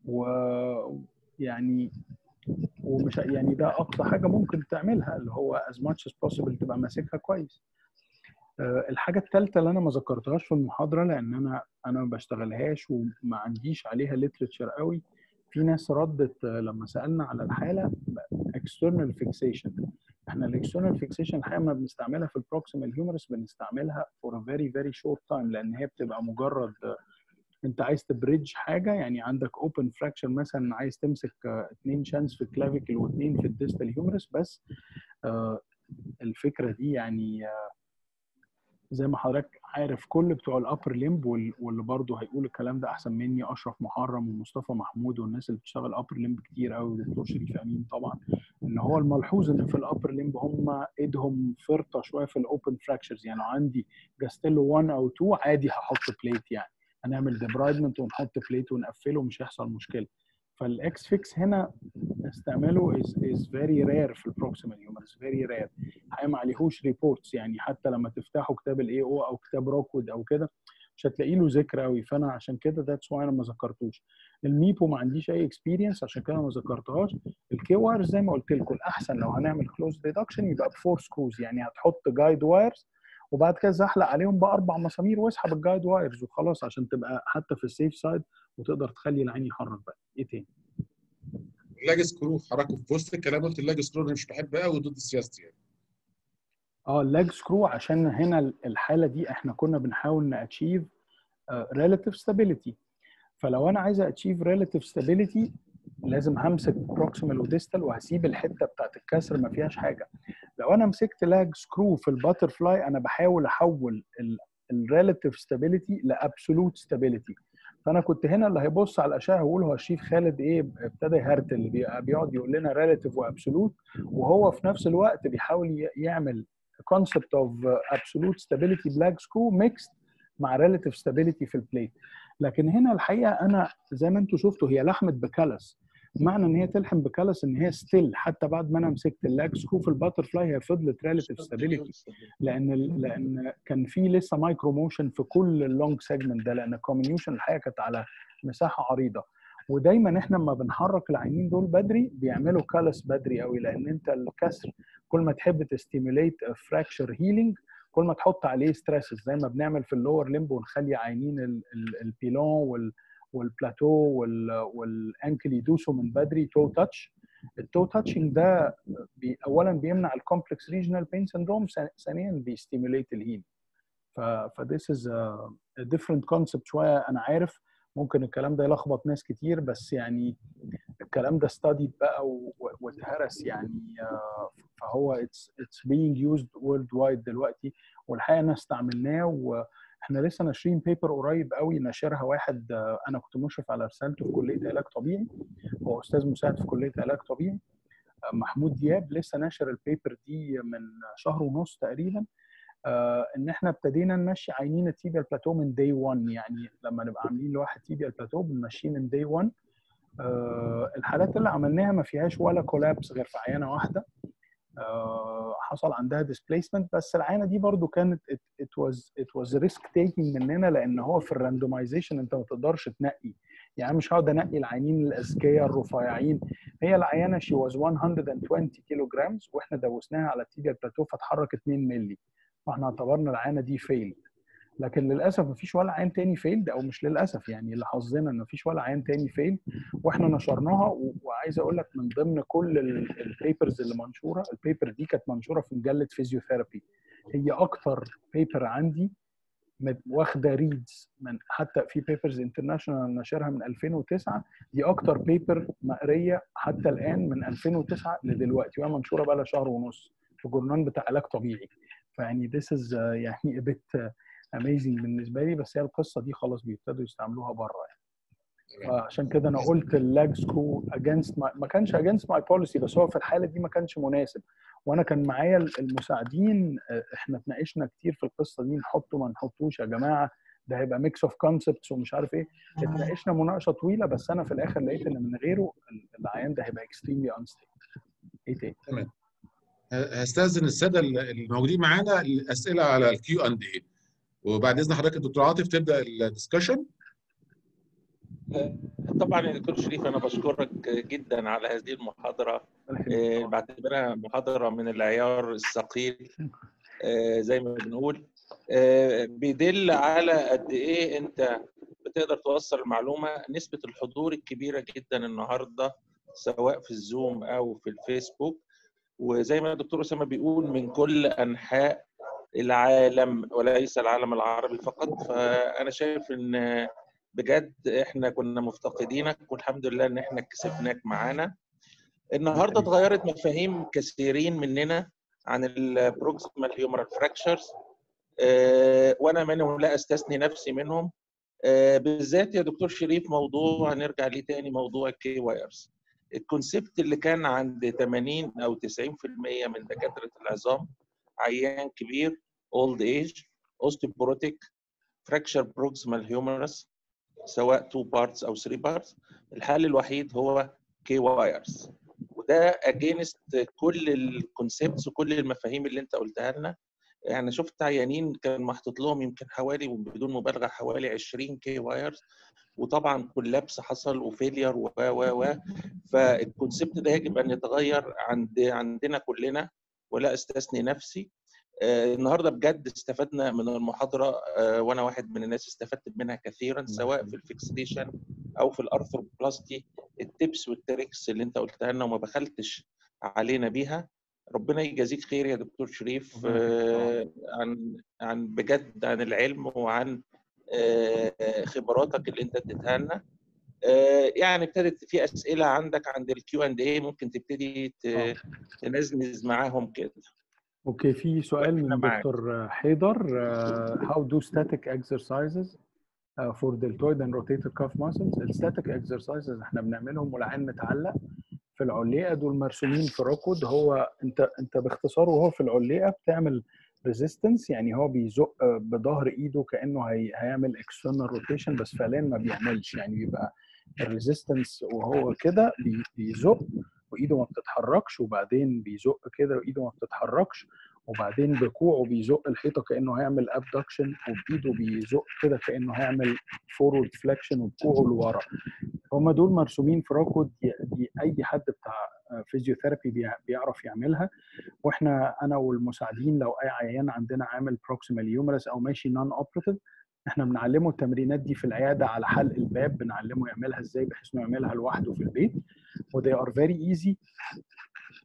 ويعني ومش يعني ده اقصى حاجه ممكن تعملها اللي هو as much as possible تبقى ماسكها كويس آه، الحاجه الثالثه اللي انا ما ذكرتهاش في المحاضره لان انا انا ما بشتغلهاش وما عنديش عليها ليترشر قوي في ناس ردت آه، لما سالنا على الحاله external fixation احنا الاكسترنال فيكسيشن الحقيقه ما بنستعملها في البروكسيمال هيومرس بنستعملها for a very very short time لان هي بتبقى مجرد آه، انت عايز تبريدج حاجه يعني عندك اوبن فراكشر مثلا عايز تمسك آه، اتنين شانس في الكلافيكل واثنين في الديستال هيومرس بس آه، الفكره دي يعني آه، زي ما حضرتك عارف كل بتوع الابر ليمب واللي برضه هيقول الكلام ده احسن مني اشرف محرم ومصطفى محمود والناس اللي بتشتغل ابر ليمب كتير قوي ودكتور شريف امين طبعا ان هو الملحوظ ان في الابر ليمب هم ايدهم فرطه شويه في الاوبن فراكشرز يعني لو عندي جاستيلو 1 او 2 عادي هحط بليت يعني هنعمل ديبرايدمنت ونحط بليت ونقفله مش هيحصل مشكله فالاكس فيكس هنا استعماله is, is very rare في البروكسيمال هيومرز very rare الحقيقه ما عليهوش ريبورتس يعني حتى لما تفتحوا كتاب الاي او او كتاب روكود او كده مش هتلاقي له ذكر قوي فانا عشان كده ذاتس واي انا ما ذكرتوش الميبو ما عنديش اي اكسبيرينس عشان كده ما ذكرتهاش الكي وايرز زي ما قلت لكم الاحسن لو هنعمل كلوز ريدكشن يبقى بفور سكروز يعني هتحط جايد وايرز وبعد كده زحلق عليهم باربع مسامير واسحب الجايد وايرز وخلاص عشان تبقى حتى في السيف سايد وتقدر تخلي العين يحرك بقى ايه تاني اللاج سكرو حركه في وسط الكلام قلت اللاج سكرو انا مش بحبها قوي ضد سياستي يعني اه اللاج سكرو عشان هنا الحاله دي احنا كنا بنحاول ناتشيف ريلاتيف ستابيليتي فلو انا عايز اتشيف ريلاتيف ستابيليتي لازم همسك بروكسيمال وديستال وهسيب الحته بتاعت الكسر ما فيهاش حاجه لو انا مسكت لاج سكرو في الباتر فلاي انا بحاول احول الريلاتيف ستابيليتي لابسولوت ستابيليتي فانا كنت هنا اللي هيبص على الاشعه هيقول هو الشيف خالد ايه ابتدى يهرتل بيقعد يقول لنا ريلاتيف وابسولوت وهو في نفس الوقت بيحاول يعمل كونسبت اوف ابسولوت ستابيليتي بلاك سكرو ميكست مع ريلاتيف ستابيليتي في البليت لكن هنا الحقيقه انا زي ما انتم شفتوا هي لحمت بكلس معنى ان هي تلحم بكلس ان هي ستيل حتى بعد ما انا مسكت اللاج سكرو في الباتر فلاي هي فضلت ريلاتيف ستابيليتي لان لان كان في لسه مايكرو موشن في كل اللونج سيجمنت ده لان الكومينيوشن الحقيقه كانت على مساحه عريضه ودايما احنا لما بنحرك العينين دول بدري بيعملوا كالس بدري قوي لان انت الكسر كل ما تحب تستيميليت فراكشر هيلينج كل ما تحط عليه ستريسز زي ما بنعمل في اللور ليمب ونخلي عينين البيلون وال والبلاتو والانكل يدوسوا من بدري تو تاتش التو تاتشنج ده بي اولا بيمنع الكومبلكس ريجنال بين سندروم ثانيا بيستيميليت الهيل ف ف this is a, a different concept شويه انا عارف ممكن الكلام ده يلخبط ناس كتير بس يعني الكلام ده studied بقى و- و- واتهرس يعني آه، فهو it's it's being used worldwide دلوقتي والحقيقه انا استعملناه واحنا لسه ناشرين بيبر قريب قوي ناشرها واحد آه، انا كنت مشرف على رسالته في كليه علاج طبيعي هو استاذ مساعد في كليه علاج طبيعي آه، محمود دياب لسه ناشر البيبر دي من شهر ونص تقريبا آه، ان احنا ابتدينا نمشي عينين التيبيال بلاتو من داي 1 يعني لما نبقى عاملين لواحد تيبيال بلاتو بنمشيه من داي 1 آه، الحالات اللي عملناها ما فيهاش ولا كولابس غير في عينه واحده آه، حصل عندها ديسبيسمنت بس العينه دي برضو كانت ات واز ات واز ريسك تيكينج مننا لان هو في الراندومايزيشن انت ما تقدرش تنقي يعني مش هقعد انقي العينين الاذكياء الرفيعين هي العينه شي واز 120 كيلو جرامز واحنا دوسناها على التيبيال بلاتو فاتحرك 2 مللي فاحنا اعتبرنا العينه دي فيلد لكن للاسف مفيش ولا عين تاني فيلد او مش للاسف يعني اللي حظنا ان مفيش ولا عين تاني فيلد واحنا نشرناها و- وعايز اقول لك من ضمن كل البيبرز اللي منشوره البيبر دي كانت منشوره في مجله فيزيوثيرابي هي اكتر بيبر عندي مت- واخده ريدز من حتى في بيبرز انترناشونال نشرها من 2009 دي اكتر بيبر مقريه حتى الان من 2009 لدلوقتي وهي منشوره بقى لها شهر ونص في جورنال بتاع علاج طبيعي فيعني this is uh, يعني a bit uh, amazing بالنسبه لي بس هي القصه دي خلاص بيبتدوا يستعملوها بره يعني فعشان كده انا قلت اللاج سكرو اجينست ما كانش اجينست ماي بوليسي بس هو في الحاله دي ما كانش مناسب وانا كان معايا المساعدين آه، احنا اتناقشنا كتير في القصه دي نحطه ما نحطوش يا جماعه ده هيبقى ميكس اوف كونسبتس ومش عارف ايه اتناقشنا مناقشه طويله بس انا في الاخر لقيت ان من غيره العيان ده هيبقى اكستريملي انستيبل ايه تاني؟ هستاذن الساده الموجودين معانا الاسئله على الكيو اند اي وبعد اذن حضرتك الدكتور عاطف تبدا الدسكشن طبعا يا دكتور شريف انا بشكرك جدا على هذه المحاضره آه، بعتبرها محاضره من العيار الثقيل آه، زي ما بنقول آه، بيدل على قد ايه انت بتقدر توصل المعلومه نسبه الحضور الكبيره جدا النهارده سواء في الزوم او في الفيسبوك وزي ما الدكتور اسامه بيقول من كل انحاء العالم وليس العالم العربي فقط فانا شايف ان بجد احنا كنا مفتقدينك والحمد لله ان احنا كسبناك معانا النهارده اتغيرت مفاهيم كثيرين مننا عن البروكسيمال هيومرال فراكشرز وانا منهم لا استثني نفسي منهم آه، بالذات يا دكتور شريف موضوع نرجع ليه تاني موضوع الكي وايرز الكونسبت اللي كان عند 80 او 90% من دكاتره العظام عيان كبير اولد ايج اوستيوبروتيك فراكشر بروكسيمال هيومرس سواء 2 بارتس او 3 بارتس الحل الوحيد هو كي وايرز وده اجينست كل الكونسبتس وكل المفاهيم اللي انت قلتها لنا يعني شفت عيانين كان محطوط لهم يمكن حوالي بدون مبالغه حوالي 20 كي وايرز وطبعا كولابس حصل وفيلير و و و فالكونسبت ده يجب ان يتغير عند عندنا كلنا ولا استثني نفسي آه، النهارده بجد استفدنا من المحاضره آه، وانا واحد من الناس استفدت منها كثيرا سواء في الفيكسيشن او في الارثروبلاستي التبس والتريكس اللي انت قلتها لنا وما بخلتش علينا بيها ربنا يجازيك خير يا دكتور شريف آه، عن عن بجد عن العلم وعن آه، خبراتك اللي انت اديتها لنا آه، يعني ابتدت في اسئله عندك عند الكيو اند اي ممكن تبتدي ت- آه. تنزنز معاهم كده اوكي في سؤال وإحنا من معاك. دكتور حيدر uh, how do static exercises uh, for deltoid and rotator cuff muscles الستاتيك exercises احنا بنعملهم والعين متعلق في العليقه دول مرسومين في ركود هو انت انت باختصار وهو في العليقه بتعمل ريزيستنس يعني هو بيزق بظهر ايده كانه هي هيعمل اكسترنال روتيشن بس فعليا ما بيعملش يعني بيبقى الريزيستنس وهو كده بي- بيزق وايده ما بتتحركش وبعدين بيزق كده وايده ما بتتحركش وبعدين بكوعه بيزق الحيطه كانه هيعمل ابدكشن وبايده بيزق كده كانه هيعمل فورورد فليكشن وبكوعه لورا هم دول مرسومين في راكود دي, دي اي حد بتاع فيزيوثيرابي بيع- بيعرف يعملها واحنا انا والمساعدين لو اي عيان عندنا عامل بروكسيمال يومرس او ماشي نون اوبراتيف احنا بنعلمه التمرينات دي في العياده على حلق الباب بنعلمه يعملها ازاي بحيث انه يعملها لوحده في البيت و they are very easy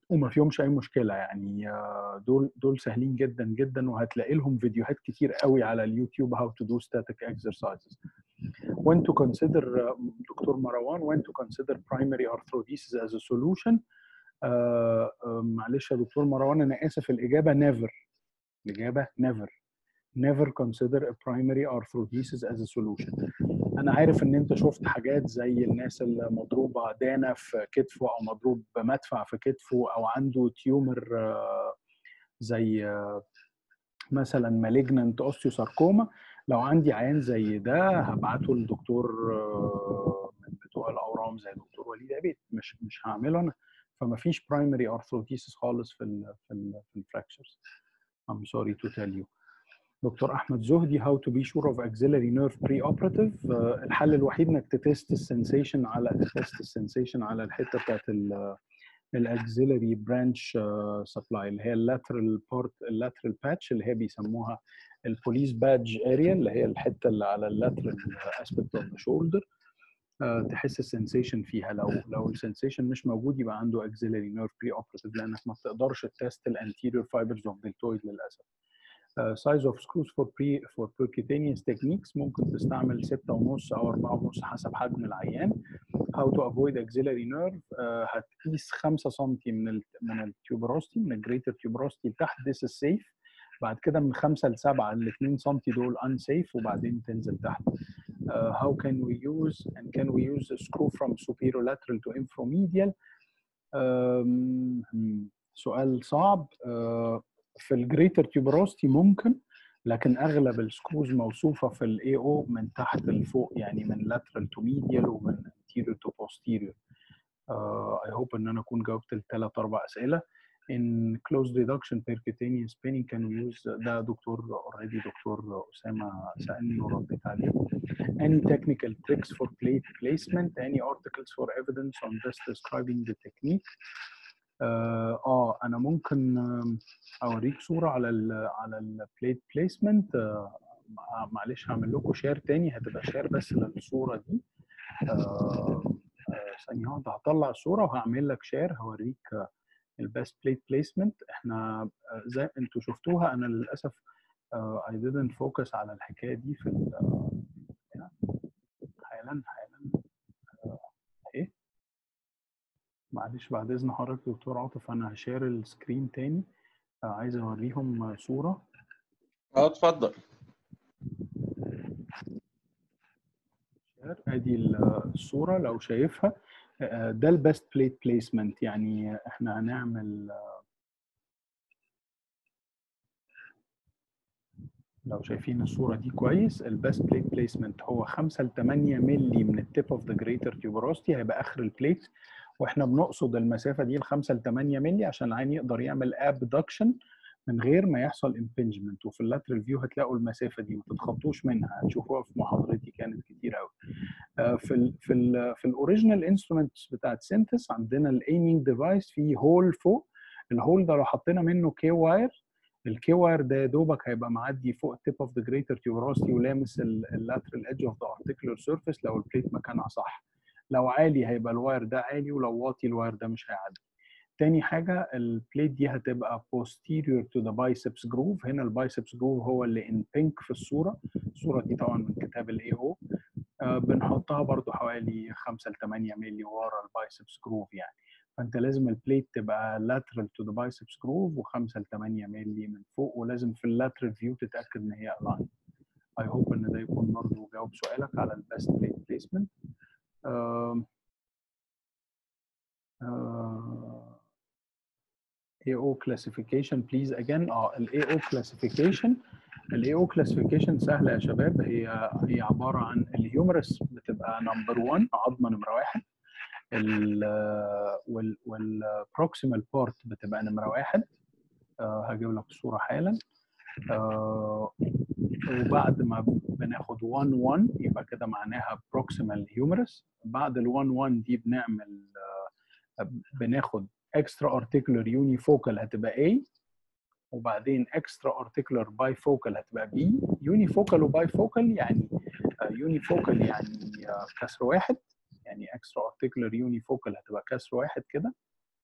وما فيهمش اي مشكله يعني آه، دول دول سهلين جدا جدا وهتلاقي لهم فيديوهات كتير قوي على اليوتيوب how to do static exercises when to consider آه، دكتور مروان when to consider primary arthrodesis as a solution آه، آه، معلش يا دكتور مروان انا اسف الاجابه never الاجابه never never consider a primary arthrodesis as a solution انا عارف ان انت شفت حاجات زي الناس اللي مضروبه دانه في كتفه او مضروب بمدفع في كتفه او عنده تيومر آه، زي آه، مثلا مالجننت اوستيوساركوما لو عندي عيان زي ده هبعته لدكتور آه، من بتوع الاورام زي دكتور وليد عبيد مش مش هعمله انا فما فيش برايمري ارثروتيسيس خالص في ال في ال في الفراكشرز I'm sorry to tell you دكتور احمد زهدي how to be sure of axillary nerve pre-operative آه، الحل الوحيد انك تتست السنسيشن على تست السنسيشن على الحته بتاعت الاكسيلري برانش سبلاي اللي هي اللاترال بارت اللاترال باتش اللي هي بيسموها البوليس بادج اريا اللي هي الحته اللي على اللاترال اسبكت اوف ذا شولدر تحس السنسيشن فيها لو لو السنسيشن مش موجود يبقى عنده اكسيلري نيرف بري اوبراتيف لانك ما بتقدرش تست الانتيريور فايبرز اوف دلتويد للاسف سايز اوف سكروز فور بري فور percutaneous تكنيكس ممكن تستعمل 6.5 او 4.5 حسب حجم العيان how to avoid axillary nerve آه، هتقيس 5 سم من ال من التيوبروستي من الجريتر تيوبروستي لتحت this is safe بعد كده من 5 ل 7 ال 2 سم دول unsafe وبعدين تنزل تحت uh, how can we use and can we use a screw from superolateral to infromedial um, hmm, سؤال صعب uh, في الجريتر تيوبروستي ممكن لكن اغلب السكروز موصوفه في الاي او من تحت لفوق يعني من lateral to medial ومن anterior to posterior uh, I hope ان انا اكون جاوبت الثلاث اربع اسئله in closed reduction percutaneous spinning can we use ده دكتور already دكتور اسامه سالني ورديت عليه any technical tricks for plate placement any articles for evidence on this describing the technique اه آه، انا ممكن آم، اوريك صوره على ال على البليت بليسمنت معلش هعمل لكم شير تاني هتبقى شير بس للصوره دي آه، آه، ثانيه واحده هطلع الصوره وهعمل لك شير هوريك البيست بليت بليسمنت احنا آه، زي انتوا شفتوها انا للاسف آه، I didn't focus على الحكايه دي في ال- آه، حالا حالا آه، ايه معلش بعد اذن حضرتك دكتور عاطف انا هشير السكرين تاني آه، عايز اوريهم آه، صوره اه اتفضل شير ادي ال- الصوره لو شايفها آه، ده البيست بليت بليسمنت يعني احنا هنعمل آه، لو شايفين الصوره دي كويس البيست بليت بليسمنت هو 5 ل 8 مللي من التيب اوف ذا جريتر تيوبروستي هيبقى اخر البليت واحنا بنقصد المسافه دي ل 5 ل 8 مللي عشان العين يقدر يعمل ابدكشن من غير ما يحصل امبنجمنت وفي اللاترال فيو هتلاقوا المسافه دي ما تتخطوش منها هتشوفوها في محاضرتي كانت كتير قوي في ال في ال في الاوريجينال انسترومنتس بتاعت سينتس عندنا الايمينج ديفايس فيه هول فوق الهول ده لو حطينا منه كي واير الكي واير ده يا دوبك هيبقى معدي فوق التيب اوف ذا جريتر تيوبروستي ولامس اللاترال ايدج اوف ذا ارتيكولار سيرفيس لو البليت مكانها صح لو عالي هيبقى الواير ده عالي ولو واطي الواير ده مش هيعدي تاني حاجة البليت دي هتبقى posterior to the biceps groove هنا البايسبس جروف هو اللي in pink في الصورة الصورة دي طبعا من كتاب الاي او آه بنحطها برضو حوالي 5 ل 8 مللي ورا البايسبس جروف يعني فانت لازم البليت تبقى lateral to the biceps groove و5 ل 8 مللي من فوق ولازم في اللاترال فيو تتاكد ان هي align I hope ان ده يكون برضو جاوب سؤالك على البيست بليت بليسمنت AO classification please again اه ال AO classification ال AO classification سهلة يا شباب هي هي عبارة عن الهيومرس بتبقى نمبر 1 عظمة نمرة واحد ال وال والبروكسيمال بارت بتبقى نمرة واحد آه هجيب لك الصورة حالا آه وبعد ما بناخد 1 1 يبقى كده معناها proximal humerus بعد ال 1 1 دي بنعمل آه بناخد extra articular unifocal هتبقى A وبعدين extra articular bifocal هتبقى B unifocal وbifocal يعني uh, unifocal يعني uh, كسر واحد يعني extra articular unifocal هتبقى كسر واحد كده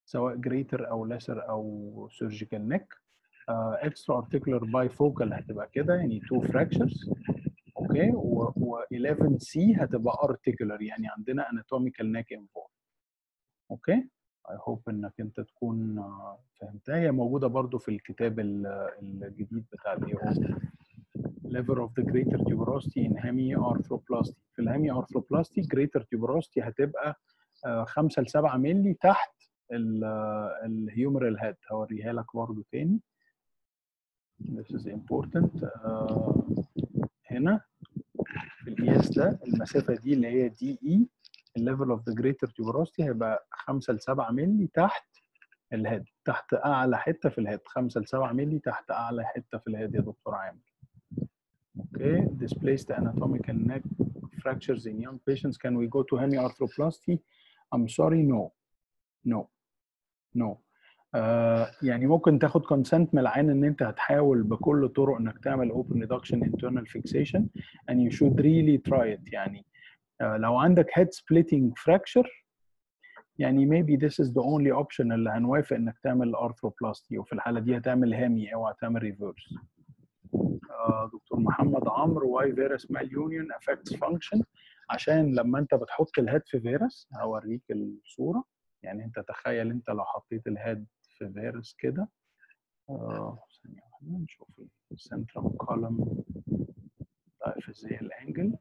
سواء greater او lesser او surgical neck uh, extra articular bifocal هتبقى كده يعني two fractures اوكي و, و 11 سي هتبقى articular يعني عندنا anatomical neck involved اوكي I hope انك انت تكون آه، فهمتها هي موجوده برضو في الكتاب ال- الجديد بتاع الاي او lever of the greater tuberosity in hemiarthroplasty في الهيميارثروبلاستي greater tuberosity هتبقى 5 ل 7 مللي تحت الهيومرال هيد هوريها لك برضو تاني this is important آه، هنا في القياس ده المسافه دي اللي هي دي اي الليفل اوف ذا جريتر tuberosity هيبقى 5 ل 7 مللي تحت الهيد تحت اعلى حته في الهيد 5 ل 7 مللي تحت اعلى حته في الهيد يا دكتور عامر اوكي displaced anatomical neck fractures in young patients can we go to hemiarthroplasty I'm sorry no no no آه يعني ممكن تاخد كونسنت من العين ان انت هتحاول بكل الطرق انك تعمل open reduction internal fixation and you should really try it يعني آه لو عندك head splitting fracture يعني maybe this is the only option اللي هنوافق انك تعمل arthroplasty وفي الحاله دي هتعمل هامي اوعى تعمل ريفرس آه دكتور محمد عمرو why virus malunion affects function عشان لما انت بتحط الهيد في فيروس هوريك الصوره يعني انت تخيل انت لو حطيت الهيد في فيروس كده آه ثانيه واحده نشوف السنترال كولوم ضعف ازاي الانجل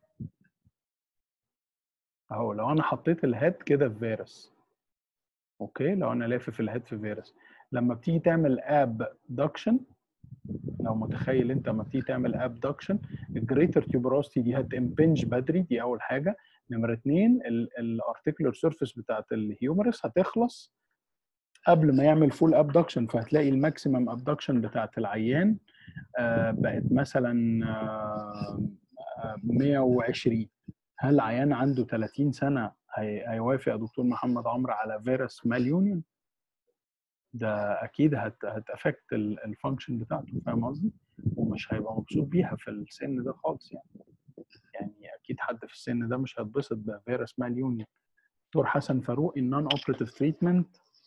اهو لو انا حطيت الهيد كده في فيروس اوكي لو انا لافف الهيد في فيروس لما بتيجي تعمل ابدكشن لو متخيل انت لما بتيجي تعمل ابدكشن الجريتر تيوبروستي دي هتمبنج بدري دي اول حاجه نمره اثنين الارتيكولار سيرفيس بتاعت الهيومرس هتخلص قبل ما يعمل فول ابدكشن فهتلاقي الماكسيمم ابدكشن بتاعت العيان آه، بقت مثلا آه، آه، 120 هل عيان عنده 30 سنه هي- هيوافق يا دكتور محمد عمرو على فيروس ماليونيون ده اكيد هت هتافكت الفانكشن بتاعته فاهم قصدي ومش هيبقى مبسوط بيها في السن ده خالص يعني يعني اكيد حد في السن ده مش هيتبسط بفيروس ماليونيون دكتور حسن فاروق النون اوبريتيف تريتمنت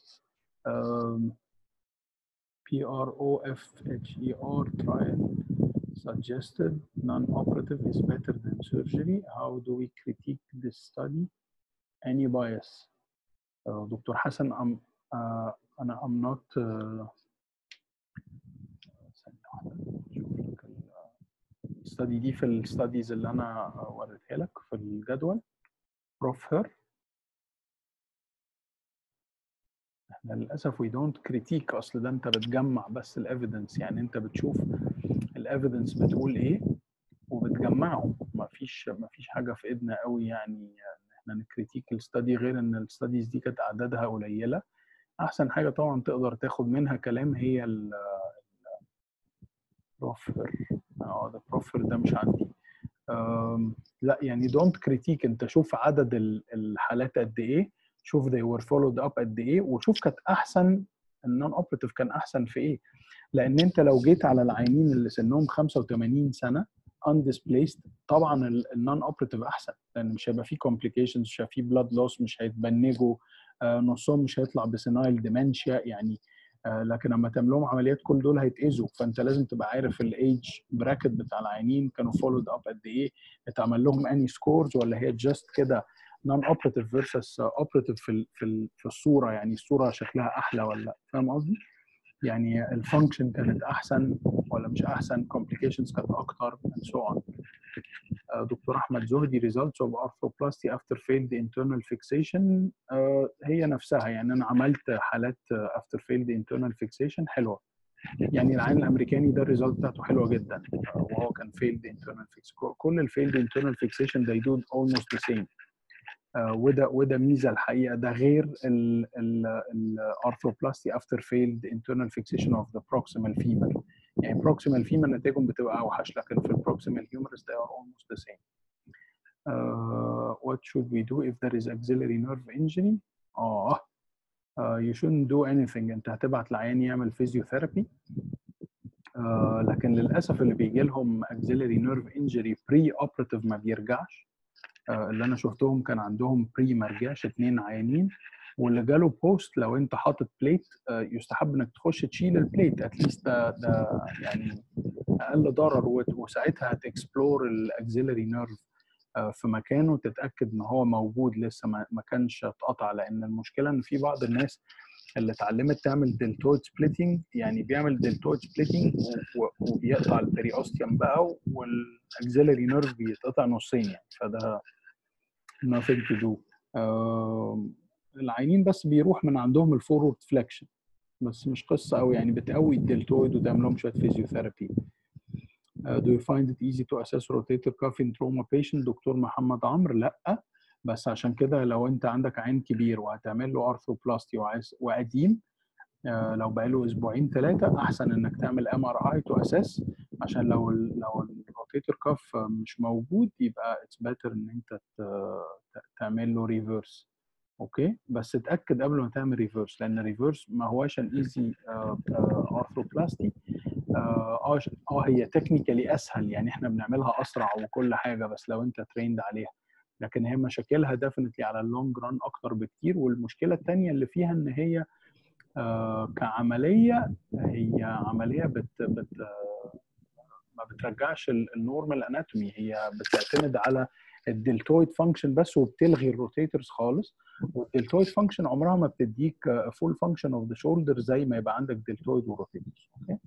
PROFHER trial suggested non-operative is better than surgery. How do we critique this study? Any bias? Uh, دكتور حسن I'm, uh, أنا I'm not uh, ثانية واحدة أشوف لك الستادي دي في الستاديز اللي أنا وريتها لك في الجدول بروف هير احنا للاسف وي دونت كريتيك اصل ده انت بتجمع بس الايفيدنس يعني انت بتشوف الايفيدنس بتقول ايه وبتجمعهم ما فيش ما فيش حاجه في ايدنا قوي يعني ان احنا نكريتيك الستادي غير ان الستاديز دي كانت اعدادها قليله احسن حاجه طبعا تقدر تاخد منها كلام هي ال بروفر اه ده بروفر ده مش عندي أم، لا يعني دونت كريتيك انت شوف عدد ال- الحالات قد ايه شوف they were followed up قد ايه وشوف كانت احسن النون اوبريتيف كان احسن في ايه لان انت لو جيت على العيانين اللي سنهم 85 سنه undisplaced طبعا النون اوبريتيف احسن لان مش هيبقى فيه complications مش هيبقى فيه blood loss مش هيتبنجوا آه، نصهم مش هيطلع بسينايل ديمنشيا يعني آه، لكن لما تعمل لهم عمليات كل دول هيتاذوا فانت لازم تبقى عارف الايج براكت بتاع العيانين كانوا فولود اب قد ايه اتعمل لهم اني سكورز ولا هي جاست كده نون اوبريتيف فيرسس اوبريتيف في ال- في ال- في الصوره يعني الصوره شكلها احلى ولا لا فاهم قصدي؟ يعني الفانكشن كانت احسن ولا مش احسن كومبليكيشنز كانت اكتر and so on آه، دكتور احمد زهدي results of arthroplasty after failed internal fixation آه، هي نفسها يعني انا عملت حالات آه، after failed internal fixation حلوه يعني العين الامريكاني ده الريزلت بتاعته حلوه جدا آه، وهو كان failed internal fix كل الفيلد internal fixation they do almost the same آه، وده وده ميزه الحقيقه ده غير الارثروبلاستي افتر فيلد internal fixation of the proximal femur يعني proximal femur نتائجهم بتبقى اوحش لكن في البروكسيمال humerus they are almost the same uh, what should we do if there is axillary nerve injury اه uh, you shouldn't do anything انت هتبعت العيان يعمل فيزيوثيرابي آه لكن للاسف اللي بيجي لهم axillary nerve injury pre operative ما بيرجعش آه، اللي انا شفتهم كان عندهم بري ما رجعش اتنين عيانين واللي جاله بوست لو انت حاطط بليت آه، يستحب انك تخش تشيل البليت اتليست ده ده يعني اقل ضرر وت- وساعتها هتكسبلور الاكزيلري نيرف في مكانه تتاكد ان هو موجود لسه ما ما كانش اتقطع لان المشكله ان في بعض الناس اللي اتعلمت تعمل دلتويد سبليتنج يعني بيعمل دلتويد سبليتنج وبيقطع البريوستيوم بقى والاكزيلري نيرف بيتقطع نصين يعني فده nothing to do آم، العينين بس بيروح من عندهم الفورورد فليكشن بس مش قصه قوي يعني بتقوي الدلتويد وتعمل لهم شويه فيزيوثيرابي Uh, do you find it easy to assess rotator cuff in trauma patient دكتور محمد عمرو لا بس عشان كده لو انت عندك عين كبير وهتعمل له ارثروبلاستي وعايز وقديم آه، لو بقاله اسبوعين ثلاثه احسن انك تعمل ام ار اي تو اساس عشان لو ال لو الروتيتور كاف مش موجود يبقى اتس بيتر ان انت ت- ت- تعمل له ريفرس اوكي بس اتاكد قبل ما تعمل ريفرس لان ريفرس ما هواش ان ايزي ارثروبلاستي اه اه هي تكنيكالي اسهل يعني احنا بنعملها اسرع وكل حاجه بس لو انت تريند عليها لكن هي مشاكلها ديفنتلي على اللونج ران اكتر بكتير والمشكله الثانيه اللي فيها ان هي آه كعمليه هي عمليه بت بت آه، ما بترجعش النورمال اناتومي هي بتعتمد على الدلتويد فانكشن بس وبتلغي الروتيترز خالص والدلتويد فانكشن عمرها ما بتديك فول فانكشن اوف ذا شولدر زي ما يبقى عندك دلتويد وروتيترز اوكي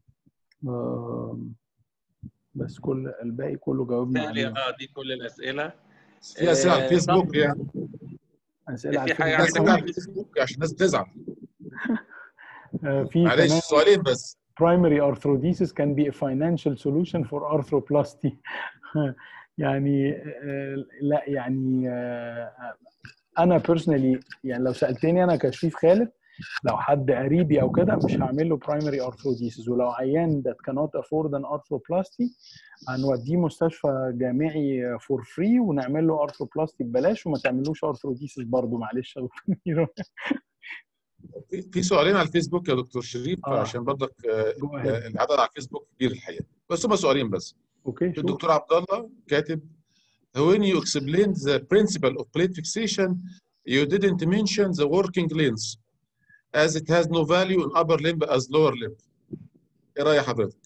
آم، بس كل الباقي كله جاوبنا بالتالي عليه اه دي كل الاسئله في اسئله على آه، الفيسبوك يعني اسئله على في حاجة الفيسبوك. في اسئله على الفيسبوك عشان الناس تزعل آه، في معلش كمان سؤالين بس primary arthrodesis can be a financial solution for arthroplasty يعني آه، لا يعني آه، انا personally يعني لو سالتني انا كشريف خالد لو حد قريبي او كده مش هعمل له primary arthrodesis ولو عيان that cannot afford an arthroplasty هنوديه مستشفى جامعي فور فري ونعمل له arthroplasty ببلاش وما تعملوش arthrodesis برضه معلش يا دكتور ميرو. في- في سؤالين على الفيسبوك يا دكتور شريف آه. عشان برضك آه، Go ahead. آه، العدد على الفيسبوك كبير الحقيقه بس هم سؤالين بس اوكي شوف الدكتور عبد الله كاتب when you explained the principle of plate fixation you didn't mention the working length as it has no value in upper limb as lower limb ايه راي حضرتك؟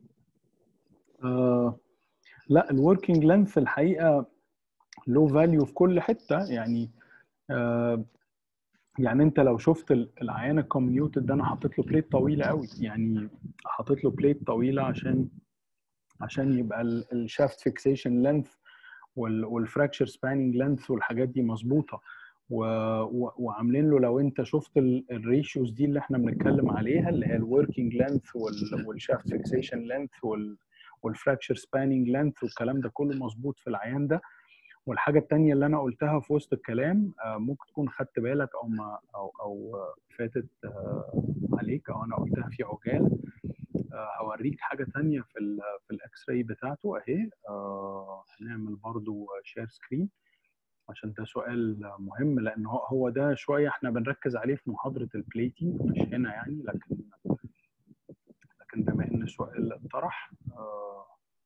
آه لا الوركينج لينث الحقيقه له فاليو في كل حته يعني آه يعني انت لو شفت ال- العيان الكوميوتد ده انا حاطط له بليت طويله قوي يعني حاطط له بليت طويله عشان عشان يبقى الشافت فيكسيشن لينث والفراكشر سباننج لينث والحاجات دي مظبوطه و- و- وعاملين له لو انت شفت الريشيوز دي اللي احنا بنتكلم عليها اللي هي الوركينج لينث والشافت فيكسيشن لينث والفراكشر سباننج لينث والكلام ده كله مظبوط في العيان ده والحاجه الثانيه اللي انا قلتها في وسط الكلام آه، ممكن تكون خدت بالك او ما او او آه، فاتت آه، عليك او انا قلتها في عجاله آه، هوريك حاجه ثانيه في ال في الاكس راي بتاعته اهي آه، هنعمل برضو شير سكرين عشان ده سؤال مهم لان هو هو ده شويه احنا بنركز عليه في محاضره البليتنج مش هنا يعني لكن لكن بما ان السؤال اتطرح آه،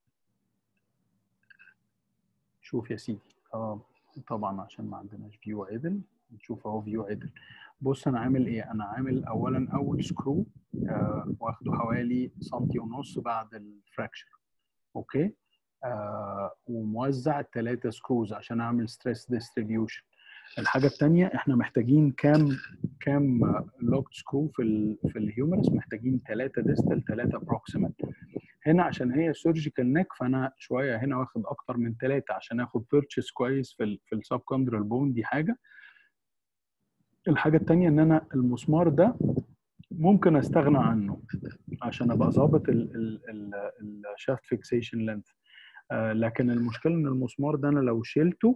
شوف يا سيدي اه طبعا عشان ما عندناش فيو عدل نشوف اهو فيو عدل بص انا عامل ايه انا عامل اولا اول سكرو آه واخده حوالي سنتي ونص بعد الفراكشر اوكي آه وموزع الثلاثه سكروز عشان اعمل ستريس ديستريبيوشن الحاجه الثانيه احنا محتاجين كام كام لوكت سكرو في ال في الهيومرس محتاجين ثلاثه ديستال ثلاثه بروكسيمال هنا عشان هي سيرجيكال نيك فانا شويه هنا واخد اكتر من ثلاثه عشان اخد بيرتشيز كويس في ال في السب كوندرال بون دي حاجه الحاجه الثانيه ان انا المسمار ده ممكن استغنى عنه عشان ابقى ظابط الشافت فيكسيشن لينث لكن المشكله ان المسمار ده انا لو شلته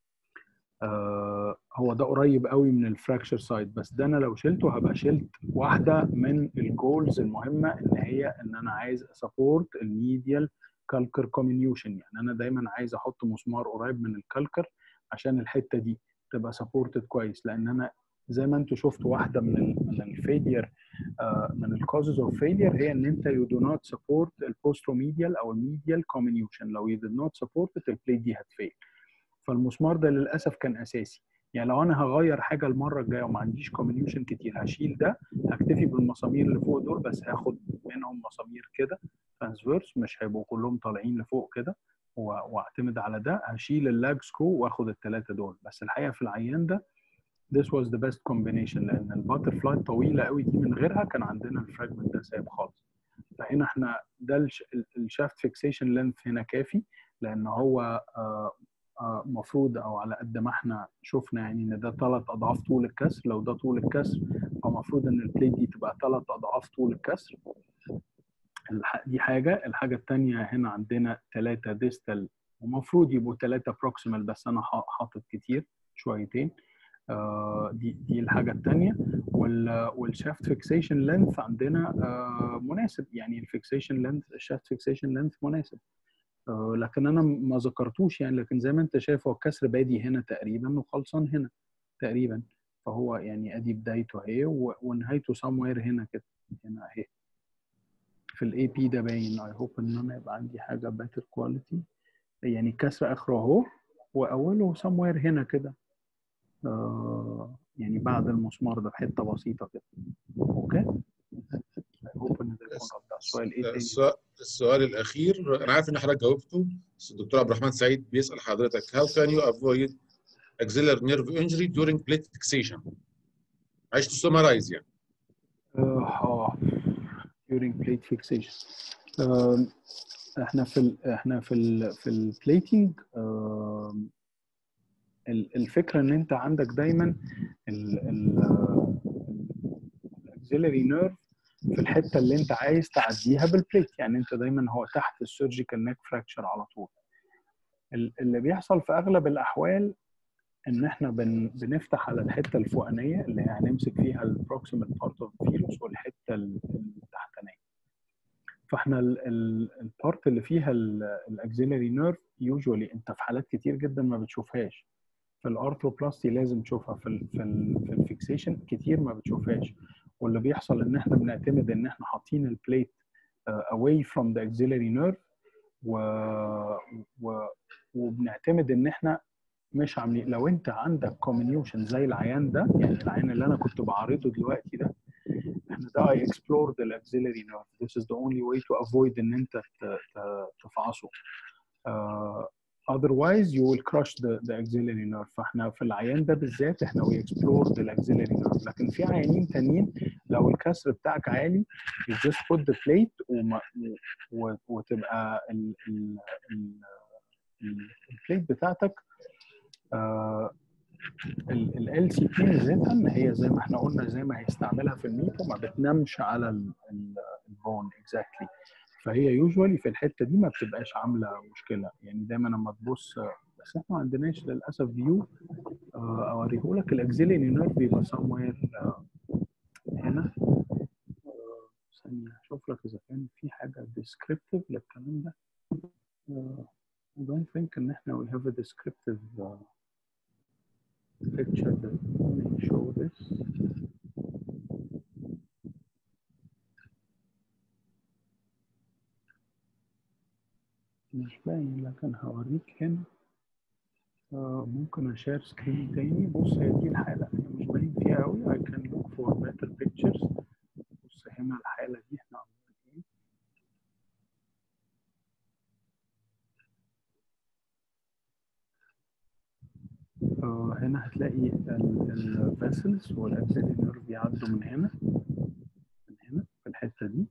آه هو ده قريب قوي من الفراكشر سايد بس ده انا لو شلته هبقى شلت واحده من الجولز المهمه ان هي ان انا عايز اسابورت الميديال كالكر كومينيوشن يعني انا دايما عايز احط مسمار قريب من الكالكر عشان الحته دي تبقى سابورتد كويس لان انا زي ما انتم شفتوا واحده من ال من الفيلير uh, من الكوزز اوف فيلير هي ان انت يو دو نوت سبورت البوستروميديال او الميديال كومينيوشن لو يو دو نوت سبورت البليت دي هتفيل فالمسمار ده للاسف كان اساسي يعني لو انا هغير حاجه المره الجايه وما عنديش كوميونيوشن كتير هشيل ده هكتفي بالمسامير اللي فوق دول بس هاخد منهم مسامير كده ترانسفيرس مش هيبقوا كلهم طالعين لفوق كده و- واعتمد على ده هشيل اللاج سكرو واخد الثلاثه دول بس الحقيقه في العيان ده this was the best combination لان الباتر فلاي طويله قوي دي من غيرها كان عندنا الفراجمنت ده سايب خالص فهنا احنا ده الشافت فيكسيشن لينث هنا كافي لان هو المفروض او على قد ما احنا شفنا يعني ان ده ثلاث اضعاف طول الكسر لو ده طول الكسر فالمفروض ان البليت دي تبقى ثلاث اضعاف طول الكسر الح- دي حاجه الحاجه الثانيه هنا عندنا ثلاثه ديستال ومفروض يبقوا ثلاثه بروكسيمال بس انا حا- حاطط كتير شويتين آه، دي دي الحاجه الثانيه والشافت فيكسيشن لينث عندنا آه، مناسب يعني الفيكسيشن لينث الشافت فيكسيشن لينث مناسب آه، لكن انا ما ذكرتوش يعني لكن زي ما انت شايف هو الكسر بادي هنا تقريبا وخلصان هنا تقريبا فهو يعني ادي بدايته اهي و- ونهايته somewhere هنا كده هنا اهي في الاي بي ده باين اي هوب ان انا يبقى عندي حاجه باتر كواليتي يعني الكسر اخره اهو واوله somewhere هنا كده آه يعني بعد المسمار ده بحته بسيطه كده اوكي I hope ان ده يكون رد على السؤال ايه تاني السؤال, السؤال الاخير انا عارف ان حضرتك جاوبته بس الدكتور عبد الرحمن سعيد بيسال حضرتك how can you avoid axillary nerve injury during plate fixation عايز تسمرايز يعني اه during plate fixation آم، احنا في ال احنا في ال في البليتنج الفكره ان انت عندك دايما الاكسيلري نيرف في الحته اللي انت عايز تعديها بالبليت يعني انت دايما هو تحت السيرجيكال نيك فراكشر على طول ال- اللي بيحصل في اغلب الاحوال ان احنا بن بنفتح على الحته الفوقانيه اللي هي هنمسك فيها البروكسيمال بارت اوف الفيروس والحته ال- التحتانيه فاحنا البارت اللي فيها الاكسيلري نيرف يوجوالي انت في حالات كتير جدا ما بتشوفهاش في الارثروبلاستي لازم تشوفها في ال في ال في الفيكسيشن كتير ما بتشوفهاش واللي بيحصل ان احنا بنعتمد ان احنا حاطين البليت away from the axillary nerve و, و وبنعتمد ان احنا مش عاملين لو انت عندك كومينيوشن زي العيان ده يعني العيان اللي انا كنت بعرضه دلوقتي ده احنا ده I explored the axillary nerve this is the only way to avoid ان انت ت- ت- تفعصه uh, otherwise you will crush the, the axillary nerve فاحنا في العيان ده بالذات احنا we explored the axillary nerve لكن في عيانين تانيين لو الكسر بتاعك عالي you just put the plate وما و, وتبقى ال, ال, ال, ال- البليت بتاعتك ال سي بي ميزتها ان هي زي ما احنا قلنا زي ما هيستعملها في الميتو ما بتنامش على البون اكزاكتلي فهي يوجوالي في الحته دي ما بتبقاش عامله مشكله يعني دايما لما تبص بس احنا ما عندناش للاسف فيو اوريه لك الاكزيلري نيرف بيبقى somewhere آه، هنا آه، ثانيه اشوف لك اذا كان في حاجه descriptive للكلام ده آه، I don't think ان احنا we have a descriptive uh, picture that may show this. مش باين لكن هوريك هنا آه ممكن اشير سكرين تاني بص هي دي الحالة هي مش باين فيها قوي I can look for better pictures بص هنا الحالة دي احنا عاملين ايه آه هنا هتلاقي الفاسلز والاكسيلري نيرف بيعدوا من هنا من هنا في الحته دي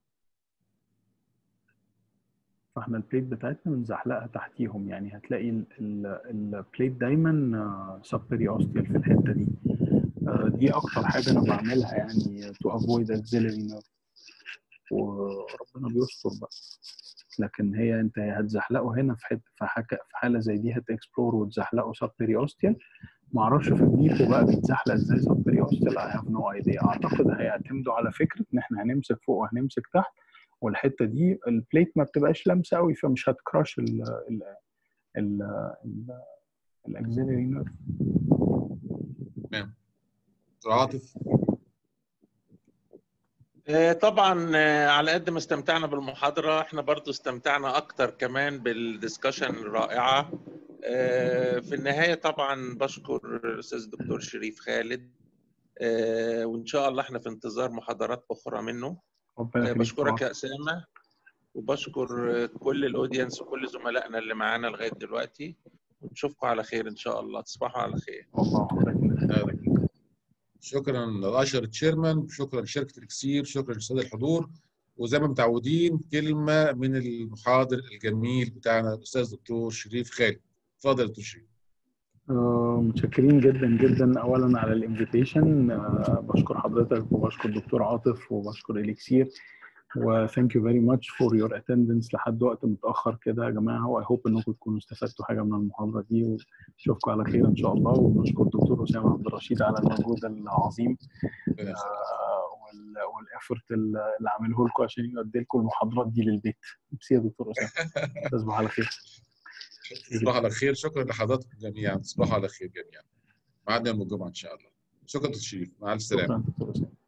فاحنا البليت بتاعتنا بنزحلقها تحتيهم يعني هتلاقي البليت دايما سبري اوستيال في الحته دي آه دي اكتر حاجه انا بعملها يعني تو افويد اكسيلري نيرف وربنا بيستر بقى لكن هي انت هتزحلقه هنا في حته في حاجه في حاله زي دي هتكسبلور وتزحلقه سب بيريوستيال ما اعرفش في النيفو بقى بيتزحلق ازاي سب بيريوستيال اي هاف نو ايديا اعتقد هيعتمدوا على فكره ان احنا هنمسك فوق وهنمسك تحت والحته دي البليت ما بتبقاش لامسه قوي فمش هتكراش ال ال ال ال الاكسيلري نيرف تمام دكتور عاطف آه، طبعا آه، على قد ما استمتعنا بالمحاضرة احنا برضو استمتعنا اكتر كمان بالدسكشن الرائعة آه، في النهاية طبعا بشكر الأستاذ الدكتور شريف خالد آه، وإن شاء الله احنا في انتظار محاضرات أخرى منه ربنا آه، يخليك بشكرك طبعاً. يا أسامة وبشكر آه، كل الأودينس وكل زملائنا اللي معانا لغاية دلوقتي ونشوفكم على خير إن شاء الله تصبحوا على خير الله يخليك. شكرا للاشر تشيرمان شكرا لشركه الاكسير شكرا للساده الحضور وزي ما متعودين كلمه من المحاضر الجميل بتاعنا الاستاذ دكتور شريف خالد اتفضل يا دكتور شريف آه، متشكرين جدا جدا اولا على الانفيتيشن بشكر حضرتك وبشكر دكتور عاطف وبشكر اليكسير و thank you very much for your attendance لحد وقت متاخر كده يا جماعه و I hope انكم تكونوا استفدتوا حاجه من المحاضره دي ونشوفكم على خير ان شاء الله وبنشكر دكتور اسامه عبد الرشيد على المجهود العظيم ربنا يخليك. والافورت اللي عامله لكم عشان يودي لكم المحاضرات دي للبيت ميرسي يا دكتور اسامه تصبحوا على خير تصبحوا على خير شكرا لحضراتكم جميعا تصبحوا على خير جميعا معنا يوم الجمعه ان شاء الله شكرا دكتور شريف مع السلامه شكرا دكتور اسامه